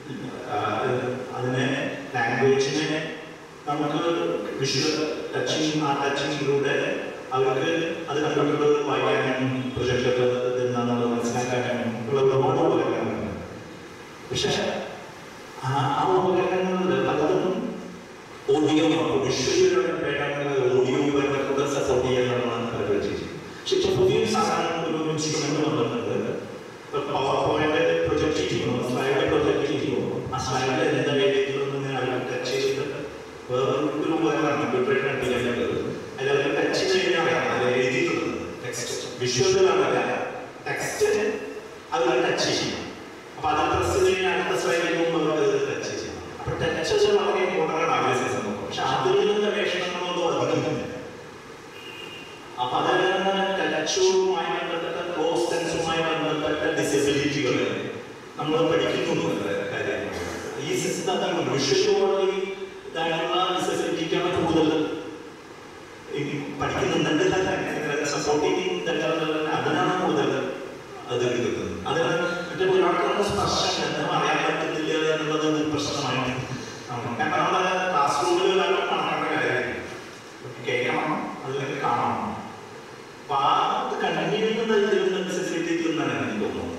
അതിനെ ലാംഗ്വേജിനെ നമുക്ക് വിഷ്വൽ ടച്ചിങ് ആ ടച്ചിങ്ങിലൂടെ അവർക്ക് അത് കമ്പ്യൂട്ടർ വായിക്കാനും പ്രൊജക്ടർ എന്താണെന്നുള്ളത് മനസ്സിലാക്കാനും ഉള്ള ഒരുപാട് ഉപകരണങ്ങളുണ്ട് പക്ഷേ ആ ആ ഉപകരണങ്ങളിൽ പലതും ഓഡിയോ വിഷ്വലിലൂടെ ഓഡിയോ ഉപകരണങ്ങളുടെ സപ്പോർട്ട് ചെയ്യാനാണ് പരിപാടിച്ചത് പക്ഷെ ഇപ്പൊ പുതിയൊരു സാധനം ഒരു ഇൻസ്ട്രുമെന്റ് വന്നിട്ടുണ്ട് പവർ പോയിന്റ് പ്രൊജക്ട് ചെയ്യുമ്പോൾ സ്ലൈഡ് പ്രൊജക്ട് ചെയ്യുമ്പോൾ ആ സ്ലൈഡിൽ എന്താ എഴുതിയിട്ടുണ്ടെന്ന് അതിൽ ടച്ച് ചെയ്തിട്ട് വേറൊരു ഉപകരണം കമ്പ്യൂട്ടറിൽ കണ്ടിട്ടുള്ളത് അതിൽ ടച്ച് ചെയ്യുകയാണ് അത് എഴുതിയിട്ടുള്ളത് ടെക്സ്റ്റ് വിഷ്വലിലാണ് ടെക്സ്റ്റ് അതിൽ ടച്ച് ചെയ്യും അപ്പൊ അത് പ്രസ് ചെയ്യാൻ അടുത്ത സ്ലൈഡിൽ മുമ്പ് നമുക്ക് ടച്ച് ചെയ്യാം അപ്പൊ ടച്ച് വളരെ ഇമ്പോർട്ടൻ്റ് ആണ് ആഗ്രഹിച്ച സംഭവം പക്ഷെ അതിൽ നിന്ന് ഗവേഷണങ്ങളൊന്നും അധികമില്ല അപ്പൊ അതെല്ലാം ടച്ചുമായി ബന്ധപ്പെട്ട ക്ലോസ് സെൻസുമായി ബന്ധപ്പെട്ട ഡിസബിലിറ്റികൾ നമ്മൾ പഠിക്കുന്നു കാര്യങ്ങൾ ഈ സിസ്റ്റം വിഷ്വലി ഇതായുള്ള ഡിസബിലിറ്റിക്കാണ് കൂടുതൽ ഈ പഠിക്കുന്നുണ്ട് സപ്പോർട്ടിങ് അതിനാണ് കൂടുതൽ അത് കിട്ടുന്നത് അതിന് മറ്റേ ഒരാൾക്കുള്ള സ്പർശം എന്ന് പറയാൻ പറ്റുന്നില്ല എന്നുള്ളത് ഒരു പ്രശ്നമാണ് കാരണം നമ്മുടെ ക്ലാസ് റൂമിലെല്ലാം കാണേണ്ട കാര്യമായിരിക്കും കേൾക്കണം അല്ലെങ്കിൽ കാണണം അപ്പൊ ആ ഇത് കണ്ടിന്യൂ ചെയ്യുന്ന ഫെസിലിറ്റി എന്നാണ് എനിക്ക് തോന്നുന്നത്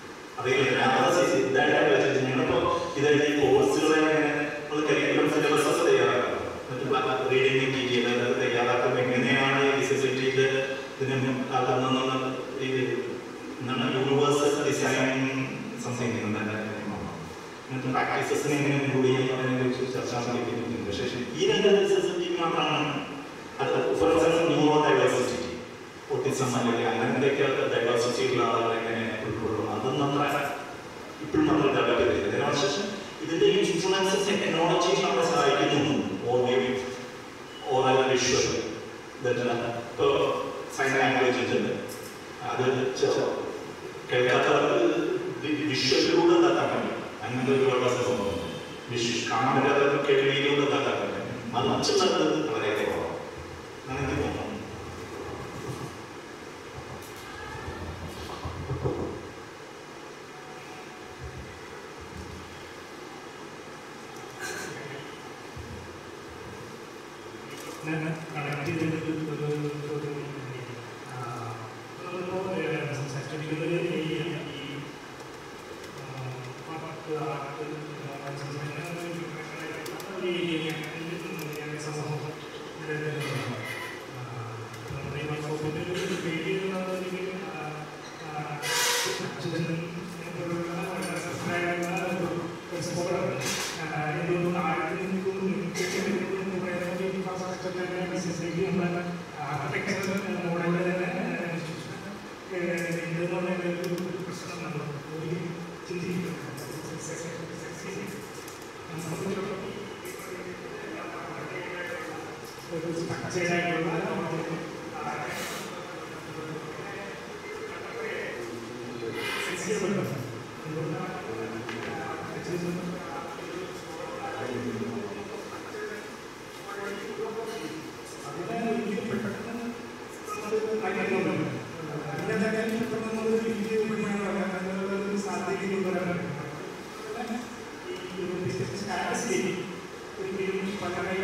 അറിയില്ല ഞങ്ങളിപ്പോ ഇതായിട്ട് ഈ കോഴ്സുകളെ നമ്മൾ കരിക്കുലം സിലബസ് തയ്യാറാക്കും റീഡിംഗ് മെറ്റീരിയൽ തയ്യാറാക്കുമ്പോൾ എങ്ങനെയാണ് ഈ ഡിസബിലിറ്റിയിൽ ഇതിന് അകന്ന ഈ എന്താണ് യൂണിവേഴ്സൽ ഡിസൈനിങ് സംതിങ് ഇങ്ങനത്തെ പ്രാക്ടീസസിനെ എങ്ങനെ ഇമ്പ്രൂവ് ചെയ്യാം അതിനെക്കുറിച്ച് ചർച്ച നടത്തിയിട്ടുണ്ട് പക്ഷേ ഈ രണ്ട് ഡിസബിലിറ്റി മാത്രമാണ് അത് for example neuro diversity autism അല്ലെങ്കിൽ അങ്ങനത്തെയൊക്കെ ഡൈവേഴ്സിറ്റി ഉള്ള ആളുകളെ എങ്ങനെ ഉൾക്കൊള്ളും അതും നമ്മൾ ഇപ്പോഴും നമ്മൾ ഡെവലപ്പ് ചെയ്തില്ല അതിനുശേഷം ഇതിന്റെ ഇൻഫ്ലുവൻസ് ടെക്നോളജി നമ്മളെ സഹായിക്കുന്നു ഓഡിയോ ഓറൽ വിഷ്വൽ ഇപ്പോൾ സൈൻ ലാംഗ്വേജ് ഉണ്ട് അത് കേൾക്കാത്തവർക്ക് വിഷ്വലിലൂടെ ഇതാക്കാൻ പറ്റും അങ്ങനത്തെ ഒരു വളരെ സംഭവം വിഷ് കാണാൻ പറ്റാത്തവർക്ക് കേൾവിയിലൂടെ ഇതാക്കാൻ പറ്റും അത് മറ്റുള്ളത് വളരെ കുറവാണ് അങ്ങനെ എനിക്ക് തോന്നുന്നു ഞാൻ കണക്ട് ചെയ്തിട്ട് ഒരു ഒരു സംസാരിച്ചിട്ടുള്ളത് ഈ ഈ പാട്ട് ആർട്ട് ഈ സമൂഹം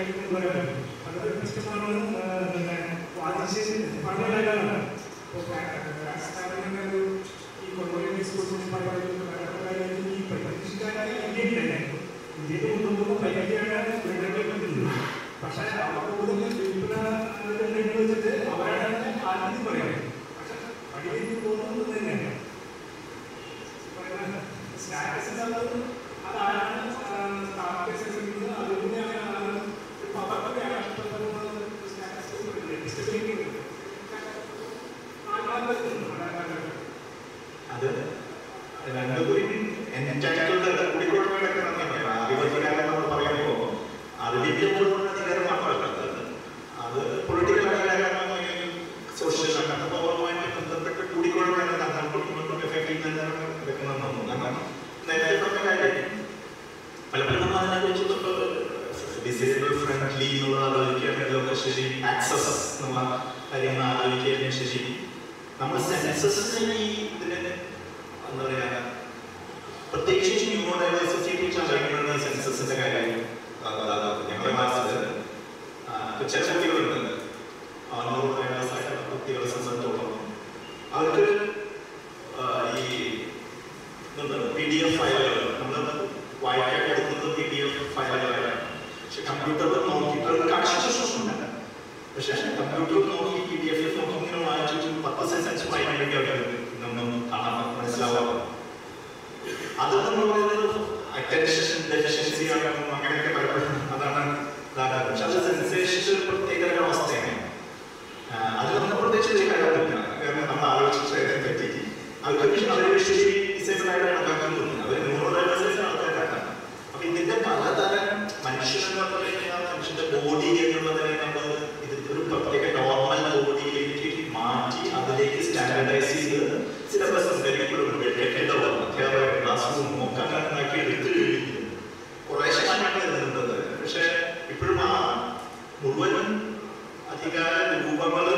പക്ഷേ അവിടെ കൂടുതൽ വെച്ചിട്ട് അവരാണ് ആദ്യം പറയുന്നത് പക്ഷെ പടിയിലേക്ക് പോകുന്നത് തന്നെയാണ് സ്റ്റാറ്റസ് എന്നുള്ളത് അതാണ് സ്ഥാപക ശ്രമിക്കുന്നത് അതുതന്നെയാണ് പത്രത്തെയാണ് അത് രണ്ടുപേരും എൻറ്റാക്കിൾഡ് കൂടിക്കൊടുക്കണമെന്നൊക്കെ നമ്മൾ ആധിപത്യകാലം നമ്മൾ പറയുമ്പോൾ അതിന്റെ അധികാരം മാത്രമല്ല അത് പൊളിറ്റിക്കൽ അധികാരം സോഷ്യൽ അങ്ങനത്തെ ബന്ധപ്പെട്ട് കൂടിക്കൊടുക്കണം അങ്ങോട്ടും ഇങ്ങോട്ടും എഫക്ട് ചെയ്യുന്നതാണ് വെക്കുന്നതെന്ന് കാരണം നേരത്തെ പറഞ്ഞ കാര്യം പലപ്പോഴും നമ്മൾ അതിനെക്കുറിച്ച് ഡിസേബിൾ ഫ്രണ്ട്ലി എന്നുള്ള ആലോചിക്കുകയാണെങ്കിലൊക്കെ ശരി ആക്സസ് എന്നുള്ള കാര്യങ്ങൾ ആലോചിക്കുകയാണെങ്കിൽ ശരി നമ്മൾ സെൻസസിന് ഈ ഇതിന് എന്താ പറയാ പ്രത്യേകിച്ച് ന്യൂറോ ഡൈവേഴ്സിറ്റിയെ കുറിച്ച് അറിയുന്നത് സെൻസസിന്റെ കാര്യം ഞങ്ങളുടെ ക്ലാസ്സിൽ ചില കുട്ടികളുണ്ട് ന്യൂറോ ഡൈവേഴ്സ് ആയിട്ടുള്ള കുട്ടികളെ സംബന്ധിച്ചിടത്തോളം അവർക്ക് ആ, ഈ പി ഡി എഫ് ഫയലുകൾ നമ്മൾ വായിക്കാൻ എടുക്കുന്നത് പി ഡി എഫ് ഫയലുകളാണ് പക്ഷെ കമ്പ്യൂട്ടറിൽ നോക്കിയിട്ട് കാഴ്ചശേഷമുണ്ട് പക്ഷെ കമ്പ്യൂട്ടറിൽ നോക്കി പി ഡി എഫ് നോക്കി ഇങ്ങനെ വായിച്ചിട്ട് പത്ത് സെൻസ് വായിക്കാൻ വേണ്ടി അവർക്ക് ഇതൊന്നും കാണാൻ മനസ്സിലാവാം അത് നമ്മൾ പറയുന്നത് അറ്റൻഷൻ ഡെഫിഷ്യൻസി അങ്ങനെയൊക്കെ പലപ്പോഴും അതാണ് ഇതാകാറ്. പക്ഷെ അത് സെൻസേഷൻ പ്രത്യേക ഒരു അവസ്ഥയാണ് ആ, അത് നമ്മൾ പ്രത്യേകിച്ച് വലിയ കാര്യമൊന്നുമില്ല കാരണം നമ്മൾ ആലോചിച്ചതിനെ പറ്റി അവർക്ക് അവർ ഡിസേബിൾ ആയിട്ട് കണക്കാക്കുന്നുണ്ട് അവർ ന്യൂറോഡൈവേഴ്സിന്റെ ആൾക്കാരാണ് അപ്പൊ ഇതിന്റെ പലതരം മനുഷ്യൻ എന്ന് പറയുന്ന മനുഷ്യന്റെ ബോഡി എന്നുള്ളതിനെ നമ്മൾ ഇത് ഒരു പ്രത്യേക നോർമൽ ബോഡിയിലേക്ക് മാറ്റി അതിലേക്ക് സ്റ്റാൻഡർഡൈസ് ചെയ്ത് സിലബസ് അധ്യാപക ക്ലാസ് റൂമും ഒക്കെ അങ്ങനെയാക്കി എടുത്ത് കഴിഞ്ഞു കുറേ ശതമാനങ്ങൾ ഇരുന്നത് പക്ഷെ ഇപ്പോഴും ആ മുഴുവൻ അധികാര രൂപങ്ങൾ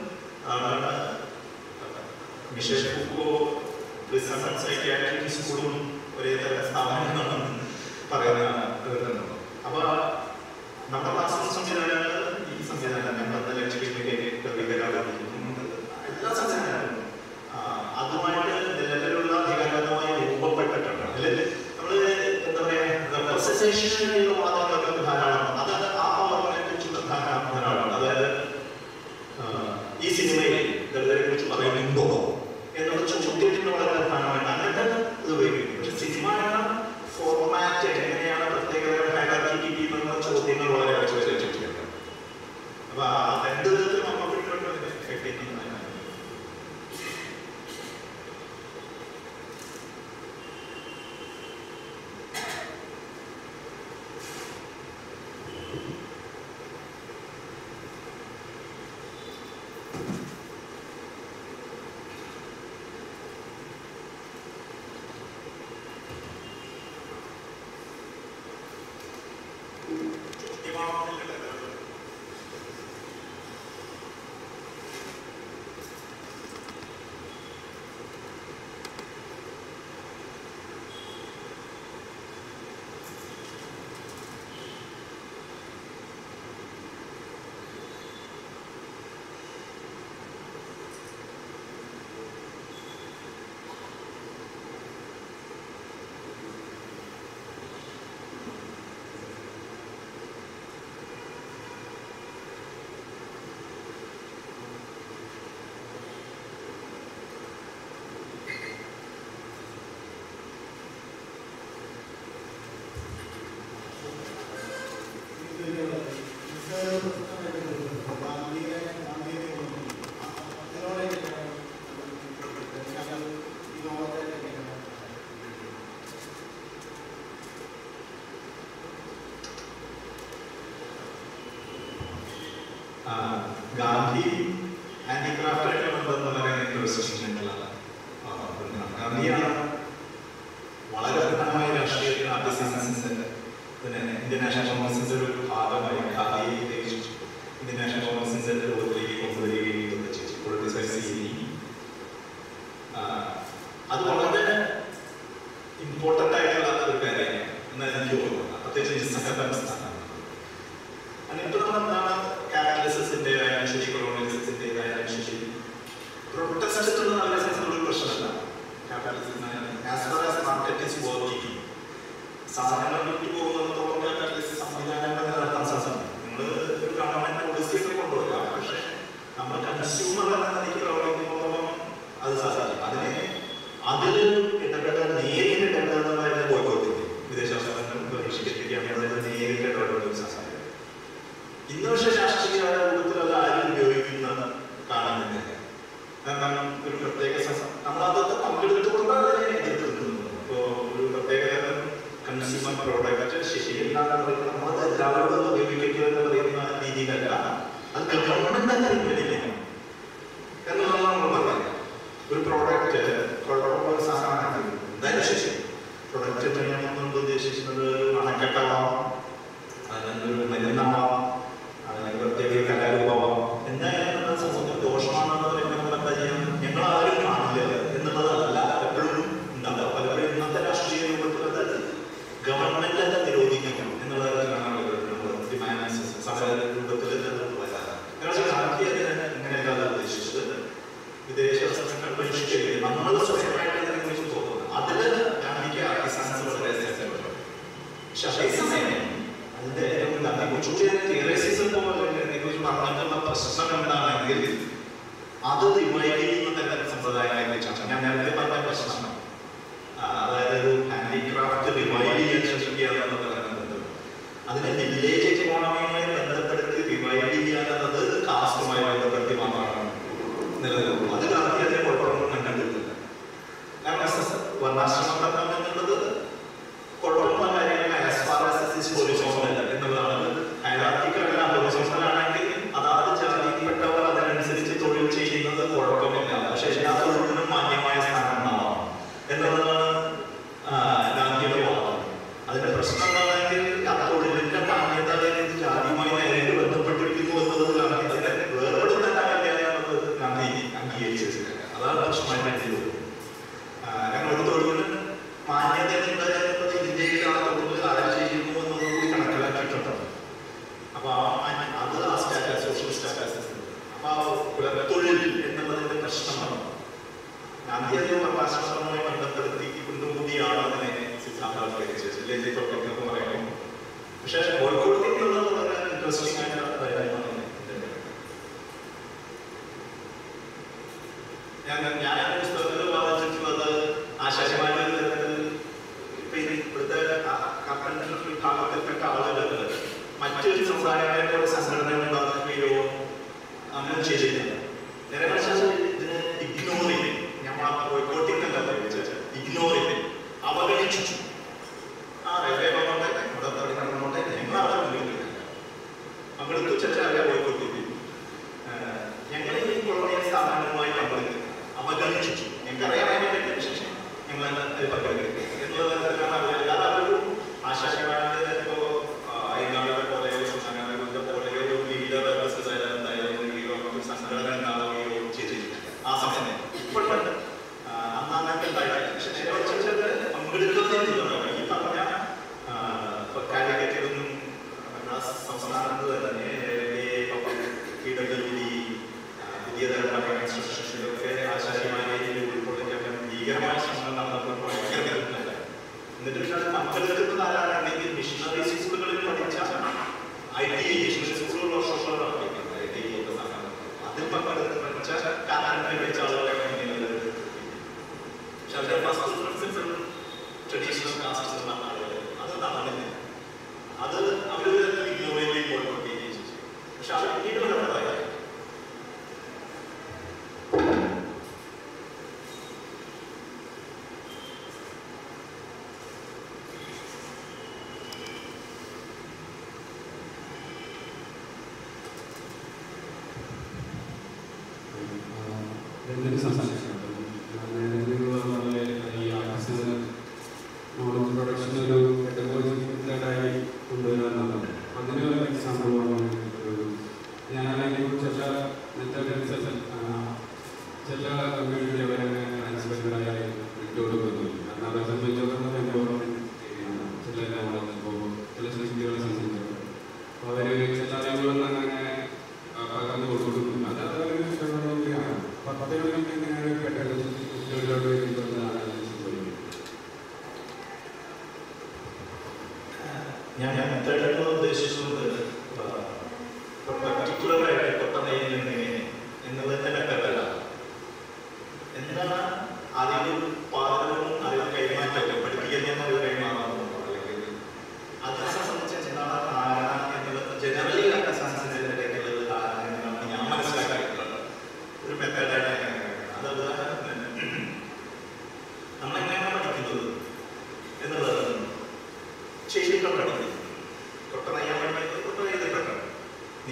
മിഷേൽ ഫുക്കോ പ്രിസൺ സൈക്യാട്രിക് സ്കൂളും ഒരേ തരം സ്ഥാപനങ്ങളാണ് പറയുന്ന കേൾക്കുന്നത് അപ്പൊ നമ്മുടെ ക്ലാസ് സംവിധാനങ്ങൾ ഈ സംവിധാനം നമ്മുടെ ലക്ഷ്മിക്ക് എല്ലാ സംവിധാനങ്ങളും ആ, അതുമായിട്ട് നിലവിലുള്ള അധികാരമായി രൂപപ്പെട്ടിട്ടുണ്ട് അല്ലേ നമ്മള് എന്താ പറയാ റെപ്രസെന്റേഷനിലുള്ള വാദങ്ങളൊക്കെ ധാരാളം അത് ആ പവറിനെ കുറിച്ചുള്ള ധാരാളം ധാരാളം അതായത് ആ, ഈ സിനിമയിൽ ദളിതരെ കുറിച്ച് പറയുന്നുണ്ടോ എന്നുള്ള ചോദ്യത്തിന് വളരെ പ്രധാനമായിട്ട് അങ്ങനത്തെ ഇത് ഉപയോഗിക്കും പക്ഷെ സിനിമ ഫോർമാറ്റ് എങ്ങനെയാണ് പ്രത്യേകതരം ഹൈറാർക്കി എന്നുള്ള ചോദ്യങ്ങൾ വളരെ ചോദിച്ചിട്ടുണ്ട് അപ്പൊ ആ രണ്ട് വിധത്തിൽ നമ്മൾ എഫക്ട് ചെയ്യുന്നതാണ് ആ, ഗാന്ധി ഹാൻഡിക്രാഫ്റ്റ് ബന്ധം എന്ന് പറയുന്ന ഒരു സൃഷ്ടികളാണ് ഗാന്ധിയാണ് വളരെ പ്രധാനമായ രാഷ്ട്രീയത്തിൽ ആർട്ടിസിൻസിന്റെ പിന്നെ ഇന്ത്യൻ നാഷണൽ കോൺഗ്രസിന്റെ ഒരു ഭാഗമായി ഗാന്ധിയെ ഉദ്ദേശിച്ചു ഇന്ത്യൻ നാഷണൽ കോൺഗ്രസിന്റെ രൂപത്തിലേക്ക് കൊണ്ടുവരികയും ഒക്കെ ചെയ്തു പൊളിറ്റിസൈസ് ചെയ്യുകയും ആ, അത് വളരെ ഇമ്പോർട്ടൻ്റ് ആയിട്ടുള്ള ഒരു കാര്യമാണ് എന്നാണ് എനിക്ക് തോന്നുന്നത് പ്രത്യേകിച്ച് ഈ സഹകരണ സ്ഥാനം ഇന്ന് പക്ഷേ രാഷ്ട്രീയ രൂപത്തിൽ അത് ആരും ഉപയോഗിക്കുന്നത് കാണുന്നില്ല കാരണം ഒരു പ്രത്യേക സ- നമ്മളതൊക്കെ പങ്കെടുത്തുകൊണ്ടാണ് അതിനെ എതിർക്കുന്നത് ഇപ്പോ ഒരു പ്രത്യേക കൺസ്യൂമർ പ്രോഡക്റ്റ് ശരിയല്ലാതെ പറയുന്നത് നമ്മളത് എല്ലാവരോടും ഉപയോഗിക്കുക എന്ന് പറയുന്ന രീതിയിലല്ല അത് ഗവൺമെന്റ് തന്നെ പിൻവലിക്കണം എന്നുള്ളത് നമ്മൾ പറയാം ഒരു പ്രോഡക്റ്റ് കുഴപ്പമുള്ള ഒരു സാധനമാണ് എന്തായാലും ശരി പ്രൊഡക്റ്റ് നമ്മൾ ഉദ്ദേശിക്കുന്നത് അണക്കെട്ടാവാം അതിനൊരു മരുന്നാവാം അതിന് പ്രത്യേക കലാരൂപമാവാം എന്തായാലും നമ്മുടെ സമൂഹത്തിൽ ദോഷമാണെന്ന് പറയുന്നത് നമ്മൾ എന്താ ചെയ്യാൻ ഞങ്ങൾ ആരും കാണില്ല എന്നുള്ളതല്ല എപ്പോഴും ഉണ്ടാവുക പലപ്പോഴും ഇന്നത്തെ രാഷ്ട്രീയ രൂപത്തിൽ അത് ഗവൺമെന്റ് തന്നെ നിരോധിക്കണം എന്നുള്ളതാണ് ഡിമാൻഡ് സമര രൂപത്തിൽ ഇങ്ങനെയല്ല ഉദ്ദേശിച്ചത് വിദേശ വസ്ത്രങ്ങൾ പരിഷ്കരിക്കുക നമ്മൾ സ്വയമായിട്ട് അതിനെക്കുറിച്ച് തോന്നുന്നത് അതില് ഗാന്ധിക്ക് ആർട്ടിസാൻസ് വളരെ രസമുണ്ട്. പക്ഷെ അതേസമയം അതിന്റെ തിയറസിസം പോലെ ഇതിനെക്കുറിച്ച് പറഞ്ഞിട്ടുള്ള പ്രശ്നം എന്താണെങ്കിൽ അത് ഡിവൈഡ് ചെയ്യുന്ന തരം സമ്പ്രദായങ്ങളെ കുറിച്ചാണ് ഞാൻ നേരത്തെ പറഞ്ഞ പ്രശ്നം ആ, അതായത് ഹാൻഡിക്രാഫ്റ്റ് ഡിവൈഡ് ചെയ്യാൻ ശ്രമിക്കുക എന്നുള്ളത് പറയുന്നത് അതിനെ വില്ലേജ് എക്കോണമിയുമായി ബന്ധപ്പെടുത്തി ഡിവൈഡ് ചെയ്യുക എന്നത് കാസ്റ്റുമായി ബന്ധപ്പെടുത്തി മാത്രമാണ് നിലനിൽക്കുന്നത് അത് ഗാന്ധി അതിനെ കുഴപ്പമൊന്നും കണ്ടിട്ടില്ല കാരണം വർണ്ണാശ്രമം എന്നുള്ളത് കുഴപ്പമുള്ള കാര്യങ്ങൾ as far as this horizontal എന്നുള്ളതാണ് ഹൈറാർക്കിക്കൽ ഹൊറിസോണ്ടലാണെങ്കിൽ അതാത് ജാതിയിൽപ്പെട്ടവർ അതിനനുസരിച്ച് തൊഴിൽ ചെയ്യുന്നത് കുഴപ്പമില്ല പക്ഷേ എല്ലാ തൊഴിലിനും മാന്യമായ സ്ഥാനം ഉണ്ടാവണം എന്നുള്ളതാണ് ആ, ഗാന്ധിയുടെ വാദം അതിന്റെ പ്രശ്നം എന്താണെങ്കിൽ ആ തൊഴിലിന്റെ മാന്യത ഇത് ജാതിയുമായി നേരിട്ട് ബന്ധപ്പെട്ടിരിക്കുന്നു എന്നത് ഗാന്ധി തന്നെ വേർപെടുത്താനാവില്ല എന്നുള്ളത് ഗാന്ധി അംഗീകരിച്ചിട്ടില്ല അതാണ് പ്രശ്നമായിട്ട് കാരണം ഒരു തൊഴിലിന് മാന്യത ഉണ്ട് എന്നത് ഇന്ത്യയിൽ ആ തൊഴിൽ ആരും ചെയ്യുന്നു എന്നത് കൂടി കണക്കിലാക്കിയിട്ടുണ്ട് അപ്പൊ ആ മാന്യ- അത് ആ സ്റ്റാറ്റസ് സോഷ്യൽ സ്റ്റാറ്റസ് അപ്പൊ ആ കുലത്തൊഴിൽ എന്നുള്ളതിന്റെ പ്രശ്നമാണ് ഗാന്ധി അത് പ്രഭാഷണവുമായി ബന്ധപ്പെടുത്തി കൊണ്ടുകൂടിയാണ് അതിനെ സിദ്ധാന്തവൽക്കരിച്ചത് ലളിത തൊഴിലൊക്കെ പറയുന്നു പക്ഷേ കോഴിക്കോട് എന്നുള്ളത് വളരെ ഇൻട്രസ്റ്റിംഗ് ആയിട്ടുള്ള കാര്യമാണ് ഞാൻ ഞാൻ ആ പുസ്തകത്തിൽ വായിച്ചിട്ടുള്ളത് ആശാരിമാരുടെ തരത്തിൽ ഇപ്പൊ ഇത് ഇവിടുത്തെ കർണാടക വിഭാഗത്തിൽപ്പെട്ട ആളുകൾ മറ്റൊരു സമുദായങ്ങളെ പോലെ സംഘടന ഉണ്ടാക്കുകയോ അങ്ങനെ ചെയ്തിട്ടില്ല നേരെ മറിച്ച് ഇതിനെ ഇഗ്നോർ ചെയ്യും നമ്മൾ ആ കോഴിക്കോട്ടിൽ നിന്നല്ല ഉപയോഗിച്ചത് ഇഗ്നോർ ചെയ്യും അവഗണിച്ചു ആ റെയിൽവേ വന്നോട്ടെ ഇവിടെ പഠിക്കണമെന്നോട്ടെ ഞങ്ങൾ അവിടെ ഉപയോഗിക്കില്ല പങ്കെടുത്തു ചെറിയ കോഴിക്കോട്ടിൽ ഞങ്ങൾ ഈ കൊളോണിയൽ സ്ഥാപനങ്ങളുമായി പങ്കെടുക്കുക അവഗണിച്ചു ഞങ്ങൾക്കറിയാൻ വേണ്ടി ശേഷം ഞങ്ങൾ അതിൽ പങ്കെടുക്കുക എന്നുള്ള തരത്തിലാണ് അവർ എല്ലാവരും ആശാസ്യമായിട്ട് ഇപ്പോ അയ്യാളുടെ പോലെയോ സംഘടനകളുടെ പോലെയോ ലീഡർ എന്തായാലും സംഘടന ഉണ്ടാവുകയോ ചെയ്തിട്ടില്ല ആ സമയം ഇപ്പോഴുണ്ട് അന്ന് അങ്ങനത്തെ ഉണ്ടായിട്ടില്ല പക്ഷെ നേരെ മറിച്ച് പങ്കെടുക്കുന്നതിനുള്ള ഈ പറഞ്ഞ കാലിക്കറ്റിലൊന്നും സംസ്ഥാനത്ത് തന്നെ പി ഡബ്ല്യു ഡി പുതിയ തരത്തിലുള്ള കൺസ്ട്രക്ഷനിലൊക്കെ ആശാരിമാരെ ഉൾക്കൊള്ളിക്കാൻ ഭീകരമായ ശ്രമങ്ങൾ നടന്നപ്പോൾ ഭയങ്കര എന്നിട്ട് പിന്നെ അത് പങ്കെടുക്കുന്നത് ആരാണെങ്കിൽ മിഷണറി സ്കൂളുകളിൽ പഠിച്ച ഐ ടി മിഷണറി സ്കൂളുകൾ വർഷങ്ങളാണ് ഐ ടി അതിൽ പങ്കെടുത്ത് പഠിച്ച കാലങ്ങളിൽ വെച്ച ആളുകളെ പക്ഷെ അവരുടെ ഫസ്റ്റ് പ്രിൻസിപ്പിൾ ട്രഡീഷണൽ കാസ്റ്റ് എന്നാണ് ആളുകൾ അത് നടന്നില്ല അത് അവർ ഇഗ്നോറിലേക്ക് പോയിക്കൊണ്ടിരിക്കുകയും ചെയ്തു പക്ഷെ അത് പിന്നീട് പറയാം എന്തൊരു സംസാരിക്കണം ഈ ആർട്ടിസ്റ്റ് മോഡൽ പ്രൊഡക്ഷൻ ഒരു പെഡഗോജി മെത്തേഡായി കൊണ്ടുവരാന്നുള്ളത് അതിന് ഒരു എക്സാമ്പിളാണ് ഒരു ഞാൻ അതിനെക്കുറിച്ച് ചില മെത്തേഡ് അനുസരിച്ച് ചില കമ്മ്യൂണിറ്റി അവരെ ട്രാൻസ്പെറൻ്റായി ഇട്ടോട് വരുന്നു കാരണം അവരെ സംബന്ധിച്ചിടത്തോളം എംപവർമെൻറ്റ് ചില ഇപ്പോൾ ചില സൃഷ്ടികളെ സംബന്ധിച്ചിടത്തോളം അപ്പോൾ അവർ ചില അറിവുകളൊന്നും അങ്ങനെ പകർന്നു കൊടുക്കുന്നു അത് അതൊരു ഇഷ്ടപ്പെടുന്നതാണ് അപ്പോൾ പദ്ധതികളൊക്കെ ഇങ്ങനെ പെട്ടെന്ന് കുട്ടികളിലോട്ട് വരുന്നതാണ് സംഭവിക്കുന്നത് ഞാൻ ഞാൻ മെത്തേഡ് ഉദ്ദേശിച്ചത് പർട്ടിക്കുലർ ആയിട്ട് പെട്ടെന്ന് എങ്ങനെ എന്നുള്ളതിന്റെ മെത്തേഡല്ല എന്താണ് അതിന് പാതകവും അറിവ് കൈമാറ്റം പഠിപ്പിക്കുന്ന ഒരു കൈമാറുന്നു അല്ലെങ്കിൽ അതിനെ സംബന്ധിച്ച് എന്താണ് ധാരണ എന്നുള്ളത് ജനറലി സംബന്ധിച്ച്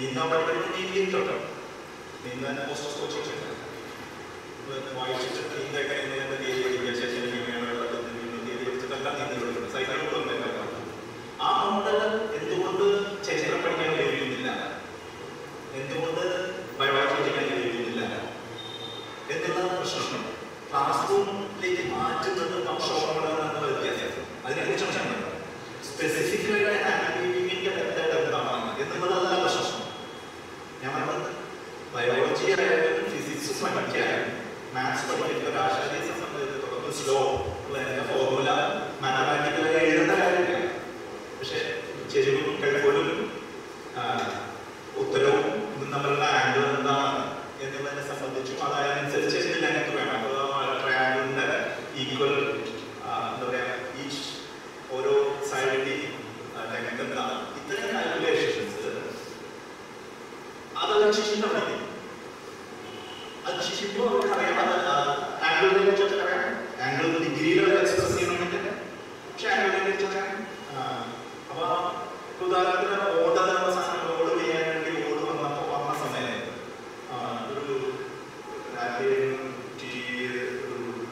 നീന്താൻ പഠിക്കുന്നത് നീന്തിയിട്ടോ നീന്താൻ പോസ്റ്റ് കോച്ചിങ് വായിച്ചിട്ട് നീന്താൻ കഴിയുന്നതിന്റെ തീയതി വിദ്യാഭ്യാസം തീയതിയെല്ലാം നീന്തി സൈക്കിളുകളും ആ മോഡൽ എന്തുകൊണ്ട് ചരിത്രം പഠിക്കാൻ കഴിയുന്നില്ല എന്തുകൊണ്ട് ബയോളജി പഠിക്കാൻ കഴിയുന്നില്ല എന്നുള്ളതാണ് പ്രശ്നം ക്ലാസ് റൂമിലേക്ക് മാറ്റുന്നത് അക്ഷോഭമാണ് എന്ന വ്യത്യാസം അതിനെക്കുറിച്ചാണ് സ്പെസിഫിക്കലി ആക്ടിവിറ്റിന്റെ മെത്തേഡ് എന്താണ് എന്നുള്ളതല്ല പ്രശ്നം ഞാൻ പറഞ്ഞത് ബയോളജി ആയാലും ഫിസിക്സ് പഠിക്കാനും മാത്സ് പഠിക്കുന്ന ഒരു ആശാരിയെ സംബന്ധിച്ചിടത്തോളം സ്ലോ ഫോർമുല മാത്തമാറ്റിക്കലായി എഴുതുന്ന കാര്യമില്ല പക്ഷെ ചെരുവും കഴിവുകളും ഉത്തരവും ഇതും തമ്മിലുള്ള ആംഗിൾ എന്താണ് എന്നുള്ളതിനെ സംബന്ധിച്ചും അതനുസരിച്ച് ഞങ്ങൾക്ക് വേണം അപ്പോൾ ട്രയാങ്കിളിന്റെ ഈക്വൽ എന്താ പറയുക ഈച്ച് ഓരോ സൈഡിന്റെയും ലെങ്ത് എന്താണ് ഇത്തരം കാൽക്കുലേഷൻസ് അതെല്ലാം ശിശുവിന്റെ മതി അത് ശിശുമ്പോൾ അവർക്കറിയാം അത് ആംഗിളിനെ കുറിച്ചൊക്കെ അറിയാം ആംഗിൾ ഡിഗ്രിയിലൊക്കെ എക്സ്പ്രസ് ചെയ്യണമെങ്കിൽ പക്ഷെ ആംഗിളിനെ കുറിച്ചൊക്കെ അറിയാം അപ്പൊ ഉദാഹരണത്തിന് ഓട് എന്നുള്ള സാധനം ഓട് ചെയ്യാൻ വേണ്ടി ഓട് വന്നപ്പോ വന്ന സമയം ആ, ഒരു ആയിരത്തി ഒരു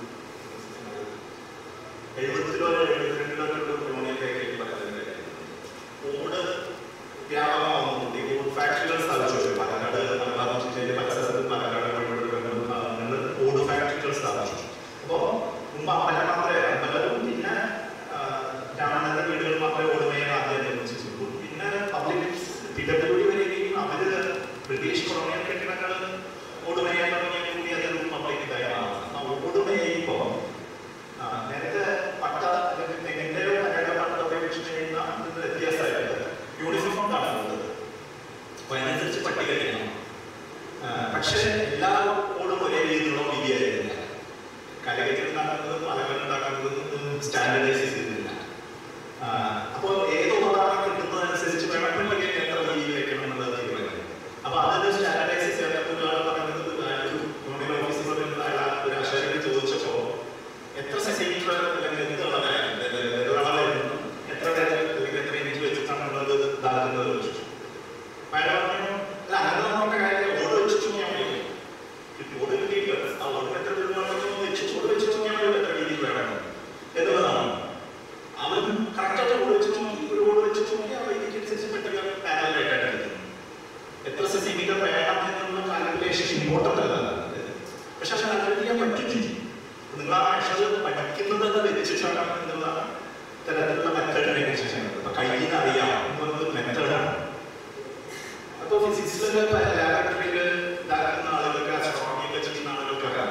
എഴുപത്തിലോ എഴുപത്തിരണ്ടിലോ ഒരു കൊളോണിയൽ പറയുന്നത് ഓട് വ്യാപകമാവുന്നുണ്ട് ഈ ഓട് ഫാക്ടറികൾ സ്ഥാപിച്ചു പാലക്കാട് മലബാർ ജില്ലയിലെ പല സ്ഥലത്തും പാലക്കാട് കോഴിക്കോട് ഓട് ഫാക്ടറികൾ സ്ഥാപിച്ചു അപ്പോ മുമ്പ് അമ്പലം മാത്രമേ അമ്പലവും പിന്നെ ബ്രാഹ്മണരുടെ വീടുകൾ മാത്രമേ ഓടുമേൽ ആദ്യം നിർമ്മിച്ചിട്ടുള്ളൂ പിന്നെ പബ്ലിക് പി ഡബ്ല്യു ഡി വരികയും അവര് ബ്രിട്ടീഷ് കൊളോണിയൽ കെട്ടിടങ്ങൾ ഓടുമയാൻ തുടങ്ങിയ കൂടി അതൊരു പബ്ലിക് ഇതായാണ് ആ ഓടുമയുമ്പോ നേരത്തെ പട്ട അല്ലെങ്കിൽ തെങ്ങിന്റെയോ മറ്റേ പട്ട ഉപയോഗിച്ച് ചെയ്യുന്ന ഇത് വ്യത്യാസമായിട്ട് യൂണിഫോം കാണുന്നത് അപ്പൊ അതിനനുസരിച്ച് പട്ടിക ചെയ്യണം പക്ഷേ എല്ലാ ഓടും ഒരേ രീതിയിലുള്ള വിധിയായിരുന്നില്ല കലകത്തിൽ ഉണ്ടാക്കുന്നത് മലകൾ ഉണ്ടാക്കുന്നത് സ്റ്റാൻഡർഡൈസ് ചെയ്തിരുന്നില്ല അപ്പോൾ ഏത് ഉപകരണം കിട്ടുന്നതനുസരിച്ച് വേണം പട്ടിക എത്ര രീതി വെക്കണം എന്നുള്ളത് തീരുമാനം അപ്പൊ അതിന്റെ സ്റ്റാൻഡർഡൈസ് ചെയ്യാത്ത ഒരാൾ പറയുന്നത് ഒരു യൂണിയൻ ഓഫീസർ ഒരു ആശാരിയെ ചോദിച്ചപ്പോ എത്ര സെന്റിമീറ്റർ അല്ലെങ്കിൽ എന്തുള്ള ഒരാളായിരുന്നു എത്ര അല്ലെങ്കിൽ എത്ര ഇഞ്ച് വെച്ചിട്ടാണ് ഉള്ളത് ഇതാകുന്നത് ചോദിച്ചു അയാൾ പറഞ്ഞു അല്ല അങ്ങനെ നോക്കേണ്ട കാര്യം ഓട് വെച്ചിട്ട് ഞാൻ ഓട് കിട്ടിയില്ല ആ ഓട് എത്ര രൂപയാണെന്ന് വെച്ച് ഓട് വെച്ചിട്ട് ഞാൻ എത്ര രീതിയിൽ വേണം എന്നുള്ളതാണ് അവൻ കറക്റ്റായിട്ട് ഓട് വെച്ചിട്ട് നോക്കി ഒരു ഓട് വെച്ചിട്ട് നോക്കി ആ രീതിക്കനുസരിച്ച് പെട്ടെന്ന് പാനലായിട്ടാണ് എടുക്കുന്നത് എത്ര സെന്റിമീറ്റർ വേണം എന്നുള്ള കാൽക്കുലേഷൻ ഇമ്പോർട്ടൻ്റ് അല്ല പക്ഷെ അത് കാൽക്കുലേറ്റ് ചെയ്യാൻ പറ്റും നിങ്ങൾ ആ അക്ഷരം പഠിക്കുന്നത് വെച്ചിട്ടാണ് എന്നുള്ള തരത്തിലുള്ള മെത്തേഡിനെ കുറിച്ച് അപ്പൊ കയ്യിൽ അറിയാം എന്നുള്ളത് മെത്തേഡാണ് അപ്പൊ ഫിസിക്സിലെ ലാബറട്ടറിയിൽ ഇതാക്കുന്ന ആളുകൾക്ക് അസ്ട്രോണമിയൊക്കെ ചെയ്യുന്ന ആളുകൾക്കൊക്കെ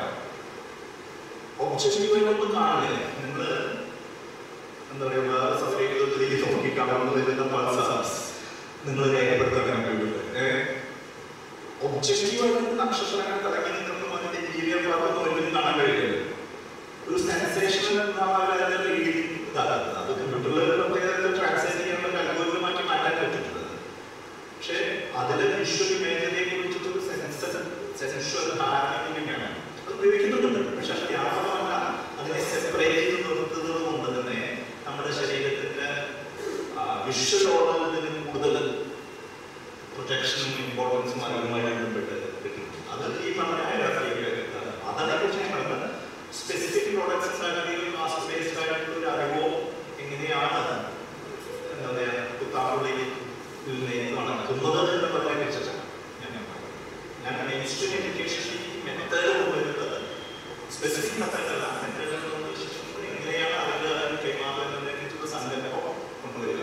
ഒബ്ജക്റ്റീവുകളൊന്നും കാണില്ല നിങ്ങൾ എന്താ പറയുക സഫറീകരിൽ നോക്കി കാണുന്നതിന്റെ പൾസാസ് നിങ്ങൾ രേഖപ്പെടുത്താൻ കഴിയുന്നത് ഒബ്ജക്റ്റീവായിട്ട് നക്ഷത്രങ്ങൾ തുടങ്ങി നിൽക്കുന്ന അതിന്റെ ജീവിതം പറഞ്ഞു ഒരിക്കലും കാണാൻ കഴിയില്ല ഒരു സെൻസേഷൻ രീതി അത് കമ്പ്യൂട്ടറിൽ ട്രാൻസ്ലേറ്റ് ചെയ്യാനുള്ള അൽഗോരിതം മാറ്റി മാറ്റാൻ പറ്റിയിട്ടുണ്ട് പക്ഷേ അതിലെ വിഷ്വൽ ഇമേജിനെ കുറിച്ചിട്ടൊരു സെൻഷ്വൽ ധാരണയാണ് അത് ഉപയോഗിക്കുന്നുണ്ട് പക്ഷെ അത് വ്യാപകമല്ല അതിനെ സെപ്പറേറ്റ് ചെയ്ത് നിർത്തുന്നത് കൊണ്ട് തന്നെ നമ്മുടെ ശരീരത്തിന്റെ വിഷ്വൽ ഓർഡറിന് കൂടുതൽ പ്രൊജക്ഷനും ഇമ്പോർട്ടൻസും അതുമായി ബന്ധപ്പെട്ട് കിട്ടും അത് ഈ പറഞ്ഞ അതിനെ കുറിച്ച് ഞാൻ പറയുന്നത് സ്പെസിഫിക് പ്രോഡക്ട്സ് ഉണ്ടാക്കുകയും ആ സ്പേസ്ഡ് ആയിട്ടുള്ള ഒരു അറിവോ എങ്ങനെയാണ് എന്താ പറയുക കുത്താറുള്ളിൽ നടക്കുന്നത് എന്നുള്ളതിനെ കുറിച്ചിട്ടാണ് ഞാൻ പറയുന്നത് ഞാൻ മെയിൻ സ്ട്രീം എഡ്യൂക്കേഷൻ മെത്തേഡ് കൊണ്ടുവരുന്നത് സ്പെസിഫിക് മെത്തേഡ് അല്ല മെത്തേഡ് എങ്ങനെയാണ് അതിൻ്റെ കൈമാറുന്നതിനെ കുറിച്ചുള്ള സങ്കല്പം കൊണ്ടുവരിക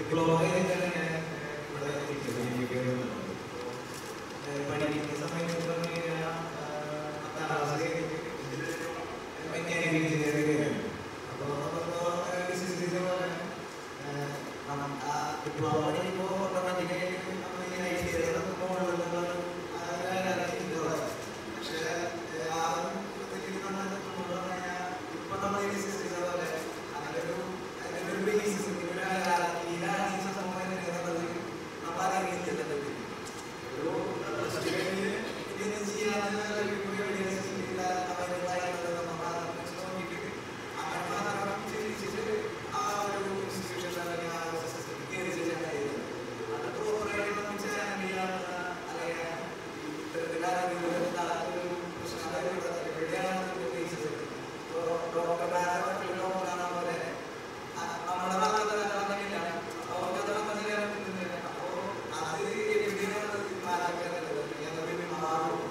ഡിപ്ലോമ കഴിഞ്ഞാൽ ഞാൻ ഇവിടെ എത്തിയത് പഠിക്കുന്ന സമയത്ത് പറഞ്ഞു കഴിഞ്ഞാൽ പത്താം ക്ലാസ് മെക്കാനിക്കൽ എഞ്ചിനീയറിംഗ് അപ്പോൾ ഡിപ്ലോമ പഠിക്കുമ്പോൾ ഓട്ടോമാറ്റിക്കായി നമ്മൾ ഇങ്ങനെ ഐ ടി പക്ഷേ ആ ഇപ്പൊ നമ്മൾ അങ്ങനെ ഒരു അങ്ങനെ ഒരു ബേസിസ് ഒരു ഇതാണ് സംഭവം നമ്മൾ അറിയുന്നില്ല ഒരു ഇതിന് ചെയ്യാനുള്ള ഒരു പരിപാടി അവൈലബിൾ നമ്മൾ നോക്കിയിട്ട് അങ്ങനെ മാത്രം ചിന്തിച്ചിട്ട് ആ ഒരു ഇൻസ്റ്റിറ്റ്യൂഷൻ അല്ലെങ്കിൽ ആ ഒരു സിസ്റ്റത്തിൽ കയറി ചെയ്യാൻ കഴിയുന്നത് അത് പ്രോപ്പറായിട്ട് നമുക്ക് ചെയ്യാൻ കഴിയാവുന്ന അല്ലെങ്കിൽ ഇത്തരത്തിലുള്ള ഒരു പ്രശ്നം എവിടെയാണ് ബേസിസ് ഇപ്പോൾ ഡോക്ടർമാരെ കാണാൻ പോലെ നമ്മുടെ നാട്ടിൽ അവർക്ക് മനസ്സിലാക്കുന്നില്ല അപ്പോൾ അത് എവിടെയാണ് മാറാക്കുന്നത് എന്നൊരു മാറും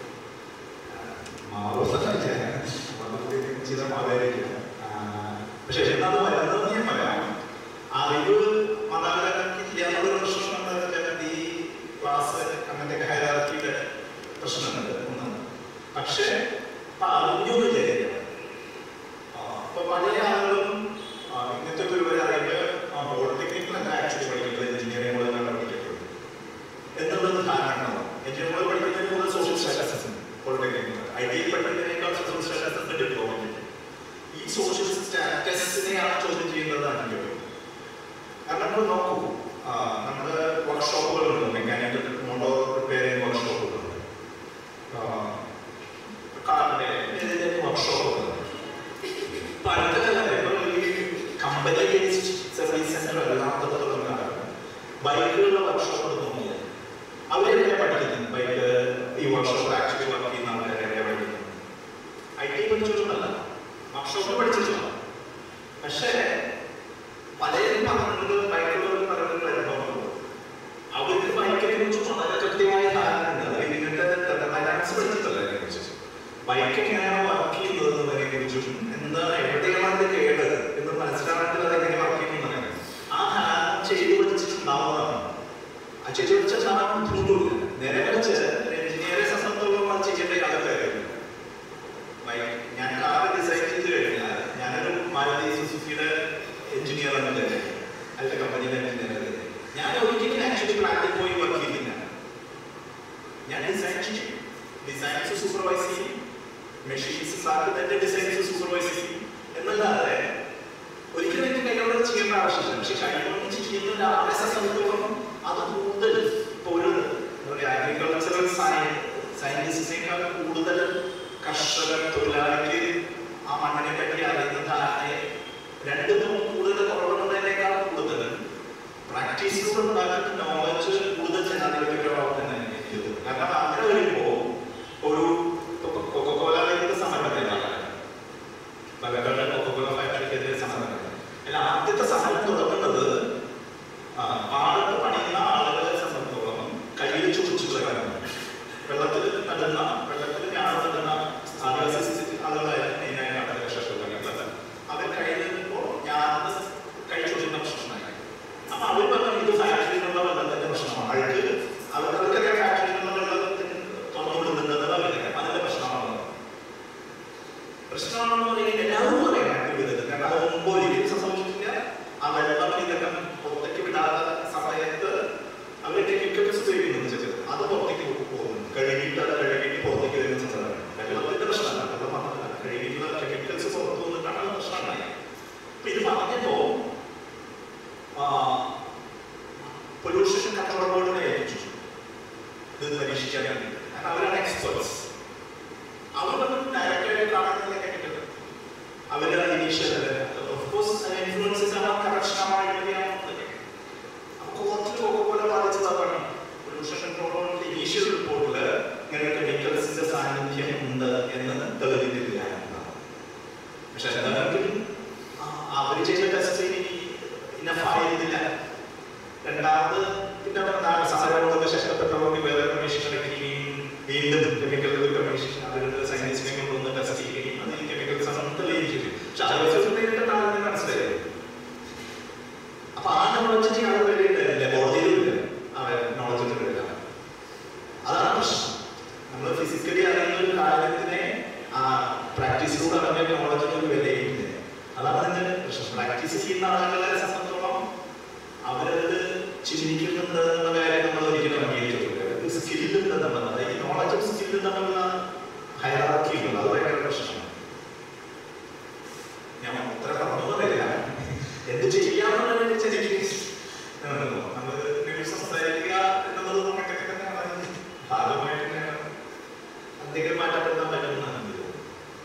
പക്ഷെ എന്നാൽ വരുന്നത് ഞാൻ പറയാം അറിവ് മാതാപിതാക്കൾക്കില്ല എന്നുള്ള പ്രശ്നം എന്താ ഈ ക്ലാസ് അങ്ങനത്തെ ഹൈറാർക്കിയുടെ പ്രശ്നമുണ്ട് ഒന്ന് പക്ഷേ അറിഞ്ഞൊരു അപ്പൊ പഴയ ആളുകളും ആ, ഇന്നത്തെ ഒരു ഒരു അറിവ് പോളിടെക്നിക്കിൽ അല്ല ആക്ച്വലി പഠിക്കുന്നത് എഞ്ചിനീയറിംഗ് കോളേജിലാണ് പഠിക്കുന്നത് എന്നുള്ളത് ധാരണ എഞ്ചിനീയറിംഗ് കോളേജ് പഠിക്കുന്നതിന് കൂടുതൽ സോഷ്യൽ സ്റ്റാറ്റസ് പോളിടെക്നിക്കിൽ ഐ ടി പഠിക്കുന്നതിനേക്കാൾ സോഷ്യൽ സ്റ്റാറ്റസ് ഡിപ്ലോമ ഈ സോഷ്യൽ സ്റ്റാറ്റസിനെയാണ് ചോദ്യം ചെയ്യുന്നതാണ് കാരണം നമ്മൾ നോക്കൂ ആ, നമ്മുടെ വർക്ക്ഷോപ്പുകളുണ്ട് മെക്കാനിക്കൽ മോട്ടോ റിപ്പയർ ചെയ്യുന്ന വർക്ക്ഷോപ്പുകളുണ്ട് കാറിന്റെ വർക്ക്ഷോപ്പുകളുണ്ട് പണ്ട് ഈ കമ്പനി സർവീസ് സെന്റർ അല്ലാത്തതുള്ള ബൈക്കുകളുടെ വർക്ക്ഷോപ്പ് നോക്കിയാൽ അവരെങ്ങനെ പഠിക്കുന്നത് ബൈക്ക് ഈ വർക്ക്ഷോപ്പ് ആക്ച്വലി വർക്ക് ചെയ്യുന്ന ആൾക്കാരെ പഠിക്കുന്നത് ഐ ടി പഠിച്ചിട്ടുണ്ടല്ല വർക്ക്ഷോപ്പ് പഠിച്ചിട്ടുള്ള പക്ഷേ പലരും പറഞ്ഞിട്ടുണ്ട് ബൈക്കുകൾ പറഞ്ഞിട്ടുള്ള അനുഭവങ്ങൾ അവർക്ക് ബൈക്കിനെ കുറിച്ച് വളരെ കൃത്യമായ ധാരണ ഉണ്ട് ഇങ്ങനത്തെ ഡയനാമിക്സ് പഠിച്ചിട്ടല്ല അതിനെക്കുറിച്ച് ബൈക്ക് എങ്ങനെയാണ് വർക്ക് ചെയ്യുന്നത് എന്നതിനെ കുറിച്ചും എന്താണ് എവിടെയാണ് അത് കേട് എന്ന് മനസ്സിലാക്കേണ്ടത് അത് എങ്ങനെ വർക്ക് ചെയ്യുന്നതാണ് ആ ധാരണ ചെയ്ത് പഠിച്ചിട്ടുണ്ടാവുന്നതാണ് ആ ചെയ്ത് പഠിച്ചിട്ടുണ്ടാവാൻ ബുദ്ധിമുട്ടില്ല നേരെ വെച്ച് എഞ്ചിനീയറെ സംബന്ധിച്ചിടത്തോളം അത് ചെയ്യേണ്ട യാതൊരു കാര്യമില്ല ബൈക്ക് ഞാൻ കാർ ഡിസൈൻ ചെയ്ത് കഴിഞ്ഞാൽ ഞാനൊരു മാരുതി സുസുക്കിയുടെ എഞ്ചിനീയർ എന്നല്ലേ അതിന്റെ കമ്പനിയിലെ എഞ്ചിനീയർ ഞാൻ ഒരിക്കലും ആക്ച്വലി പ്ലാന്റിൽ പോയി വർക്ക് ചെയ്തില്ല ഞാൻ ഡിസൈൻ ചെയ്യും ഡിസൈൻസ് സൂപ്പർവൈസ് ചെയ്യും മെഷീൻസ് സാർക്ക് തന്നെ ഡിസൈൻസ് സൂപ്പർവൈസ് ചെയ്യും എന്നല്ലാതെ ഒരിക്കലും എനിക്ക് കൈകൊണ്ട് ചെയ്യേണ്ട ആവശ്യമില്ല പക്ഷെ കൈകൊണ്ട് ചെയ്യുന്ന ഒരാളെ സംബന്ധിച്ചിടത്തോളം അത് കൂടുതൽ ഇപ്പൊ ഒരു അഗ്രികൾച്ചറൽ സയന്റിസ്റ്റിനേക്കാൾ കൂടുതൽ കർഷക തൊഴിലാളിക്ക് ആ മണ്ണിനെ പറ്റി അറിയുന്ന ധാരണയെ രണ്ടും കൂടുതൽ കുറവുള്ളതിനേക്കാൾ കൂടുതൽ പ്രാക്ടീസിലൂടെ ഉണ്ടാക്കുന്ന നോളജ് കൂടുതൽ ജനാധിപത്യപരമാവുന്ന കാരണം അങ്ങനെ വരുമ്പോൾ ഒരു കൊക്കോക്കോലയുടെ സമരത്തിലാണ് പലകളുടെ കൊക്കോക്കോല ഫാക്ടറിക്കെതിരെ സമരം അല്ല ആദ്യത്തെ സമരം തുടങ്ങുന്നത് ആ, പാടത്ത് പണിയുന്ന ആളുകളെ സംബന്ധിച്ചോളം കയ്യിൽ ചുടിച്ചു വരാനാണ് വെള്ളത്തിൽ നടുന്ന വെള്ളത്തിൽ ഞാൻ നടുന്ന ആദിവാസി ആളുകളായിരുന്നു മെയിനായി അവിടെ രക്ഷപ്പെടുന്നത് അവർ കയ്യിൽ നിൽക്കുമ്പോൾ ഞാൻ കൈ ചുടുന്ന പ്രശ്നമായി അപ്പൊ അവർ പറഞ്ഞു ഇത് ഫാക്ടറിയിലുള്ള വെള്ളത്തിന്റെ പ്രശ്നമാണ് അഴുക്ക് അവർക്കൊക്കെ ഫാക്ടറിയിലുള്ള വെള്ളത്തിന് തുറന്നുകൊണ്ടിരുന്നത് അവരുടെ അതിന്റെ പ്രശ്നമാണ് പ്രശ്നമാണെന്ന് പറയുന്നത് എല്ലാവരും പറയാം ഒരു വിധത്തിൽ കാരണം അത് മുമ്പ് ഒരിക്കലും സംഭവിച്ചിട്ടില്ല ആ വെള്ളം ഇതൊക്കെ പുറത്തേക്ക് വിടാത്ത സമയത്ത് അവർ കെമിക്കൽസ് ഉപയോഗിക്കുന്നുണ്ട് ചെറിയത് അത് പുറത്തേക്ക് പോകുന്നു കഴുകിയിട്ട് അത് കഴുകിയിട്ട് പുറത്തേക്ക് വരുന്ന സംസാരം വെള്ളത്തിന്റെ പ്രശ്നമല്ല വെള്ളം മാത്രമല്ല കഴുകിയിട്ടുള്ള കെമിക്കൽസ് പുറത്തു വന്നിട്ടാണ് പ്രശ്നമായി അപ്പൊ ഇത് പറഞ്ഞപ്പോ പൊല്യൂഷൻ കൺട്രോൾ ബോർഡിനെ ഏൽപ്പിച്ചു ഇത് പരീക്ഷിക്കാൻ വേണ്ടി കാരണം അവരാണ് എക്സ്പേർട്സ് അവർ ഡയറക്റ്റായിട്ട് കാണുന്നതിനെ കേട്ടിട്ടുണ്ട് അവരുടെ ഇനീഷ്യൽ ഓഫ്കോഴ്സ് ഇൻഫ്ലുവൻസസ് ആണ് കറക്ഷനായിട്ട് അപ്പൊ കുറച്ച് പോലെ ബാധിച്ചതാണ് പൊല്യൂഷൻ കൺട്രോൾ ബോർഡിന്റെ ഇനീഷ്യൽ റിപ്പോർട്ടിൽ ഇങ്ങനെ കെമിക്കൽസിന്റെ സാന്നിധ്യം ഉണ്ട് എന്ന് തെളിയിച്ചിട്ടില്ല എന്നതാണ്. പക്ഷെ എന്താണെങ്കിലും അവർ ചെയ്ത ടെസ്റ്റ് ഇനഫായിരുന്നില്ല രണ്ടാമത് പിന്നെ നാല് സമരങ്ങളൊക്കെ ശേഷപ്പെട്ടവർക്ക് വേറെ കമ്മീഷൻ അടയ്ക്കുകയും വീണ്ടും കെമിക്കൽ കമ്മീഷൻ അവരുടെ സയൻസിനെ കൊണ്ടൊന്ന് ടെസ്റ്റ് ചെയ്യുകയും അതിൽ കെമിക്കൽസ് ആണെന്ന് തെളിയിച്ചിട്ട് പക്ഷെ ആലോചിച്ചിട്ട് താഴെ മനസ്സിലായി അപ്പൊ ആ നോളജ് അത് വേണ്ടിയിട്ടില്ല കോടതിയിലും ഇല്ല നോളജ് വരില്ല അതാണ് പ്രശ്നം നമ്മൾ ഫിസിക്കലി അറിയുന്ന ഒരു കാര്യത്തിനെ പ്രാക്ടീസിലൂടെ അറിഞ്ഞ നോളജിന് വിലയില്ല അതാണ് അതിന്റെ പ്രശ്നം പ്രാക്ടീസ് ചെയ്യുന്ന ആളുകളെ സംബന്ധിച്ചോളം അവരത് ചിന്തിക്കുന്നുണ്ട് എന്നുള്ള കാര്യം നമ്മൾ ഒരിക്കലും അംഗീകരിച്ചിട്ടില്ല സ്കില്ലുണ്ട് എന്നുള്ളത് ഈ നോളജും സ്കില്ലും തമ്മിലുള്ള ഹൈറാർക്കി ഉണ്ട് അത് ഭയങ്കര പ്രശ്നമാണ് ഞാൻ ഉത്തരം പറഞ്ഞു പറയില്ല എന്ത് ചെയ്യാമെന്നുള്ളത് നമ്മൾ സംസാരിക്കുക എന്നുള്ളത് നമുക്കൊക്കെ തന്നെയാണ് ഭാഗമായിട്ട് തന്നെയാണ് എന്തെങ്കിലും മാറ്റപ്പെടുത്താൻ പറ്റുമെന്നാണ് എനിക്ക് തോന്നുന്നത്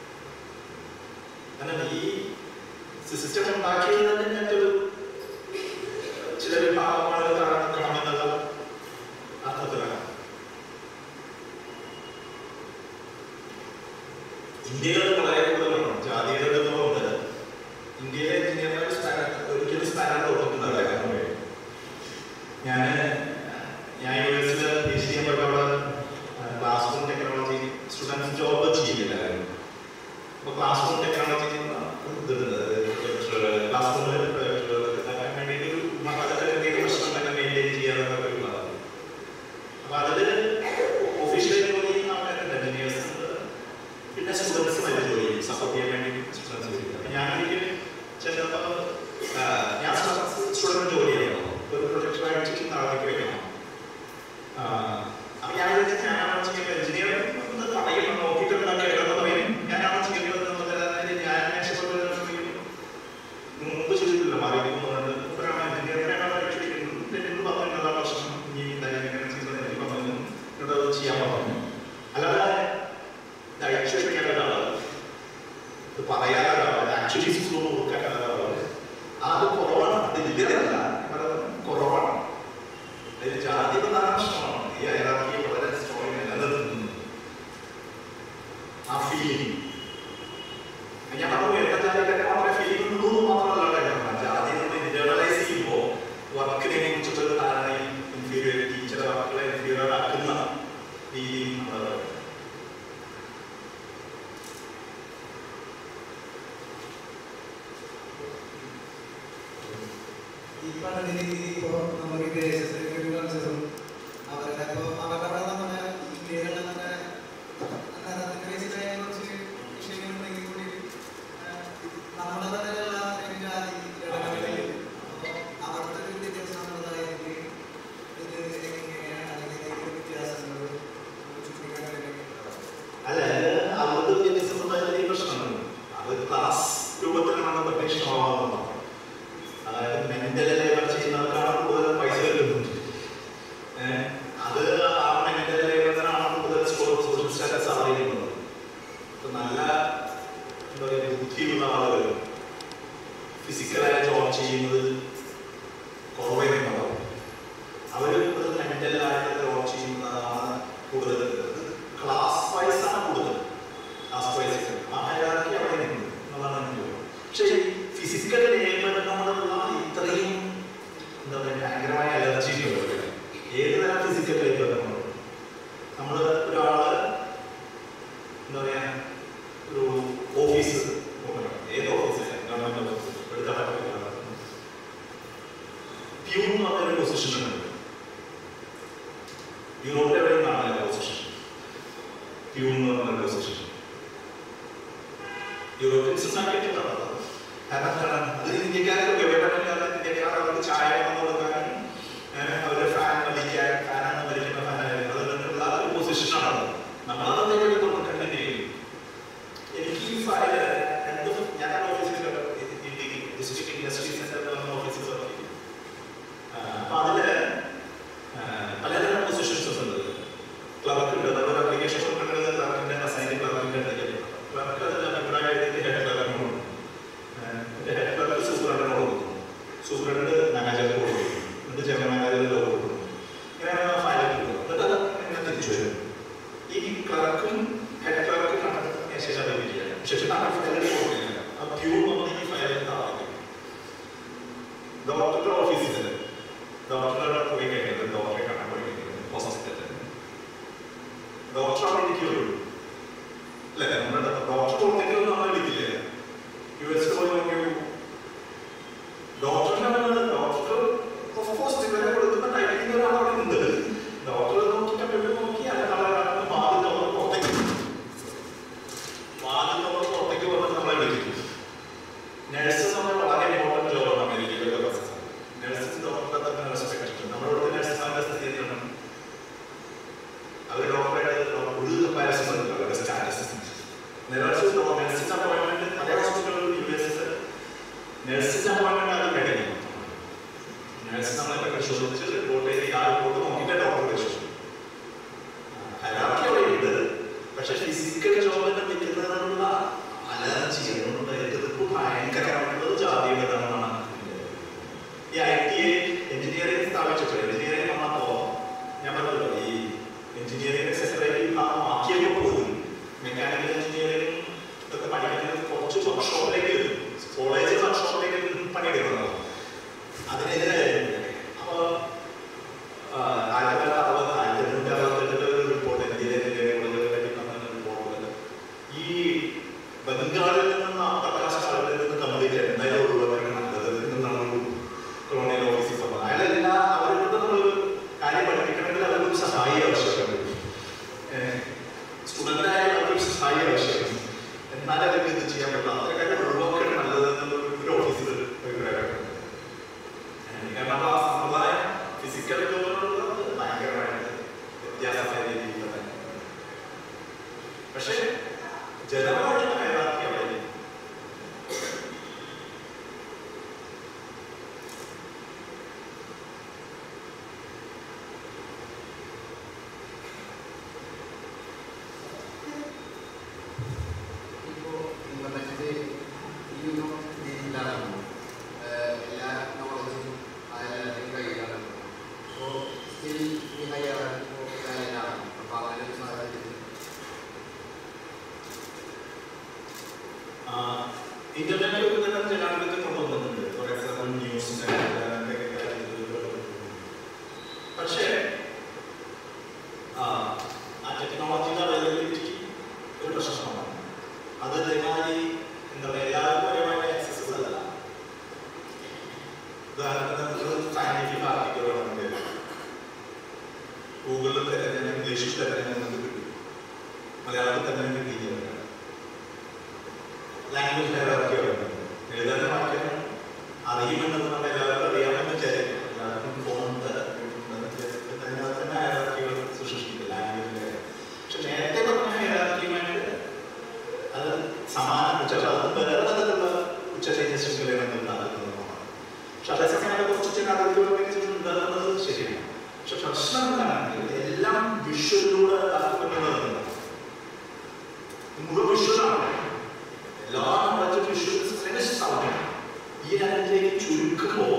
കാരണം ഈ സിസ്റ്റം ഉണ്ടാക്കിയത് തന്നെ ഒരു ചില വിഭാഗങ്ങൾ കാണണമെന്നുള്ള അർത്ഥത്തിലാണ് ഇന്ത്യയിൽ വളരെ കൂടുതലാണ് ജാതികളുടെ ഉണ്ട് ഇന്ത്യയിലെ എഞ്ചിനീയർമാർ ഒരിക്കലും സ്പാനർ കൊടുക്കുന്നുണ്ടാവില്ല ഞാൻ ഞാൻ യു എസിൽ പി എച്ച് ഡി ചെയ്യുമ്പോൾ classroom technology students job ചെയ്യില്ലായിരുന്നു അപ്പോൾ ക്ലാസ് റൂം ടെക്നോളജി ക്ലാസ് റൂമിൽ വേണ്ടിയിട്ട് എന്തെങ്കിലും പ്രശ്നം തന്നെ മെയിൻറ്റെയിൻ ചെയ്യാനൊക്കെ പറ്റുന്നതാണ് അപ്പോൾ അതിൽ ഒഫീഷ്യലി ജോലി ചെയ്യുന്ന ആൾക്കാരുണ്ട് എഞ്ചിനീയേഴ്സ് പിന്നെ സ്റ്റുഡൻസ് നല്ല ജോലി ചെയ്യും സപ്പോർട്ട് ചെയ്യാൻ വേണ്ടി സ്റ്റുഡൻസ് ജോലി ചെയ്യും ഞാൻ ഒരിക്കലും ചെന്നപ്പോൾ ഞാൻ സ്റ്റുഡൻറ്റ് ജോലി ചെയ്യണം ഒരു പ്രൊജക്ട് ആയിട്ട് നാളേക്ക് വെക്കണം അപ്പൊ ഞാൻ വിചാരിച്ചു ഞാനാണ് ചെയ്യുന്നത് എഞ്ചിനീയർ പറയും നോക്കിയിട്ടുണ്ടാക്കി എഴുതുന്ന പറയും ഞാനാണ് ചെയ്യുന്നത് എന്നുള്ളത് ഞാൻ മുമ്പ് ചെയ്തിട്ടില്ല മാറിയിരിക്കുന്നുണ്ട് ഇപ്പോഴാണ് എഞ്ചിനീയറിനാണ് എന്നോട് പറഞ്ഞിട്ടുള്ള പ്രശ്നം ഈ ഇങ്ങനെ ചെയ്യുന്നത് എനിക്ക് പറഞ്ഞു എന്നോട് അത് ചെയ്യാൻ പറഞ്ഞു അല്ലാതെ ഐശ്വര്യക്കാനാണ് ഇത് പറയാനാണ് ആക്ച്വലി ഫ്ലോ കൊടുക്കാനാണ് അത് കുറവാണ് അത് ഇല്ലതല്ല കുറവാണ് അതിൽ ജാതി പ്രധാന പ്രശ്നമാണ് ഈ അയറാക്കി വളരെ സ്ട്രോങ് നിലനിർത്തുന്നത് ആ ഫീലിംഗ് ഞാൻ പറഞ്ഞു എന്റെ ജാതിക്കാരെ മാത്രമേ ഫീലിംഗ് ഉള്ളൂ എന്ന് മാത്രമല്ല കാര്യം ജാതി നമ്മൾ ഇന്റേണലൈസ് ചെയ്യുമ്പോൾ വർക്കിനെ കുറിച്ചിട്ടുള്ള ധാരണയും ഇൻഫീരിയോറിറ്റി ചില വർക്കുകളെ ഇൻഫീരിയർ ആക്കുന്ന രീതിയും നമ്മൾ ഈ പഠന രീതി ഇപ്പോൾ നമ്മൾ വിദേശത്തേക്ക് ഒരു കൾച്ചറും അവരുടെ ഇപ്പോൾ അവരുടെ അവിടെ നമ്മുടെ ഇന്ത്യയിലുള്ള നമ്മുടെ നഗരത്തിൽ വെച്ചിട്ട് കുറച്ച് വിഷയങ്ങളുണ്ടെങ്കിൽ കൂടി ആഹ്, നമ്മുടെ തന്നെയുള്ള ഒരു ജാതി ഇടപെടലുകൾ അപ്പോൾ അവിടുത്തെ ഒരു വിദ്യാഭ്യാസ സമ്പ്രദായത്തിൽ ഇത് എങ്ങനെയാണ് അല്ലെങ്കിൽ എന്തെങ്കിലും വ്യത്യാസങ്ങൾ ചൂണ്ടിക്കാണിക്കാൻ വേണ്ടി അല്ല അവർക്ക് വിദ്യാഭ്യാസ സമ്പ്രദായത്തിൽ പ്രശ്നമാണ് അത് ക്ലാസ് രൂപത്തിലാണ് പ്രത്യക്ഷമാവാറുള്ളത് അതായത് മെന്റൽ ലേബർ ചെയ്യുന്നവർക്കാണ് കൂടുതൽ പൈസ കിട്ടുന്നത് ഏഹ് അത് ആ മെന്റൽ ലേബറിനാണ് കൂടുതൽ സോഷ്യൽ സ്റ്റാറ്റസ് അറിയുന്നത് ഇപ്പൊ നല്ല എന്താ പറയുക ബുദ്ധിയുള്ള ആളുകൾ ഫിസിക്കലായി ജോബ് ചെയ്യുന്നത് കുറവായിട്ടുണ്ടാവും അവർ കൂടുതൽ മെന്റലായിട്ട് ജോബ് ചെയ്യുന്നതാണ് കൂടുതൽ ക്ലാസ് വൈസ് ആണ് കൂടുതൽ ക്ലാസ് വൈസ് ആ ഹൈറാർക്കി അവിടെ നിൽക്കുന്നത് എന്നുള്ളതാണ് എനിക്ക് തോന്നുന്നത് പക്ഷേ ഫിസിക്കൽ ലേബറിനോടുള്ള ഇത്രയും എന്താ പറയുക ഭയങ്കരമായ അലർജി ഏത് തരം ഫിസിക്കൽ ലേബറിനോട് നമ്മൾ ഒരാള് എന്താ പറയാ ഒരു ഓഫീസ് ഏത് ഓഫീസിലാണ് ഗവൺമെന്റ് ഓഫീസ് എടുക്കാൻ പ്യൂൺ എന്ന് പറഞ്ഞൊരു പൊസിഷൻ ഉണ്ട് യൂറോപ്പിൽ എവിടെയും കാണില്ല പൊസിഷൻ പ്യൂൺ എന്ന് പറഞ്ഞ പൊസിഷൻ യൂറോപ്യൻസ് ഉണ്ടാക്കിയിട്ടുള്ളത് കാരണം കാരണം അത് ഇന്ത്യക്കാരൊക്കെ എവിടെയാണ് ഇന്ത്യക്കാർ അവർക്ക് ചായ വന്നു കൊടുക്കാനും ഏഹ് അവരുടെ ഫാൻ വലിക്കാൻ ഫാനാണ് വലിക്കുന്ന ഫാനായിരുന്നു അതിനുള്ള ഒരു പൊസിഷനാണ് നമ്മളത് വേണ്ടി കൊടുക്കേണ്ടി ചെയ്യും എനിക്ക് ഈ ഫയൽ എന്ത് ഞാൻ ഓഫീസിൽ ഡിസ്ട്രിക്ട് ഇൻഡസ്ട്രി സെന്ററിൽ ഓഫീസിൽ അപ്പൊ അതില് പലതരം പൊസിഷൻസ് ഉണ്ട് ക്ലർക്ക് ഉണ്ട് നമ്മുടെ അപ്ലിക്കേഷൻ കൊടുക്കേണ്ടത് ക്ലർക്കിന്റെ അസൈൻഡ് ക്ലർക്കിന്റെ ക്ലർക്ക് അതിൽ അഭിപ്രായത്തിന്റെ ഹെഡ് ക്ലർക്കിനോട് ഹെഡ് ക്ലർക്ക് സൂപ്രണ്ടിനോട് കൊടുക്കുന്നു സൂപ്രണ്ട് മാനേജർക്ക് കൊടുക്കുന്നു എന്നിട്ട് ചെറിയ മാനേജറിൽ കൊടുക്കുന്നു ഇങ്ങനെയാണ് ഫയൽ കിട്ടുന്നത് എന്നിട്ട് അത് ഇങ്ങനെ തിരിച്ചു വരും ഈ ക്ലർക്കും ഹെഡ് ക്ലർക്കും ശേഷം അറിയില്ല ശേഷം ആ ഫയലിൽ കൊടുക്കില്ല ആ പ്യൂർ നമ്മൾ ഈ ഫയലിൽ താഴെ ഡോക്ടറുടെ ഓഫീസിൽ ഡോക്ടറുടെ പോയി കഴിഞ്ഞത് ഡോക്ടറെ കാണാൻ പോയി കഴിഞ്ഞത് ഹോസ്പിറ്റലിൽ ഡോക്ടർ അവിടെ ഇരിക്കുള്ളൂ അല്ലേ നമ്മുടെ ഡോക്ടർ കൊടുത്തിട്ട് നമ്മൾ വിളിക്കില്ല യു എസ് പോയി നോക്കിയു ഡോക്ടറിനെ ഡോക്ടർ നഴ്സ് നമ്മളെ പരിശോധിച്ച് റിപ്പോർട്ട് ചെയ്ത് ആ റിപ്പോർട്ട് നോക്കിയിട്ട് ഡോക്ടർ പരിശോധിച്ചു ഹൈറാർക്കി അവിടെ ഉണ്ട് പക്ഷെ ഫിസിക്കൽ ജോബിനെ നിൽക്കുന്നതിനുള്ള അലർജി അതുകൊണ്ട് എതിർപ്പ് ഭയങ്കരമായിട്ടുള്ളത് ജാതിയുടേതാണെന്നാണ് ഈ ഐ ടി എഞ്ചിനീയറിംഗ് സ്ഥാപിച്ചിട്ട് എഞ്ചിനീയറിംഗ് വന്നപ്പോ ഞാൻ പറഞ്ഞല്ലോ ഈ എഞ്ചിനീയറിംഗ് സെപ്പറേറ്റ് വിഭാഗമാക്കിയപ്പോൾ പോലും മെക്കാനിക്കൽ എഞ്ചിനീയറിംഗ് ഇതൊക്കെ പഠിക്കുന്നത് കുറച്ച് വർക്ക്ഷോപ്പിലേക്ക് കോളേജ് വർക്ക്ഷോപ്പിലേക്ക് പണിയെടുക്കുന്നത് അതിനെതിരായിരുന്നു അപ്പൊ ആയിരത്തി തൊള്ളായിരത്തി അറുപത് ആയിരത്തി എണ്ണൂറ്റി അറുപത്തെട്ടിലെ ഒരു റിപ്പോർട്ട് എഞ്ചിനീയറിംഗ് റിപ്പോർട്ട് ഈ ബംഗാളിൽ നിന്ന് പ്രകാശകാലത്തിൽ നിന്ന് കമ്പനിയിൽ എന്തായാലും ഒഴിവാക്കാൻ നല്ലത് എന്നാണ് ഒരു കൊളോണിയൽ ഓഫീസിൽ പറഞ്ഞത് അയാളെല്ലാ അവരുടെ ഒരു കാര്യം പഠിപ്പിക്കണമെങ്കിൽ അതൊരു സഹായി ആവശ്യമുണ്ട് സ്റ്റുഡന്റായ അവർക്ക് സഹായി ആവശ്യമുണ്ട് എന്നാലേ അവർക്ക് ഇത് ചെയ്യാൻ പറ്റില്ല അതൊക്കെ ഒഴിവാക്കാൻ നല്ലത് എന്നുള്ള ഒരു ഓഫീസിൽ അഭിപ്രായമുണ്ട് കാരണം ആ സമ്പ്രദായം ഫിസിക്കൽ ജോലികളുള്ളത് ഭയങ്കരമായിട്ട് വ്യത്യാസമായ രീതിയിൽ തന്നെ പക്ഷേ ജനമായിട്ട് ഹൈറാർക്കി അവിടെ ഇല്ല. ഇപ്പോൾ ഇന്റർനെറ്റിന്റെ ഈ ഒരു രീതിയിലാണ് എല്ലാ നോളജും അതെല്ലാം കൈകാണ് അപ്പോൾ സ്റ്റിൽ ഈ ഹയർ ഇപ്പോൾ കാര്യമാണ് അപ്പോൾ അങ്ങനെ ഒരു സാഹചര്യത്തിൽ ആ, ഇന്റർനെറ്റ് ഒക്കെ തന്നെ ജനാധിപത്യം കൊണ്ടുവന്നിട്ടുണ്ട് ഫോർ എക്സാമ്പിൾ ന്യൂസ് പക്ഷേ ആ ആ ടെക്നോളജിയുടെ അവൈലബിലിറ്റി ഒരു പ്രശ്നമാണ് അത് ഇതേമാതിരി എന്താ പറയുക എല്ലാവർക്കും ഒരേമാതിരി ആക്സസ് അല്ല ഉദാഹരണത്തിന് സയന്റിഫിക് ആർട്ടിക്കലുകളുണ്ട് ഗൂഗിളിൽ തന്നെ ഇംഗ്ലീഷിൽ തന്നെ നിങ്ങൾക്ക് കിട്ടും മലയാളത്തിൽ തന്നെ കിട്ടിയില്ല ലാംഗ്വേജ് ഹൈറാർക്കിയുണ്ട് എഴുതാനും വായിക്കാനും അറിയുമെന്നത് നമ്മൾ എല്ലാവർക്കും അറിയാമെന്ന് വിചാരിക്കും എല്ലാവർക്കും ഫോണുണ്ട് അതിനകത്ത് തന്നെ ഹൈറാർക്കികൾ സൃഷ്ടിക്കും ലാംഗ്വേജിലെ പക്ഷെ നേരത്തെ പറഞ്ഞ ഹൈറാർക്കിയുമായിട്ട് അത് സമാനം ഉച്ച അത് വേറെ തരത്തിലുള്ള ഉച്ചചൈതന്യങ്ങളെ നടക്കുന്നതാണ് പക്ഷെ അതേസമയം കുറച്ച് ചില അറിവുകളുണ്ടെന്നത് ശരിയാണ് പക്ഷെ പ്രശ്നം എന്താണെങ്കിൽ എല്ലാം വിഷ്വലിലൂടെ ആക്കുമെന്നുള്ളതാണ് മുഴുവൻ വിഷ്വലാണ് എല്ലാ നോളജും വിഷ്വൽസ് ഫിനിഷ് ആവും ഈ രണ്ടിലേക്ക് ചുരുക്കുമ്പോൾ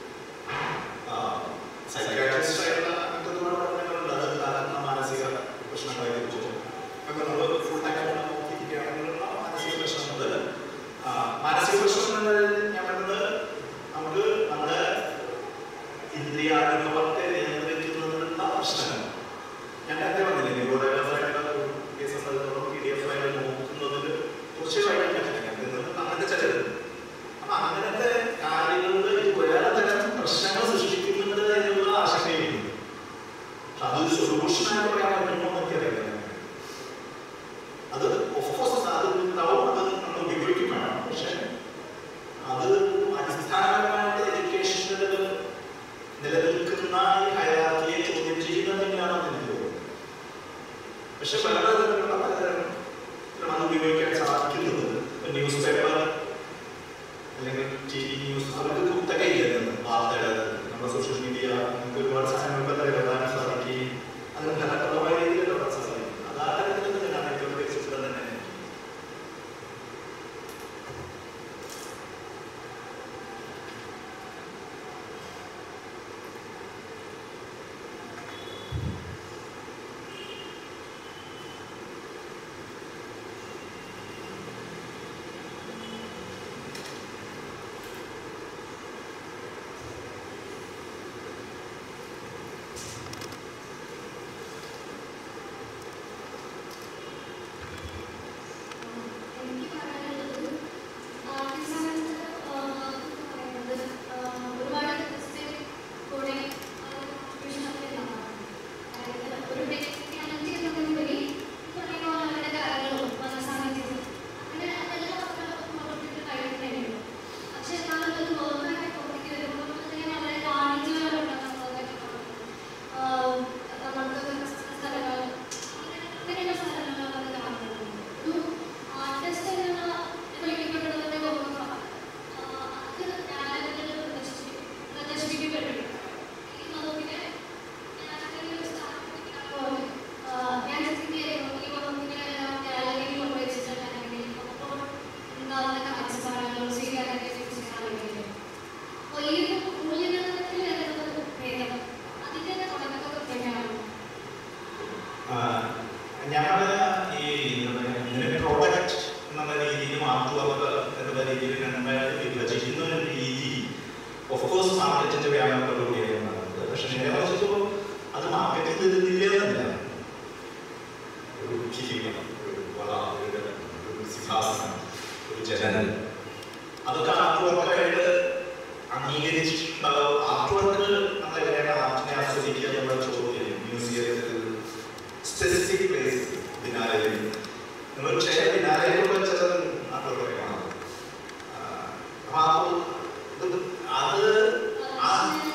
സൈക്കാട്രിസ്റ്റ് ആയിട്ടുള്ള അങ്ങനത്തെ ഒരുപാട് പഠനങ്ങളുണ്ട് അത് കാരണം മാനസിക പ്രശ്നങ്ങളെ കുറിച്ചിട്ട് ഇപ്പം നമ്മൾ ഫുൾ ടൈം നോക്കിയിരിക്കുകയാണെങ്കിലുള്ള മാനസിക പ്രശ്നങ്ങൾ ആ, മാനസിക പ്രശ്നങ്ങൾ ഞാൻ പറയുന്നത് നമുക്ക് നമ്മുടെ ഇന്ദ്രിയാനുഭവത്തെ നിയന്ത്രിക്കുന്നതിനുള്ള പ്രശ്നങ്ങൾ ഞാൻ നേരത്തെ പറഞ്ഞില്ലേ നിഗൂഢായിട്ടുള്ള cases P D F file നോക്കുന്നതിൽ തീർച്ചയായിട്ടും അങ്ങനത്തെ ചിലത് അപ്പൊ അങ്ങനത്തെ കാര്യങ്ങളിൽ വേറെ തരം പ്രശ്നങ്ങൾ സൃഷ്ടിക്കുന്നുണ്ട് എന്നുള്ള ആശങ്കയുണ്ട് പക്ഷെ അതൊരു സൊല്യൂഷനായി പറയാൻ പറ്റുമോ എന്നൊക്കെ അറിയില്ല അത് ഓഫ്കോഴ്സ് അത് ഉണ്ടാവും അത് നമ്മൾ ഉപയോഗിക്കും വേണം പക്ഷെ അത് അടിസ്ഥാനപരമായിട്ട് എഡ്യൂക്കേഷനിൽ നിലനിൽക്കുന്ന ഈ ഹൈറാർക്കിയെ ചോദ്യം ചെയ്യുന്നതെങ്ങനെയാണെന്ന് എനിക്ക് തോന്നുന്നു പക്ഷെ പലതരത്തിലുള്ള പലതരം അത് ഉപയോഗിക്കാൻ സാധിക്കുന്നത് ന്യൂസ് പേപ്പർ അല്ലെങ്കിൽ ടി വി ന്യൂസ് അവർക്ക് കുത്തകയില്ല വാർത്തകൾ നമ്മുടെ സോഷ്യൽ മീഡിയ നമുക്ക് ഒരുപാട് സാധനങ്ങൾക്ക് എഴുതാൻ സാധിക്കുകയും അതിന് ഫലപ്രദമായ രീതിയിൽ വളർച്ച സാധിക്കും അത് ആ തരത്തിൽ തന്നെയാണ് ഏറ്റവും വികസിച്ചത് തന്നെ പക്ഷെ നേരെ മറിച്ച് അത് മാർക്കറ്റിൽ നിന്നില്ല ഒരു കിരീടം ഒരു വള ഒരു ഒരു സിംഹാസനം ഒരു ജനൽ അതൊക്കെ ആർട്ട്വർക്കായിട്ട് അംഗീകരിച്ചിട്ടുണ്ടാവും ആർട്ട്വർക്ക് നമ്മളെങ്ങനെയാണ് ആർട്ടിനെ ആസ്വദിക്കുക എന്നുള്ള ചോദ്യം മ്യൂസിയത്തിൽ സ്പെസിഫിക് പ്ലേസ് ബിനാലയിൽ നിങ്ങൾ പക്ഷേ ബിനാലയിലൂടെ വെച്ചത് ആർട്ട്വർക്ക് കാണാം അപ്പൊ അത് അത് ആ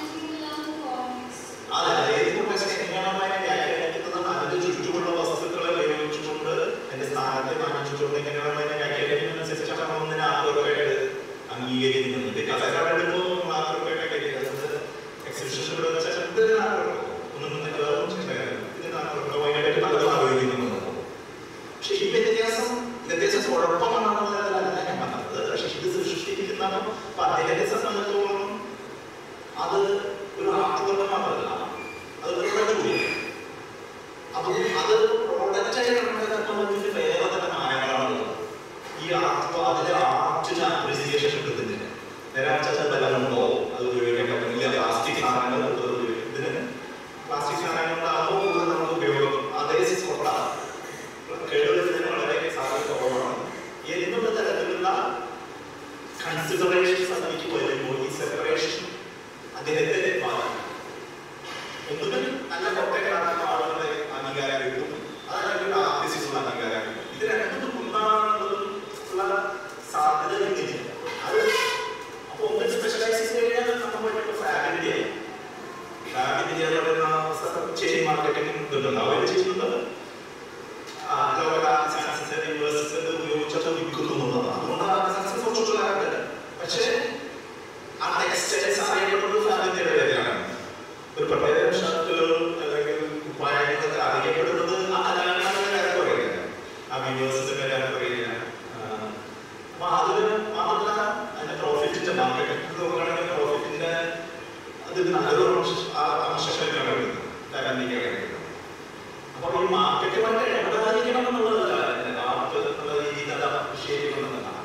അതെ ഏതൊക്കെ സ്നേഹമായി വ്യാഖ്യാനിക്കുന്നത് അതിന്റെ ചുറ്റുമുള്ള വസ്തുക്കളെ ഉപയോഗിച്ചുകൊണ്ട് എന്റെ സ്ഥാനത്തെ മാനിച്ചുകൊണ്ട് ഇങ്ങനെയുള്ള വ്യാഖ്യാനിക്കുന്നതിനനുസരിച്ചാണ് ഒന്നിനെ ആർട്ട്വർക്കായിട്ട് അംഗീകരിക്കുന്നത് ഇത് കഥകളെടുത്തോ ആർട്ട്വർക്കായിട്ട് എക്സിബിഷനിലൂടെ വെച്ചാൽ ഇത് ആർട്ട്വർക്ക് ഒന്നും ഇതിന് ആർട്ട്വർക്ക് ഭയങ്കരമായിട്ട് പലതും ആലോചിക്കുന്നുണ്ട് പക്ഷെ ഈ വ്യത്യാസം വ്യത്യാസം കുഴപ്പമാണെന്നുള്ളതല്ല ഞാൻ പറഞ്ഞത് പക്ഷെ ഇത് സൃഷ്ടിക്കുന്ന അപ്പൊ അദ്ദേഹത്തെ സംബന്ധിച്ചിടത്തോളം അത് ഒരു ആർട്ട്വർക്ക് മാത്രമല്ല അത് പ്രൊഡക്റ്റ് കൂടിയാണ് അപ്പൊ അത് പ്രൊഡക്റ്റായി കണക്കാക്കുന്നതിന് വേറെ തന്നെ മാനങ്ങളാണുള്ളത് ഈ ആർട്ട് അതിന്റെ ആർട്ടിന് അപ്രീസിയേഷൻ കിട്ടുന്നില്ല നേരെ ബലമുണ്ടോ അത് ഉപയോഗിക്കാൻ പറ്റുന്നില്ല പ്ലാസ്റ്റിക് സാധനങ്ങൾ ഇതിന് പ്ലാസ്റ്റിക് സാധനങ്ങളാകുമ്പോൾ കൂടുതൽ നമുക്ക് ഉപയോഗം അതേ സ്പോട്ടാണ് കേടുവരുന്നതിന് വളരെ സാധ്യത കുറവാണ് എന്നുള്ള തരത്തിലുള്ള കൺസിഡറേഷൻസ് അതിലേക്ക് വരുമ്പോൾ ഈ സെപ്പറേഷൻ അദ്ദേഹത്തെ ബാധിക്കും ഒന്നുകിൽ നല്ല കൊട്ടക്കാരായ ആളുകളെ അംഗീകാരം കിട്ടും അതല്ലെങ്കിൽ ഒരു ആർട്ടിസ്റ്റുള്ള അംഗീകാരം കിട്ടും ഇത് രണ്ടും ഒന്നാണെന്നുള്ളതും ഉള്ള സാധ്യത ഇല്ല അത് അപ്പൊ ഒന്ന് സ്പെഷ്യലൈസ് ചെയ്ത് കഴിഞ്ഞാൽ നമ്മൾ പറ്റുന്ന ഫാബ്രിക് ചെയ്യാം ഫാബ്രിക് ചെയ്യാൻ പറയുന്ന ചെയിൻ മാർക്കറ്റിംഗ് ഇതുണ്ട് അവർ ചെയ്യുന്നത് ആ, ലോക സയൻസസ് യൂണിവേഴ്സിറ്റി ഉപയോഗിച്ചത് വിൽക്കുന്നുള്ളതാണ് അതുകൊണ്ട് ആ സയൻസ് കുറച്ചുകൂടെ പക്ഷേ ആ ടെക്സ്റ്റൈൽസ് അറിയപ്പെടുന്നത് ഫാബ്രിക് വേറെയാണ് ഒരു പ്രത്യേക ഷർട്ടുകൾ അല്ലെങ്കിൽ കുപ്പായങ്ങളൊക്കെ അറിയപ്പെടുന്നത് ആ കലാകാരന്റെ കാര്യം പറയുകയാണ് ആ യൂണിവേഴ്സിറ്റിയുടെ കാര്യം പറയുകയാണ് അപ്പൊ അതിന് മാത്രമല്ല അതിന്റെ പ്രോഫിറ്റിന്റെ മാർക്കറ്റ് നോക്കുകയാണെങ്കിൽ പ്രോഫിറ്റിന്റെ അത് നല്ലൊരു അംശമാണ് വരുന്നത് ഫാമിലിക്കാണ് വരുന്നത് അപ്പൊ ഈ മാർക്കറ്റുമായിട്ട് ഇടപെടാതിരിക്കണം എന്നുള്ളതല്ല ആർട്ട് എന്നുള്ള രീതിയിൽ അത് അപ്രിഷിയേറ്റ് ചെയ്യണമെന്നതാണ്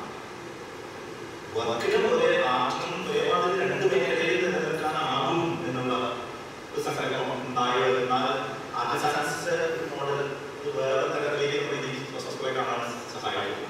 വർക്കിനും ഒരേ ആർട്ടിനും ഒരേമാതിരി രണ്ട് മേഖലയിൽ നിലനിൽക്കാനാകും എന്നുള്ള ഒരു സങ്കല്പം ഉണ്ടായി എന്നാൽ ആർട്ടിസൻസ് മോഡൽ വേറെ തരത്തിലേക്ക് രീതിയിൽ വസ്തുക്കളെ കാണാൻ സഹായിക്കും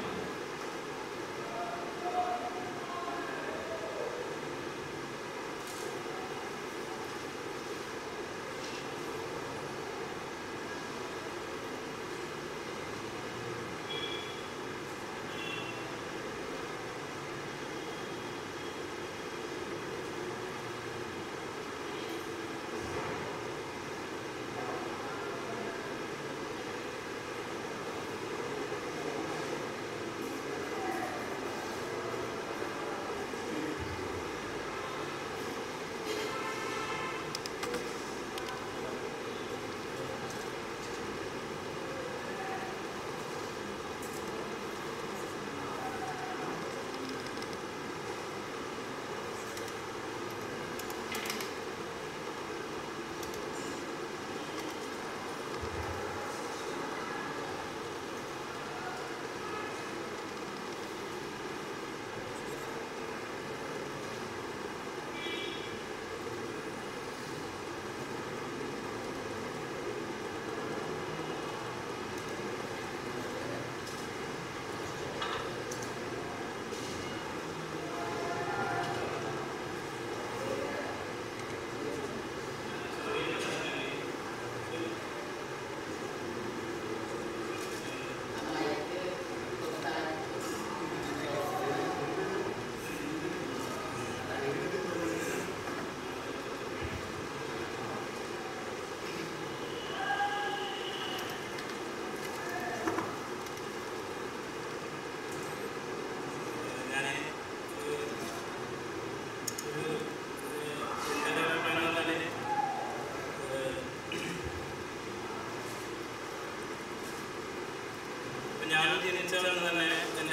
ഞാൻ ജനിച്ചവരാണ് തന്നെ എൻ്റെ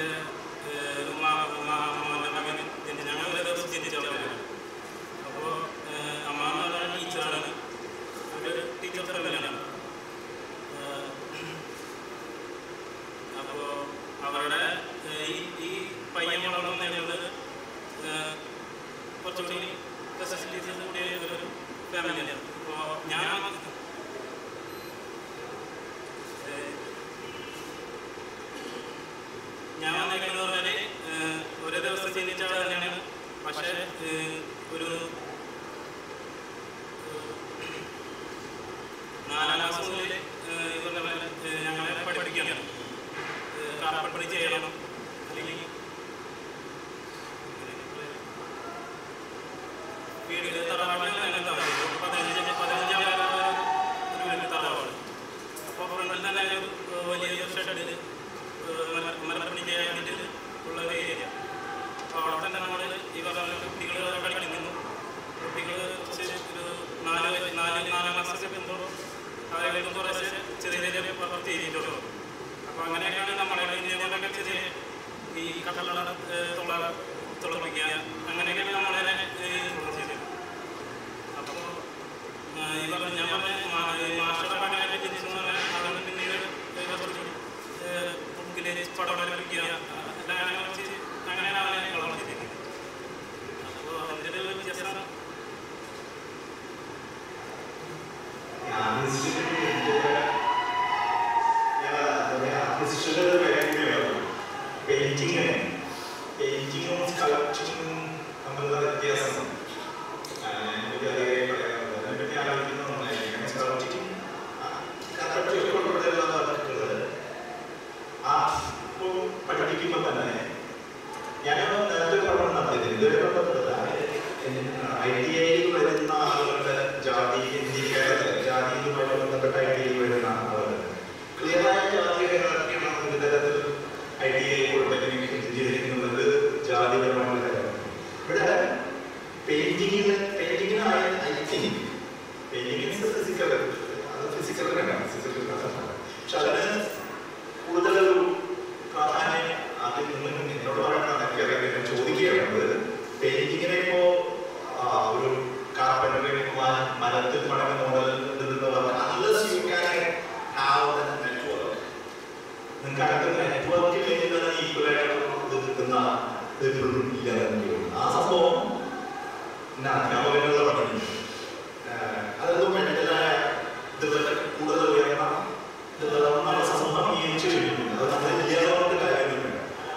ഉമ്മ ഉമ്മ അമ്മൻ്റെ മകൻ ജനിച്ച ഞങ്ങൾ ഒരു ദിവസം ജനിച്ചവരാണ് അപ്പോൾ അമ്മ എന്ന് പറഞ്ഞാൽ ടീച്ചറാണ് ഒരു ടീച്ചർ ഫാമിലിയാണ് അപ്പോൾ അവരുടെ ഏഹ്, ഈ ഈ പയ്യൻ വളർന്നു നേടുന്നത് കുറച്ചുകൂടി ഫെസിലിറ്റീസ് കൂടിയ ഒരു ഫാമിലിയാണ് അപ്പോൾ ഞാൻ ഏഹ്, ഞാൻ വന്നേക്കുന്നത് പറഞ്ഞാൽ ഓരോ ദിവസം ചിന്തിച്ച ആൾ തന്നെയാണ് പക്ഷേ ഏഹ്, ഒരു ഏഹ്, നാലാം ക്ലാസ് മുതൽ ഈ പറഞ്ഞ പോലെ ഏഹ്, ഞങ്ങളെ പഠിപ്പിക്കുകയാണ് ഏഹ്, കാപ്പപ്പണി ചെയ്യണം അല്ലെങ്കിൽ വീട് തറവാട്ടിൽ അങ്ങനെ താമസിക്കും പതിനഞ്ച് പതിനഞ്ചാം ഒരു വീട് തറവാട് അപ്പോൾ ഫ്രണ്ടിൽ തന്നെ ഒരു വലിയ ഷെഡ് മരപ്പണി ചെയ്യാൻ വേണ്ടിയിട്ട് ഉള്ള ഒരു ഏരിയ അപ്പോൾ അവിടെ തന്നെ നമ്മൾ ഈ പറഞ്ഞ കുട്ടികൾ അവിടെ കളിക്കുന്നു കുട്ടികൾ കുറച്ച് ഒരു നാല് വയ- നാല് നാലാം ക്ലാസ്സൊക്കെ എന്തോ അവരെ കുറച്ച് ചെറിയ ചെറിയ പ്രവൃത്തി ചെയ്തിട്ടുള്ളൂ അപ്പോൾ അങ്ങനെയൊക്കെയാണ് നമ്മളെ ഇന്ത്യയിലൊക്കെ ചെറിയ ഈ കട്ടള തുള തുളപ്പിക്കുക അങ്ങനെയൊക്കെയാണ് നമ്മളെ ചെയ്തത് അപ്പോൾ ഈ പറഞ്ഞ ഞാൻ പറഞ്ഞ മാഷയുടെ അങ്ങനെ ചിന്തിച്ചു പറഞ്ഞാൽ അതൊന്ന് പിന്നീട് കുറച്ച് ബുക്കിൽ പടം വരയ്ക്കുക എല്ലാം അങ്ങനെ കുറച്ച് അങ്ങനെയാണ് അവനെ വളർത്തിയിരിക്കുന്നത് അപ്പോൾ അതിൻ്റെ ഒരു വ്യത്യാസം പെയിന്റിങ് പെയിന്റിങ്ങും സ്കൾപ്റ്റിങ്ങും തമ്മിലുള്ള വ്യത്യാസം എനിക്ക് അറിയാൻ പറയാനുള്ളത് അതിനെപ്പറ്റി ആലോചിക്കുന്നുണ്ടായിരിക്കും സ്കൾപ്റ്റിങ് കറക്റ്റ് വർക്കുകൾ ആ ഇപ്പോൾ പഠിപ്പിക്കുമ്പോൾ തന്നെ ഞാൻ നേരത്തെ പഠനം നടത്തിയത് ഇതുവരെ പറഞ്ഞത് ഐ ടി ഐയിൽ വരുന്ന ആളുകളുടെ ജാതി ഇന്ത്യക്കാരുടെ ജാതിയുമായി ബന്ധപ്പെട്ട ഐ ടി ഐയിൽ വരുന്ന ആളുകൾ ക്ലിയറായ ജാതി ഹൈറാർക്കിയാണ് ഒരു തരത്തിൽ I T I polytechnic engineering ജാതിപരമായ കാര്യമാണ് ഇവിടെ പെയിന്റിങ്ങിന് പെയിന്റിങ്ങിനായ ഐ തിങ്ക് പെയിന്റിങ്ങിന് ഫിസിക്കൽ അത് ഫിസിക്കൽ തന്നെയാണ് ഫിസിക്കൽ പക്ഷെ അതിന് കൂടുതലൊരു പ്രാധാന്യം അതിൽ നിന്ന് എന്നോട് പറയണമെന്ന് എനിക്കറിയാം ഞാൻ ചോദിക്കുകയാണ് പെയിന്റിങ്ങിനെ ഇപ്പോ ആ, ഒരു കാർപ്പൻറ്ററി മരത്തിൽ പണിത model unless you can have the network നിങ്ങൾക്ക് അകത്ത് നെറ്റ്വർക്ക് ഇല്ലെങ്കിൽ തന്നെ ഈക്വൽ ആയിട്ട് ഇത് കിട്ടുന്ന ഇത് ഇല്ല എന്ന് തോന്നുന്നു. ആ സംഭവം നോവലുകളിൽ പറഞ്ഞു അതൊന്നും മെന്റലായ ഇതുപോലെ കൂടുതൽ ഉയർന്ന ഇതുപോലെ നമ്മുടെ സമൂഹം അംഗീകരിച്ചു കഴിഞ്ഞു അത് നമ്മൾ ഇല്ലാതെ കാര്യമൊന്നുമില്ല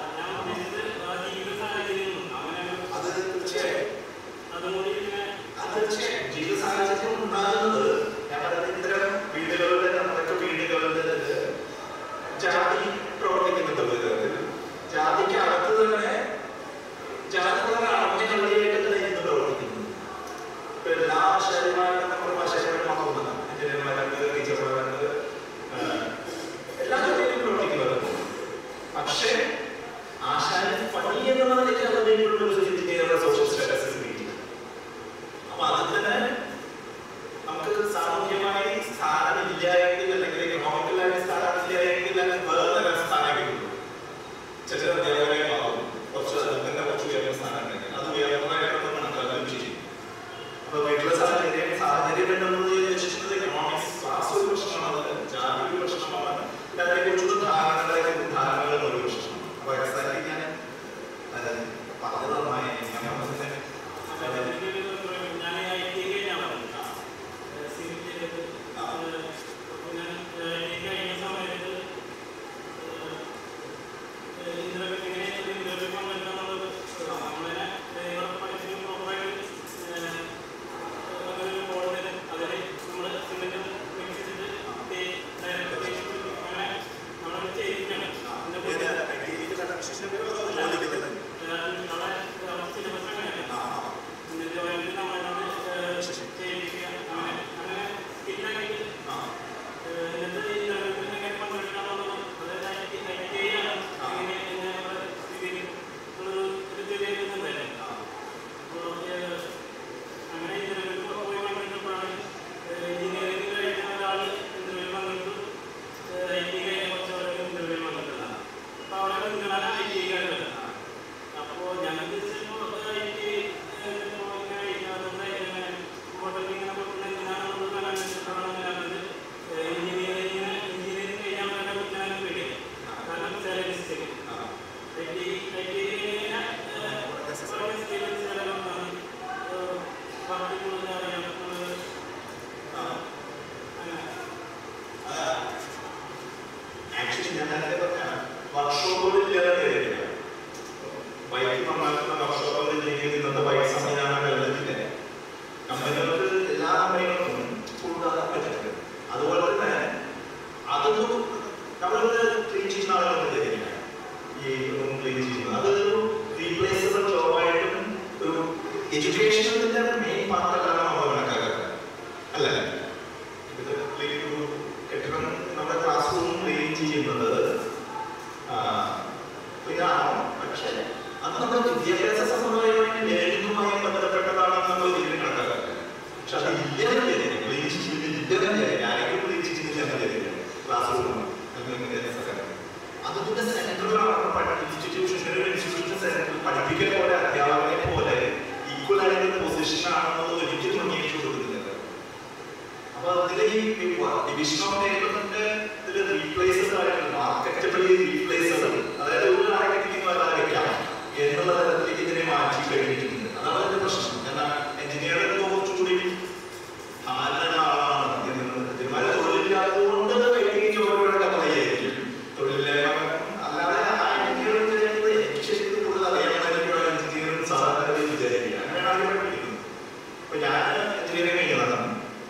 അത് തീർച്ചയായും അത് തീർച്ചയായും ജീവിത സാഹചര്യം ഉണ്ടാകുന്നത് ഞാൻ പറയുന്നത് ഇത്തരം വീടുകളുടെ നമ്മളൊക്കെ വീടുകളുടെ ജാതി പ്രവർത്തിക്കുന്നുണ്ട് വിധത്തിൽ ജാതിക്ക് അകത്ത് തന്നെ ജാതികളുടെ അമ്മകളിലേക്ക് തന്നെ ഇന്ന് പ്രവർത്തിക്കുന്നു ഇപ്പൊ എല്ലാ ആശാരിമാരും നമ്മൾ ആശാരിമാരും എഞ്ചിനീയർമാരുണ്ട് ടീച്ചർമാരുണ്ട് എല്ലാ ജോലിയിലും പ്രവർത്തിക്കുന്നവരുണ്ട് പക്ഷേ ആശാരി പണി എന്നുള്ളതിലേക്ക് അതിനുള്ള ഒരു ഇന്ത്യയുടെ സോഷ്യൽ സ്റ്റാറ്റസ് കിട്ടിയില്ല അപ്പൊ അത് തന്നെ നമുക്ക് സാമൂഹ്യമായി സ്ഥാനമില്ല എങ്കിൽ അല്ലെങ്കിൽ എക്കണോമിക്കലായി സ്ഥാനമില്ല എങ്കിൽ വേറെ തരം സ്ഥാനം കിട്ടും ചില അധ്യാപകരെ മാറും കുറച്ച് അതിന്റെ കുറച്ച് ഉയർന്ന സ്ഥാനം ഉണ്ടെങ്കിൽ അത് ഉയർന്നതായിട്ടൊന്നും കണക്കാക്കാൻ ചെയ്യും അപ്പൊ വീട്ടിലെ സാഹചര്യം സാഹചര്യം എന്നുള്ളത് ഉദ്ദേശിക്കുന്നത് എക്കണോമിക്സ് ക്ലാസ് ഒരു പ്രശ്നമാണ് ജാതി ഒരു പ്രശ്നമാണ് അതിനെക്കുറിച്ചുള്ള ധാരണകളെ ധാരണകൾ ഒരു പ്രശ്നമാണ് അപ്പൊ എക്സാക്ട്ലി ഞാൻ പറഞ്ഞത് നന്നായി വെച്ചാൽ ഞാൻ നേരത്തെ പറഞ്ഞ വർക്ക്ഷോപ്പുകളിൽ കയറിയില്ല ബൈക്ക് നന്നാക്കുന്ന വർക്ക്ഷോപ്പുകളിൽ ചെയ്യുന്ന ഇന്നത്തെ ബൈക്ക് സംവിധാനം വെള്ളത്തില്ല കമ്പനികൾക്ക് എല്ലാ കമ്പനികൾക്കും കൂടുതൽ പറ്റുന്നത് അതുപോലെ തന്നെ അതൊന്നും നമ്മൾ ക്ലീൻ ചെയ്യുന്ന ആളുകൾ തരില്ല ഈ റൂം ക്ലീൻ ചെയ്യുന്നത് അതൊരു റീപ്ലേസബിൾ ജോബായിട്ടും ഒരു എഡ്യൂക്കേഷനിന്റെ മെയിൻ പാർട്ടാണ് നമ്മൾ കണക്കാക്കുന്നത് അല്ല ഇത് clean ഒരു കെട്ടിടം നമ്മുടെ ക്ലാസ് റൂം ക്ലീൻ ചെയ്യുന്നത് ക്ലീൻ ആണോ പക്ഷേ അത് നമ്മുടെ വിദ്യാഭ്യാസ സമ്പ്രദായവുമായി ലേണിംഗുമായി ബന്ധപ്പെട്ടതാണെന്ന് നമ്മൾ ഇതിൽ കണക്കാക്കുന്നത് പക്ഷെ അത് ഇല്ലെന്ന് ക്ലീൻ ചെയ്യുന്നില്ല ആരെങ്കിലും ക്ലീൻ ചെയ്യുന്നില്ല ക്ലാസ് റൂം അതിന്റെ സെന്ററിലാണ് ഇൻസ്റ്റിറ്റ്യൂഷൻ ഇൻസ്റ്റിറ്റ്യൂഷൻ സെന്ററിൽ പഠിപ്പിക്കൽ പോലെ അധ്യാപകനെ പോലെ ഈക്വൽ ആയിട്ടുള്ള പൊസിഷൻ ആണെന്നത് ഒരിക്കലും അംഗീകരിച്ചു കൊടുക്കുന്നില്ല അപ്പൊ അതിൽ ഈ ഡിവിഷൻ ഓഫ് ലേബറിന്റെ ഇതിൽ റീപ്ലേസബിൾ ആയിട്ടുള്ള മാർക്കറ്റബിളി റീപ്ലേസബിൾ അതായത് ഒരു ആരെങ്കിലും വരാതിരിക്കാം എന്നുള്ള തരത്തിലേക്ക് ഇതിനെ മാറ്റി കഴിഞ്ഞിട്ടുണ്ട് അതാണ് അതിന്റെ പ്രശ്നം എന്നാൽ എഞ്ചിനീയറിംഗ് കുറച്ചുകൂടി ധാരണ ആളാണ് എന്നുള്ളത് തീരുമാനം തൊഴിലില്ലാത്തതുകൊണ്ട് കൈകി ജോലിയുടെ കഥയായിരിക്കും തൊഴിലില്ലായ്മ അല്ലാതെ ആ എഞ്ചിനീയറിംഗ് ചെയ്യുന്നത് എനിക്ക് ശരിക്കും കൂടുതൽ അറിയാമെന്നായിരിക്കും എഞ്ചിനീയറിംഗ് സാധാരണ വിചാരിക്കുക അങ്ങനെയാണ് ആദ്യം പഠിക്കുന്നത് അപ്പൊ ഞാൻ എഞ്ചിനീയറിംഗ് കഴിഞ്ഞതാണ്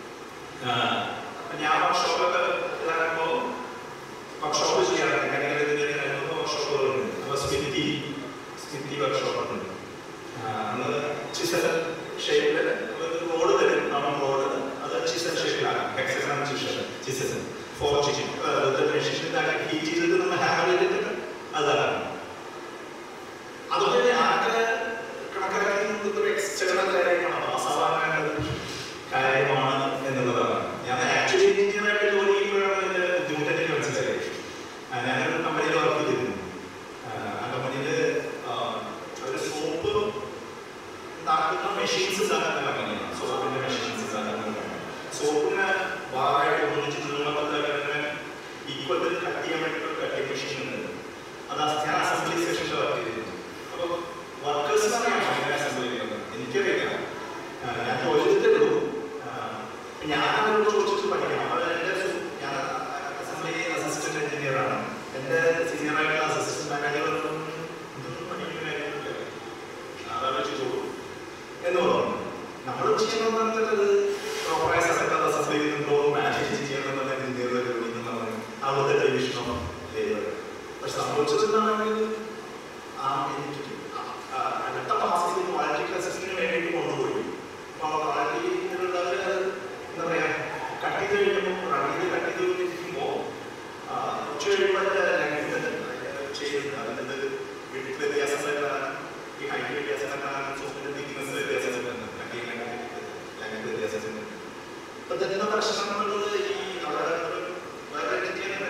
ഞാൻ വർക്ക്ഷോപ്പൊക്കെ ഇതാകുമ്പോ വർക്ക്ഷോപ്പ് ചെയ്യാറുണ്ട് മെക്കാനിക്കൽ എഞ്ചിനീയറിംഗ് ആയിരുന്നു വർക്ക്ഷോപ്പുകളുണ്ട് അപ്പൊ സ്മിത്തി സ്മിത്തി വർക്ക്ഷോപ്പൊക്കെ ഉണ്ട് അന്ന് ചിസൽ ഷേപ്പിൽ റോഡ് വരും നമ്മൾ റോഡ് അത് ചിസൽ ഷേപ്പിലാണ് hexagon chisel chisel for chicken മെഷീനിലാണ് ഹീറ്റ് ചെയ്തിട്ട് നമ്മൾ ഹാമർ ചെയ്തിട്ട് അതാണ് അതുപോലെ ആകെ കണക്കാക്കി ഒരു എക്സ്റ്റേണൽ കാര്യമാണ് അസാധാരണ കാര്യമാണ് എന്നുള്ളതാണ് ഞാൻ ആക്ച്വലി എഞ്ചിനീയറായിട്ട് ജോലി ചെയ്യുമ്പോഴാണ് ഇതിന്റെ ബുദ്ധിമുട്ട് എനിക്ക് മനസ്സിലായത് ആ, ഞാനൊരു കമ്പനിയിൽ വർക്ക് ചെയ്തിരുന്നു ആ, ആ കമ്പനിയിൽ ഒരു സോപ്പ് ഉണ്ടാക്കുന്ന മെഷീൻസ് ഉണ്ടാക്കുന്ന കമ്പനിയാണ് സോപ്പിന്റെ മെഷീൻസ് ഉണ്ടാക്കുന്ന കമ്പനി സോപ്പിന് വാറായിട്ട് ഒന്നിച്ചിട്ടുള്ള ഈക്വൽ കട്ട് ചെയ്യാൻ വേണ്ടിയിട്ട് കട്ടിങ് മെഷീൻ ഉണ്ട് അത് ഞാൻ അസംബ്ലി സെക്ഷനിൽ വർക്ക് ചെയ്തിരുന്നു അപ്പോൾ വർക്കേഴ്സ് അറിയാം അങ്ങനെ അസംബ്ലി ചെയ്യുന്നത് എനിക്കറിയില്ല ആ, ഞാൻ ജോലി ചെയ്തിട്ടുള്ളൂ ഞാൻ അവരോട് ചോദിച്ചിട്ട് പഠിക്കണം അവർ എൻ്റെ സു- ഞാൻ അസംബ്ലി അസിസ്റ്റന്റ് എഞ്ചിനീയർ ആണ് എൻ്റെ സീനിയർ ആയിട്ടുള്ള അസിസ്റ്റന്റ് മാനേജറും ഇതൊന്നും പഠിക്കുന്ന കാര്യമില്ല അതാണ് ചോദിച്ചോളൂ എന്ന് പറഞ്ഞു നമ്മൾ ചെയ്യുന്നത് പ്രോപ്പറായ സ്ഥലത്ത് അസംബ്ലി ചെയ്യുന്നുണ്ടോ മാനേജ് ചെയ്യണമെന്നുള്ള എഞ്ചിനീയർ വിളിക്കുന്നതാണ് അവിടുത്തെ ടെലിവിഷൻ ലേബർ പക്ഷെ സംഭവിച്ചത് എന്താണെങ്കിൽ ആ എനിക്ക് ആ- ആ അടുത്ത മാസത്തിൽ ക്വാളിറ്റി അസിസ്റ്റന്റിന് വേണ്ടിയിട്ട് കൊണ്ടുപോയി അപ്പോൾ ക്വാളിറ്റിയിലുള്ളവർ എന്താ പറയാ കട്ട് ചെയ്ത് കഴിയുമ്പോൾ റൺ ചെയ്ത് കട്ട് ചെയ്ത് ഇരിക്കുമ്പോൾ ഉച്ച കഴിയുമ്പോൾ ചെയ്യുന്നത് അതിൻ്റെ വീട്ടിൽ വ്യത്യാസം വരാൻ ഈ ഹൈറ്റ് വ്യത്യാസം വരാൻ സോഫ്റ്റ്വെയർ തിക്നെസ് വ്യത്യാസം വരുന്നുണ്ട് ലാംഗ്വേജ് വ്യത്യാസം വരുന്നുണ്ട് അപ്പൊ തന്നെ പ്രശ്നം എന്നുള്ളത് ഈ അവിടെ ഒരു വേറെ എഞ്ചിനീയർ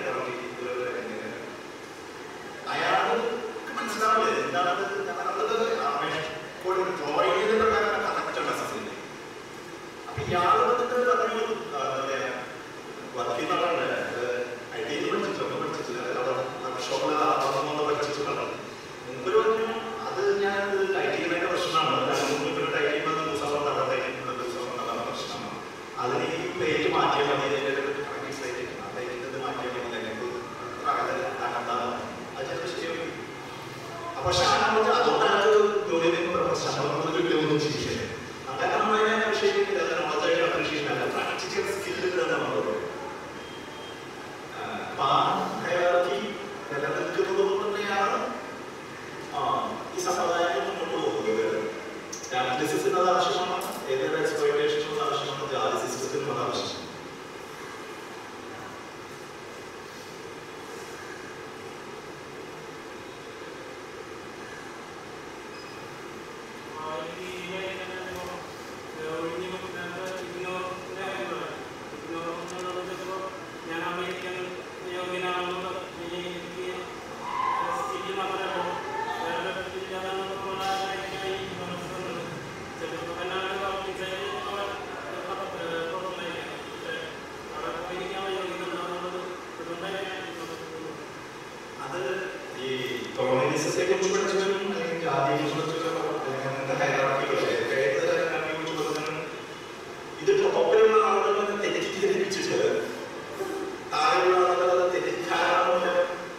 അയാൾ മനസ്സിലാവില്ല എന്താണ് ഞാനത് ഡ്രോയിങ്ങിന്റെ പ്രകാരം കണക്ട് ഉണ്ട് സസ്യത്തിൽ അപ്പൊ ഇയാൾ വന്നിട്ട് പറഞ്ഞു വർക്ക് ചെയ്യുന്ന ആളാണ് ഐ ടി പഠിച്ചിട്ടുണ്ട് പഠിച്ചിട്ടില്ല അവിടെ വർക്ക്ഷോപ്പിൽ അതൊന്നും പഠിച്ചിട്ടുണ്ടോ മുമ്പ് പറഞ്ഞു അത് ഞാൻ ഐ ടിയുടെ പ്രശ്നമാണ് മുമ്പ് ഐ ടി വന്ന ദിവസം അവിടെ ഐ ടി ദിവസം വന്ന പ്രശ്നമാണ് അതിന് ഈ പ്ലേറ്റ് മാറ്റിയാൽ മതി അതിന്റെ കറക്റ്റ് പ്ലേറ്റ് ആ പ്ലേറ്റിന്റെ മാറ്റിയാൽ മതി അല്ലെങ്കിൽ അത് ചിലപ്പോൾ ശരിയാവും അപ്പൊ പക്ഷെ അതുകൊണ്ടാണ് ജോലി ശമ്പളം കിട്ടുമെന്ന് ചിരിക്കുന്നത് അകാരണമായ വിഷയത്തിൽ നോളജായിട്ട് അപ്രീഷിയേഷൻ അല്ല പ്രാക്ടിക്കൽ സ്കില്ലുകൾ എന്നുള്ളത് അപ്പൊ ആ ഹയറാർക്കി നിലനിൽക്കുന്നത് കൊണ്ട് തന്നെയാണ് ആ, ഈ സമ്പ്രദായം മുന്നോട്ട് പോകുന്നത് ക്യാപിറ്റലിസത്തിന് അത് ആവശ്യമാണ് ഏതൊരു എക്സ്പ്ലോയിറ്റേഷനും അത് ആവശ്യമാണ് ജാതി സിസ്റ്റത്തിനും അത് ആവശ്യമാണ് ഞാൻ അമേരിക്കൻ യോഗ്യനാണെന്നുള്ള എനിക്ക് സ്ഥിതി മാത്രമേ വേറെ ചിലപ്പോൾ തന്നെ അത് ഈ കൊളോണിയലിസത്തെ കുറിച്ച് പഠിച്ചവരും അല്ലെങ്കിൽ ജാതിയെ കുറിച്ച് അല്ലെങ്കിൽ അങ്ങനത്തെ ഹൈറാർക്കികളെ ഏത് ഹൈറാർക്കിയെ കുറിച്ച് പഠിച്ചവരും ഇത് ടോപ്പിലുള്ള ആളുകളെ തെറ്റിദ്ധരിപ്പിച്ചിട്ട് താഴെയുള്ള ആളുകളെ തെറ്റിദ്ധാരണ മൂലം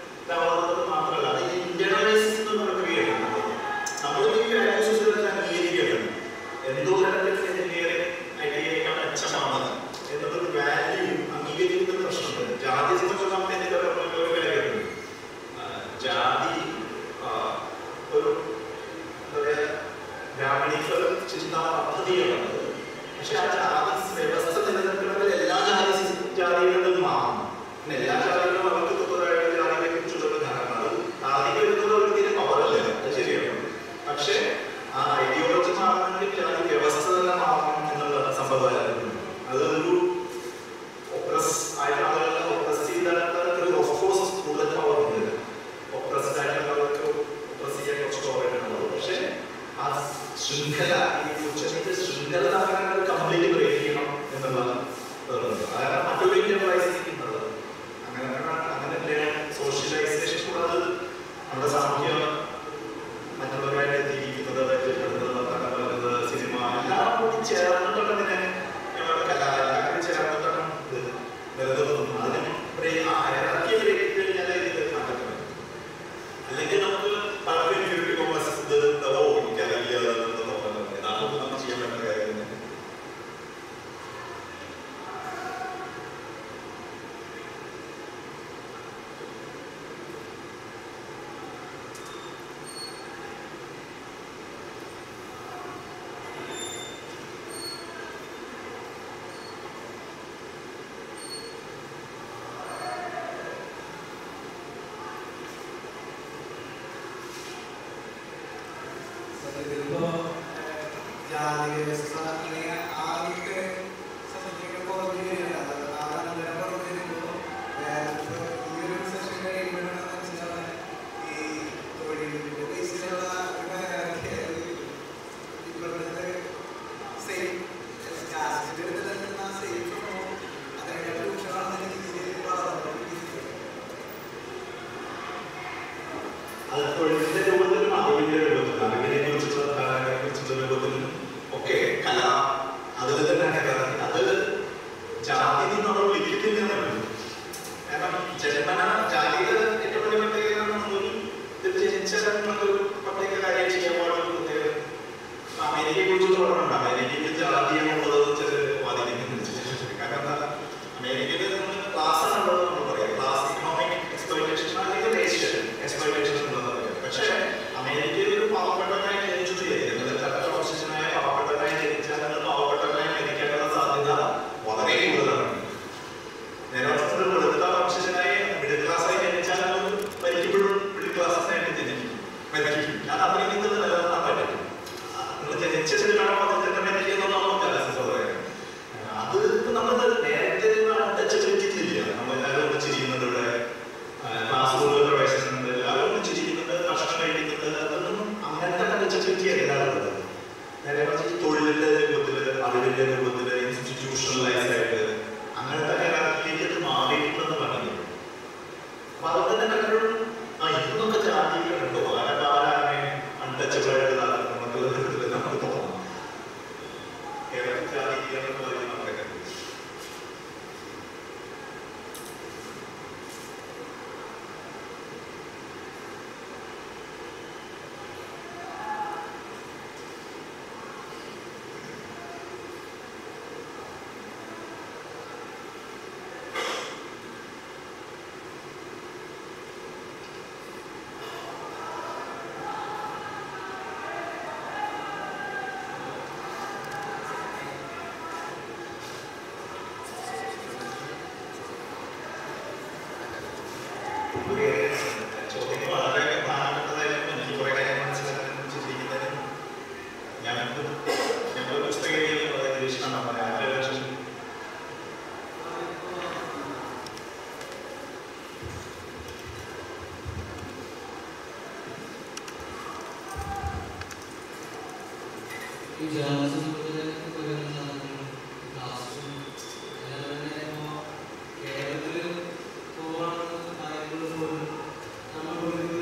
സമ്പ്രദായങ്ങളുണ്ട് അത് ഒരു ഒപ്രസ് ആയിട്ടുള്ള ആളുകളെ ഒപ്രസ് ചെയ്താൽ ഓഫ് കോഴ്സ് കൂടുതൽ പവർ ഉണ്ട് ഒപ്രസ്ഡ് ആയിട്ടുള്ളവർക്ക് ഒപ്രസ് ചെയ്യാൻ കുറച്ച് കുറവായിട്ടുള്ളത് പക്ഷേ ആ ശൃംഖല ഈ ഉച്ചനീതി ശൃംഖല കംപ്ലീറ്റ് ബ്രേക്ക് ചെയ്യണം എന്നുള്ളത് ഇതുണ്ട്. അതാണ് മറ്റൊരു ഇന്ത്യൻ അങ്ങനെ അങ്ങനെ സോഷ്യലൈസേഷൻ കൂടാതെ നമ്മുടെ സാമൂഹ്യ മറ്റുള്ളവരായിട്ട് ജീവിക്കുന്നത് പരിചയപ്പെടുന്നത് വർത്തമാനം പറയുന്നത് സിനിമ എല്ലാം കൂടി ചേർന്നിട്ടുള്ള ഇതിനെ ഞങ്ങളുടെ കല എല്ലാം കൂടി ചേർന്നിട്ടാണ് ഇത് നിലനിർത്തുന്നത് അതിന് ബ്രേ- ആ hierarchy break ചെയ്ത് കഴിഞ്ഞാൽ ഇത് മാറ്റാൻ പറ്റും. അല്ലെങ്കിൽ നമുക്ക് പലപ്പോഴും ഒരു കോമേഴ്സ് ഇത് ഓ എനിക്കറിയില്ല എന്ന് തോന്നുന്നത് അതൊന്നും നമുക്ക് ചെയ്യാൻ പറ്റുന്ന കാര്യം തന്നെ ഇതിലിപ്പോ ജാതി വ്യവസ്ഥ അല്ലെങ്കിൽ ആദ്യത്തെ സബ്ജക്റ്റ് കുറഞ്ഞു വരികയാണ് ആനന്ദനം കുറഞ്ഞു വരുമ്പോൾ ഇപ്പൊ ഈ ഒരു സെഷൻ കഴിയുമ്പോഴാണ് മനസ്സിലാവുന്നത് ഈ തൊഴിലിന്റെ ബേസിലുള്ള ഇപ്പോഴത്തെ സെയിം കാസ്റ്റിന്റെ അടുത്ത് തന്നെ സെയിം അതിനെക്കാട്ട് രൂക്ഷമാണെന്ന രീതിയിൽ വളർന്നുകൊണ്ടിരിക്കുന്നത് അത് തൊഴിലിന്റെ രൂപത്തിലും അറിവിന്റെ രൂപത്തിലും അറിവിനെ കുറിച്ചുള്ള ധാരണയെ കുറിച്ചുള്ള രൂപത്തിലും ഒക്കെ കല അതിൽ തന്നെയാണ് കല അത് ജാതി നമ്മൾ വിളിക്കുന്നില്ല കാരണം ജന്മന ജാതിയുടെ ഏറ്റവും വലിയ പ്രത്യേകത നമ്മൾ ഇത് ജനിച്ച ഒരു പ്രത്യേക കാര്യം ചെയ്യാൻ പാടുള്ള പ്രത്യേകത ഇപ്പൊ അമേരിക്കയെ കുറിച്ച് പറഞ്ഞിട്ടുണ്ട് അമേരിക്കയിൽ ജാതി എന്നുള്ളത് ചില വാദിക്കുന്നുണ്ട് കാരണം എന്താ അമേരിക്കയിൽ നമ്മൾ ക്ലാസ് എന്നുള്ളത് നമ്മൾ പറയാം ക്ലാസ് ഇക്കണോമിക് എക്സ്പ്ലോയിറ്റേഷൻ അല്ലെങ്കിൽ റേഷ്യൽ എക്സ്പ്ലോയിറ്റേഷൻ എന്നുള്ളത് പറയാം പക്ഷേ അമേരിക്കയിൽ ഒരു പാവപ്പെട്ടവനായി ജനിച്ചു ചെയ്യുന്നത് ഓക്സിജനായ പാവപ്പെട്ടവനായി ജനിച്ചാൽ നിങ്ങൾ പാവപ്പെട്ടവനായി മരിക്കാനുള്ള സാധ്യത വളരെ കൂടുതലാണ് നേരെ മറിച്ച് ഒരു വെളുത്ത ഓക്സിജനായി മിഡിൽ ക്ലാസ് ആയി ജനിച്ചാൽ നിങ്ങൾ മരിക്കുമ്പോഴും മിഡിൽ ക്ലാസ് ആയിട്ട് ജനിക്കും മരിക്കും ഞാൻ അതിൽ നിന്ന് നിലനിർത്താൻ പറ്റും നിങ്ങൾ ജനിച്ച ശരിയാണോ അതിൽ തന്നെ മരിക്കുന്നതാണോ ജലസംസ്കൃതം അത് നമ്മൾ നേരത്തെ ടച്ച് പറ്റിയിട്ടില്ല നമ്മൾ എല്ലാവരും ഒന്നിച്ച് ചെയ്യുന്നത് ഇവിടെ ക്ലാസ് റൂമിൽ പ്രവേശിക്കുന്നുണ്ട് എല്ലാവരും ഒന്നിച്ച് ചെയ്യുന്നുണ്ട് ഭക്ഷണം കഴിക്കുന്നുണ്ട് അതൊന്നും അങ്ങനത്തെ ടച്ച് പറ്റിയല്ല ഉള്ളത് നേരെ മറിച്ച് തൊഴിലിന്റെ രൂപത്തില് അറിവിന്റെ രൂപത്തില് ഇൻസ്റ്റിറ്റ്യൂഷണലൈസ് ആയിട്ട് അങ്ങനത്തെ ഹെറാർക്കിയിലേക്ക് ഇത് മാറിയിട്ടുണ്ടെന്ന് പറഞ്ഞു അപ്പൊ അതുകൊണ്ട് തന്നെ പലരും ആ ഇതൊക്കെ ജാതികളുണ്ടോ ആരൊക്കെ ആരാണ് അൺടച്ചബിൾ ആയിട്ട് നമുക്ക് നമുക്ക് തോന്നാം കേരളത്തിൽ ജാതികളെന്ന് പറയുന്നത് നമ്മുടെ കാര്യം ചോദ്യങ്ങൾ വളരെ പ്രധാനപ്പെട്ടതായിരുന്നു എനിക്ക് കുറെ കാര്യങ്ങൾ മനസ്സിലാക്കാൻ ചിന്തിക്കുന്നതിന് ഞാൻ ഞങ്ങൾ പുസ്തകങ്ങളിൽ വളരെ നിരീക്ഷണമാണ് ആഗ്രഹം ഈ ജേർണലിസം വരുന്ന ക്ലാസ്സും കേരളത്തിൽ പോവാണെന്ന് പറയുമ്പോൾ പോലും നമ്മൾ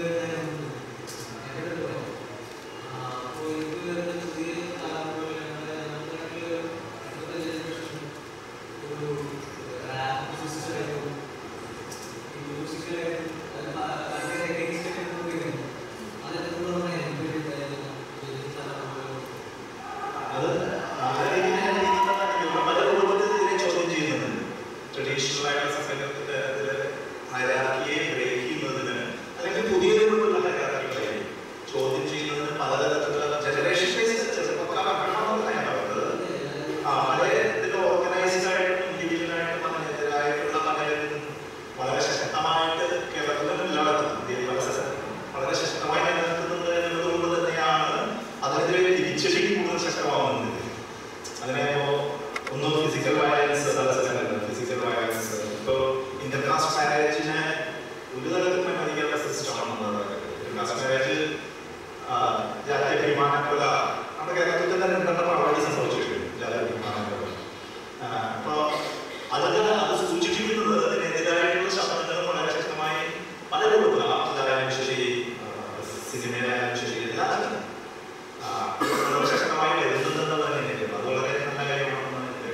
അപ്പോൾ ഇത് വരുന്ന പുതിയ തലമുറയിലെ നമ്മുടെ ഇപ്പോഴത്തെ ജനറേഷൻ ഒരു റാപ്പ് സിസ്റ്റമായിട്ടും മ്യൂസിക്കലായിട്ടും അതിൻ്റെ അഗേൻസ്റ്റ് പോയിരുന്നു അതിനെ തുടർന്ന് എനിക്ക് തലമുറ അത് ഒന്ന് ഫിസിക്കൽ വയലൻസ് ഫിസിക്കൽ വയലൻസ് ഇപ്പോൾ ഇന്റർകാസ്റ്റ് മാരേജിനെ ഒരു തരത്തിൽ അനുവദിക്കാത്ത സിസ്റ്റമാണ് ഇന്റർകാസ്റ്റ് മാരേജ് ജാതിയഭിമാനക്കൊല നമ്മുടെ കേരളത്തിൽ തന്നെ രണ്ടെണ്ണം already സംഭവിച്ചിട്ടുണ്ട് ജാതിയഭിമാനക്കൊല അപ്പോൾ അതിന് അത് സൂചിപ്പിക്കുന്നത് അതിനെതിരായിട്ടുള്ള ശബ്ദങ്ങൾ വളരെ ശക്തമായി പല രൂപത്തിലാണ് ആയാലും ശരി സിനിമയിലായാലും ശരി എല്ലാത്തിലും ആ, വളരെ ശക്തമായി വരുന്നുണ്ടെന്ന് തന്നെ അത് വളരെ നല്ല കാര്യമാണെന്ന് എനിക്ക്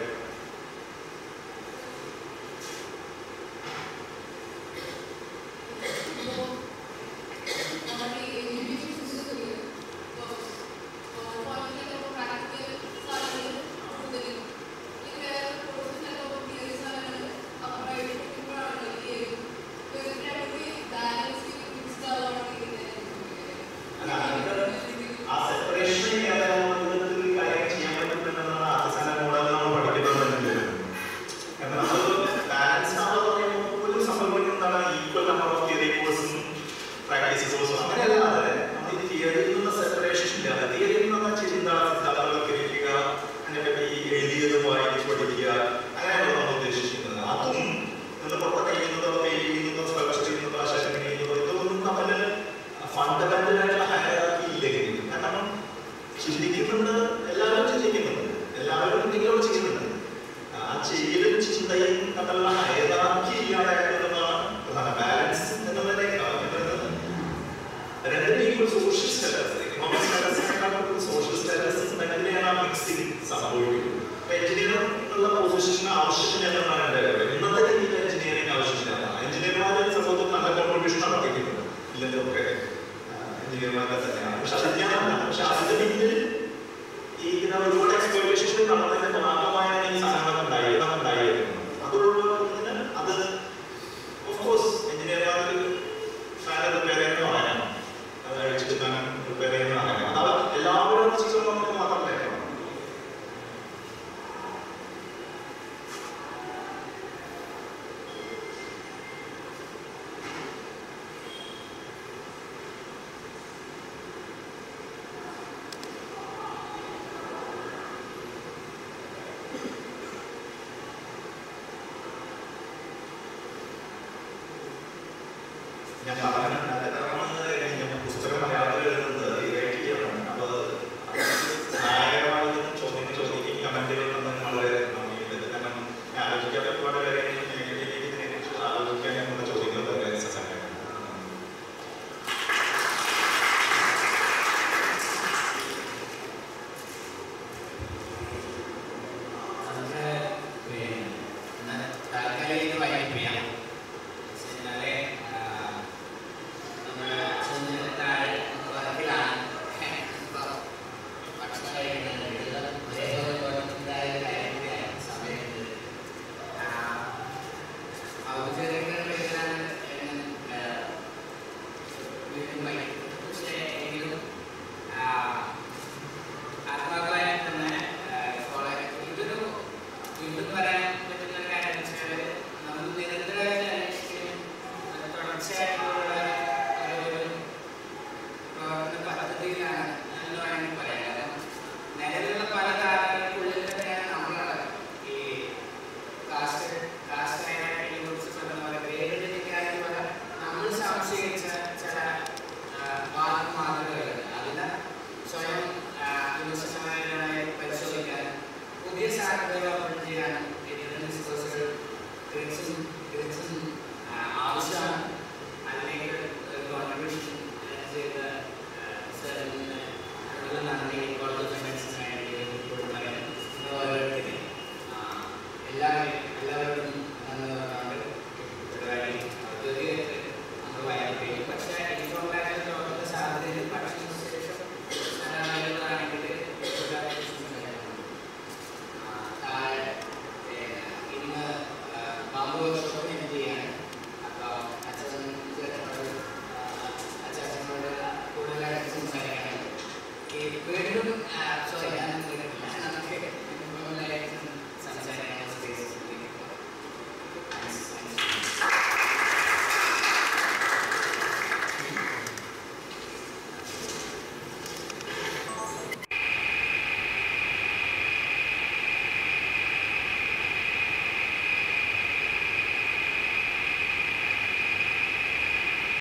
ആ സെപ്പറേഷൻ വിധത്തിൽ കാര്യം ചെയ്യാൻ പറ്റുമെന്നാണ് ആർട്ടിസാന മോഡൽ നമ്മൾ പഠിക്കുന്നത് കാരണം നമ്മൾ ബാലൻസ് ആണെന്ന് പറയുമ്പോൾ ഒരു സംഭവം എന്താണ് ഈക്വൽ നമ്പർ ഓഫ് തിയറി കോഴ്സും പ്രാക്ടീസ് കോഴ്സും അങ്ങനെയല്ലാതെ നമ്മൾ ഈ തിയറിയിൽ നിന്ന് സെപ്പറേഷൻ ഇല്ല തിയറിയിൽ നിന്ന് ചിന്ത സിദ്ധാന്തവൽക്കരിക്കുക അതിനെപ്പറ്റി എഴുതിയത് വായിച്ച് പഠിക്കുക അങ്ങനെയാണ് നമ്മൾ ഉദ്ദേശിക്കുന്നത് അതും നമ്മൾ പുറത്ത് ചെയ്യുന്നതോ പെയിന്റ് ചെയ്യുന്നതോ സ്കൾപ്ചർ ചെയ്യുന്നതോ ശേഷം ചെയ്യുന്നതോ ഇതൊന്നും തമ്മിൽ ഫണ്ടമെന്റൽ ആയിട്ടുള്ള ഹയറാക്കി ഇല്ലെങ്കിൽ കാരണം ചിന്തിക്കുന്നുണ്ട് എല്ലാവരും ചിന്തിക്കുന്നുണ്ട് എല്ലാവരും എന്തെങ്കിലും ചെയ്യുന്നുണ്ട് ആ ചെയ്യലും ചിന്തയും തമ്മിലുള്ള ഹയറാക്കി ഇല്ലാതാക്കുന്നതാണ് പ്രധാന ബാലൻസ് എന്നതിനെ രണ്ടിനും സോഷ്യൽ സ്റ്റാറ്റസ് ഇക്കണോമിക് സ്റ്റാറ്റസിനെക്കാളും സോഷ്യൽ സ്റ്റാറ്റസ് ഉണ്ടെങ്കിലാണ് ആ മിക്സിംഗ് സംഭവിക്കുന്നത് എഞ്ചിനീയറിംഗ് പൊസിഷൻ ആവശ്യമില്ല എന്നാണ് എൻ്റെ അഭിപ്രായം ഇന്നത്തെ രീതിയിൽ എഞ്ചിനീയറിംഗ് ആവശ്യമില്ല എഞ്ചിനീയർമാർ സമൂഹത്തിൽ നല്ല കോൺട്രിബ്യൂഷൻ നടത്തിയിട്ടുണ്ട് ഇല്ലല്ലോ ഒക്കെ എഞ്ചിനീയർമാരൊക്കെ തന്നെയാണ് പക്ഷെ അതിനാണ് പക്ഷെ അതിന്റെ പിന്നിൽ ഈ ഇങ്ങനെ ഒരുപാട് എക്സ്പ്ലോയിറ്റേഷൻ നടന്നതിന്റെ ഭാഗമായാണ് ഈ സാധനങ്ങൾ ഉണ്ടായത് ഉണ്ടായിരുന്നു അതുകൊണ്ട് അത് ഓഫ് കോഴ്സ് എഞ്ചിനീയർമാർക്ക് ഫാൻ റിപ്പയർ ചെയ്യുന്ന പറയാം അത് അഴിച്ചിട്ട് ഫാൻ റിപ്പയർ ചെയ്യുന്ന പറയാം അത് എല്ലാവരും ചെയ്യുമ്പോൾ നമുക്ക് മാത്രം പറയാം ഞാൻ പറഞ്ഞു ഞാൻ പുസ്തകം മലയാളത്തിൽ എഴുതുന്നത് റൈറ്റ് ചെയ്യണം അപ്പോൾ സഹായകരമാകുന്ന ചോദ്യം ചോദിക്കും കമന്റുകളൊന്നും വളരെ നന്ദിയുണ്ട് കാരണം ഞാൻ ആലോചിക്കാത്ത ഒരുപാട് കാര്യങ്ങൾ ഇതിനെക്കുറിച്ച് ആലോചിക്കാൻ നമ്മുടെ ചോദ്യങ്ങൾ വളരെ സഹായകരമാണ് നമുക്ക് പിന്നെ എന്നാൽ താൽക്കാലിക ഇത് വൈകിട്ട് ചെയ്യാം എന്നാലേ നമ്മുടെ ചുമന്നിന് താഴെ വർക്കിലാണ് ഇപ്പം ഭക്ഷണം കഴിക്കുന്നുണ്ട് അതേപോലെ എന്തായാലും കാര്യത്തിലാണ് സമയത്ത് ഔദ്യോഗികങ്ങളിലാണ് വീണ്ടും വൈകിട്ട് പക്ഷേ എങ്കിലും ആത്മാക്കളായി തന്നെ വളരെ ഇതൊരു വീണ്ടും പറയാൻ പറ്റുന്ന ഒരു കാര്യം എന്ന് വെച്ചാൽ നമ്മൾ നിരന്തരമായിട്ട് അന്വേഷിക്കുകയും അത് തുടർച്ചയായിട്ടുള്ള ഒരു പ്രവർത്തന പദ്ധതിയിലാണ് എന്ന് വേണമെങ്കിൽ പറയാം കാരണം നിലവിലുള്ള പല കാലങ്ങൾക്കുള്ളിൽ തന്നെയാണ് നമ്മൾ ഈ കാസ്റ്റ് കാസ്റ്റ് ഐഡന്റിറ്റിയെ കുറിച്ച് പറഞ്ഞ പോലെ ഗ്രേഡിറ്റിക്കാരി പോലെ നമ്മൾ സംശയിച്ച ചില വാദ മാതൃകകൾ അതിന് സ്വയം വിമർശനമായി പരിശോധിക്കാനും പുതിയ സാധ്യതകൾ ഓപ്പൺ ചെയ്യാനും ഇതിന്റെ ഡിസ്കോഴ്സുകൾ തികച്ചും തികച്ചും ആവശ്യമാണ് അതിലേക്ക് ഒരു കോൺട്രിബ്യൂഷൻ ചെയ്ത സാറിന് വളരെ നന്ദി കോളേജ് ഫിനാൻസിനായിട്ട് ഇപ്പോഴും പറയാൻ ഓരോരുത്തരെയും എല്ലാവരും എല്ലാവരും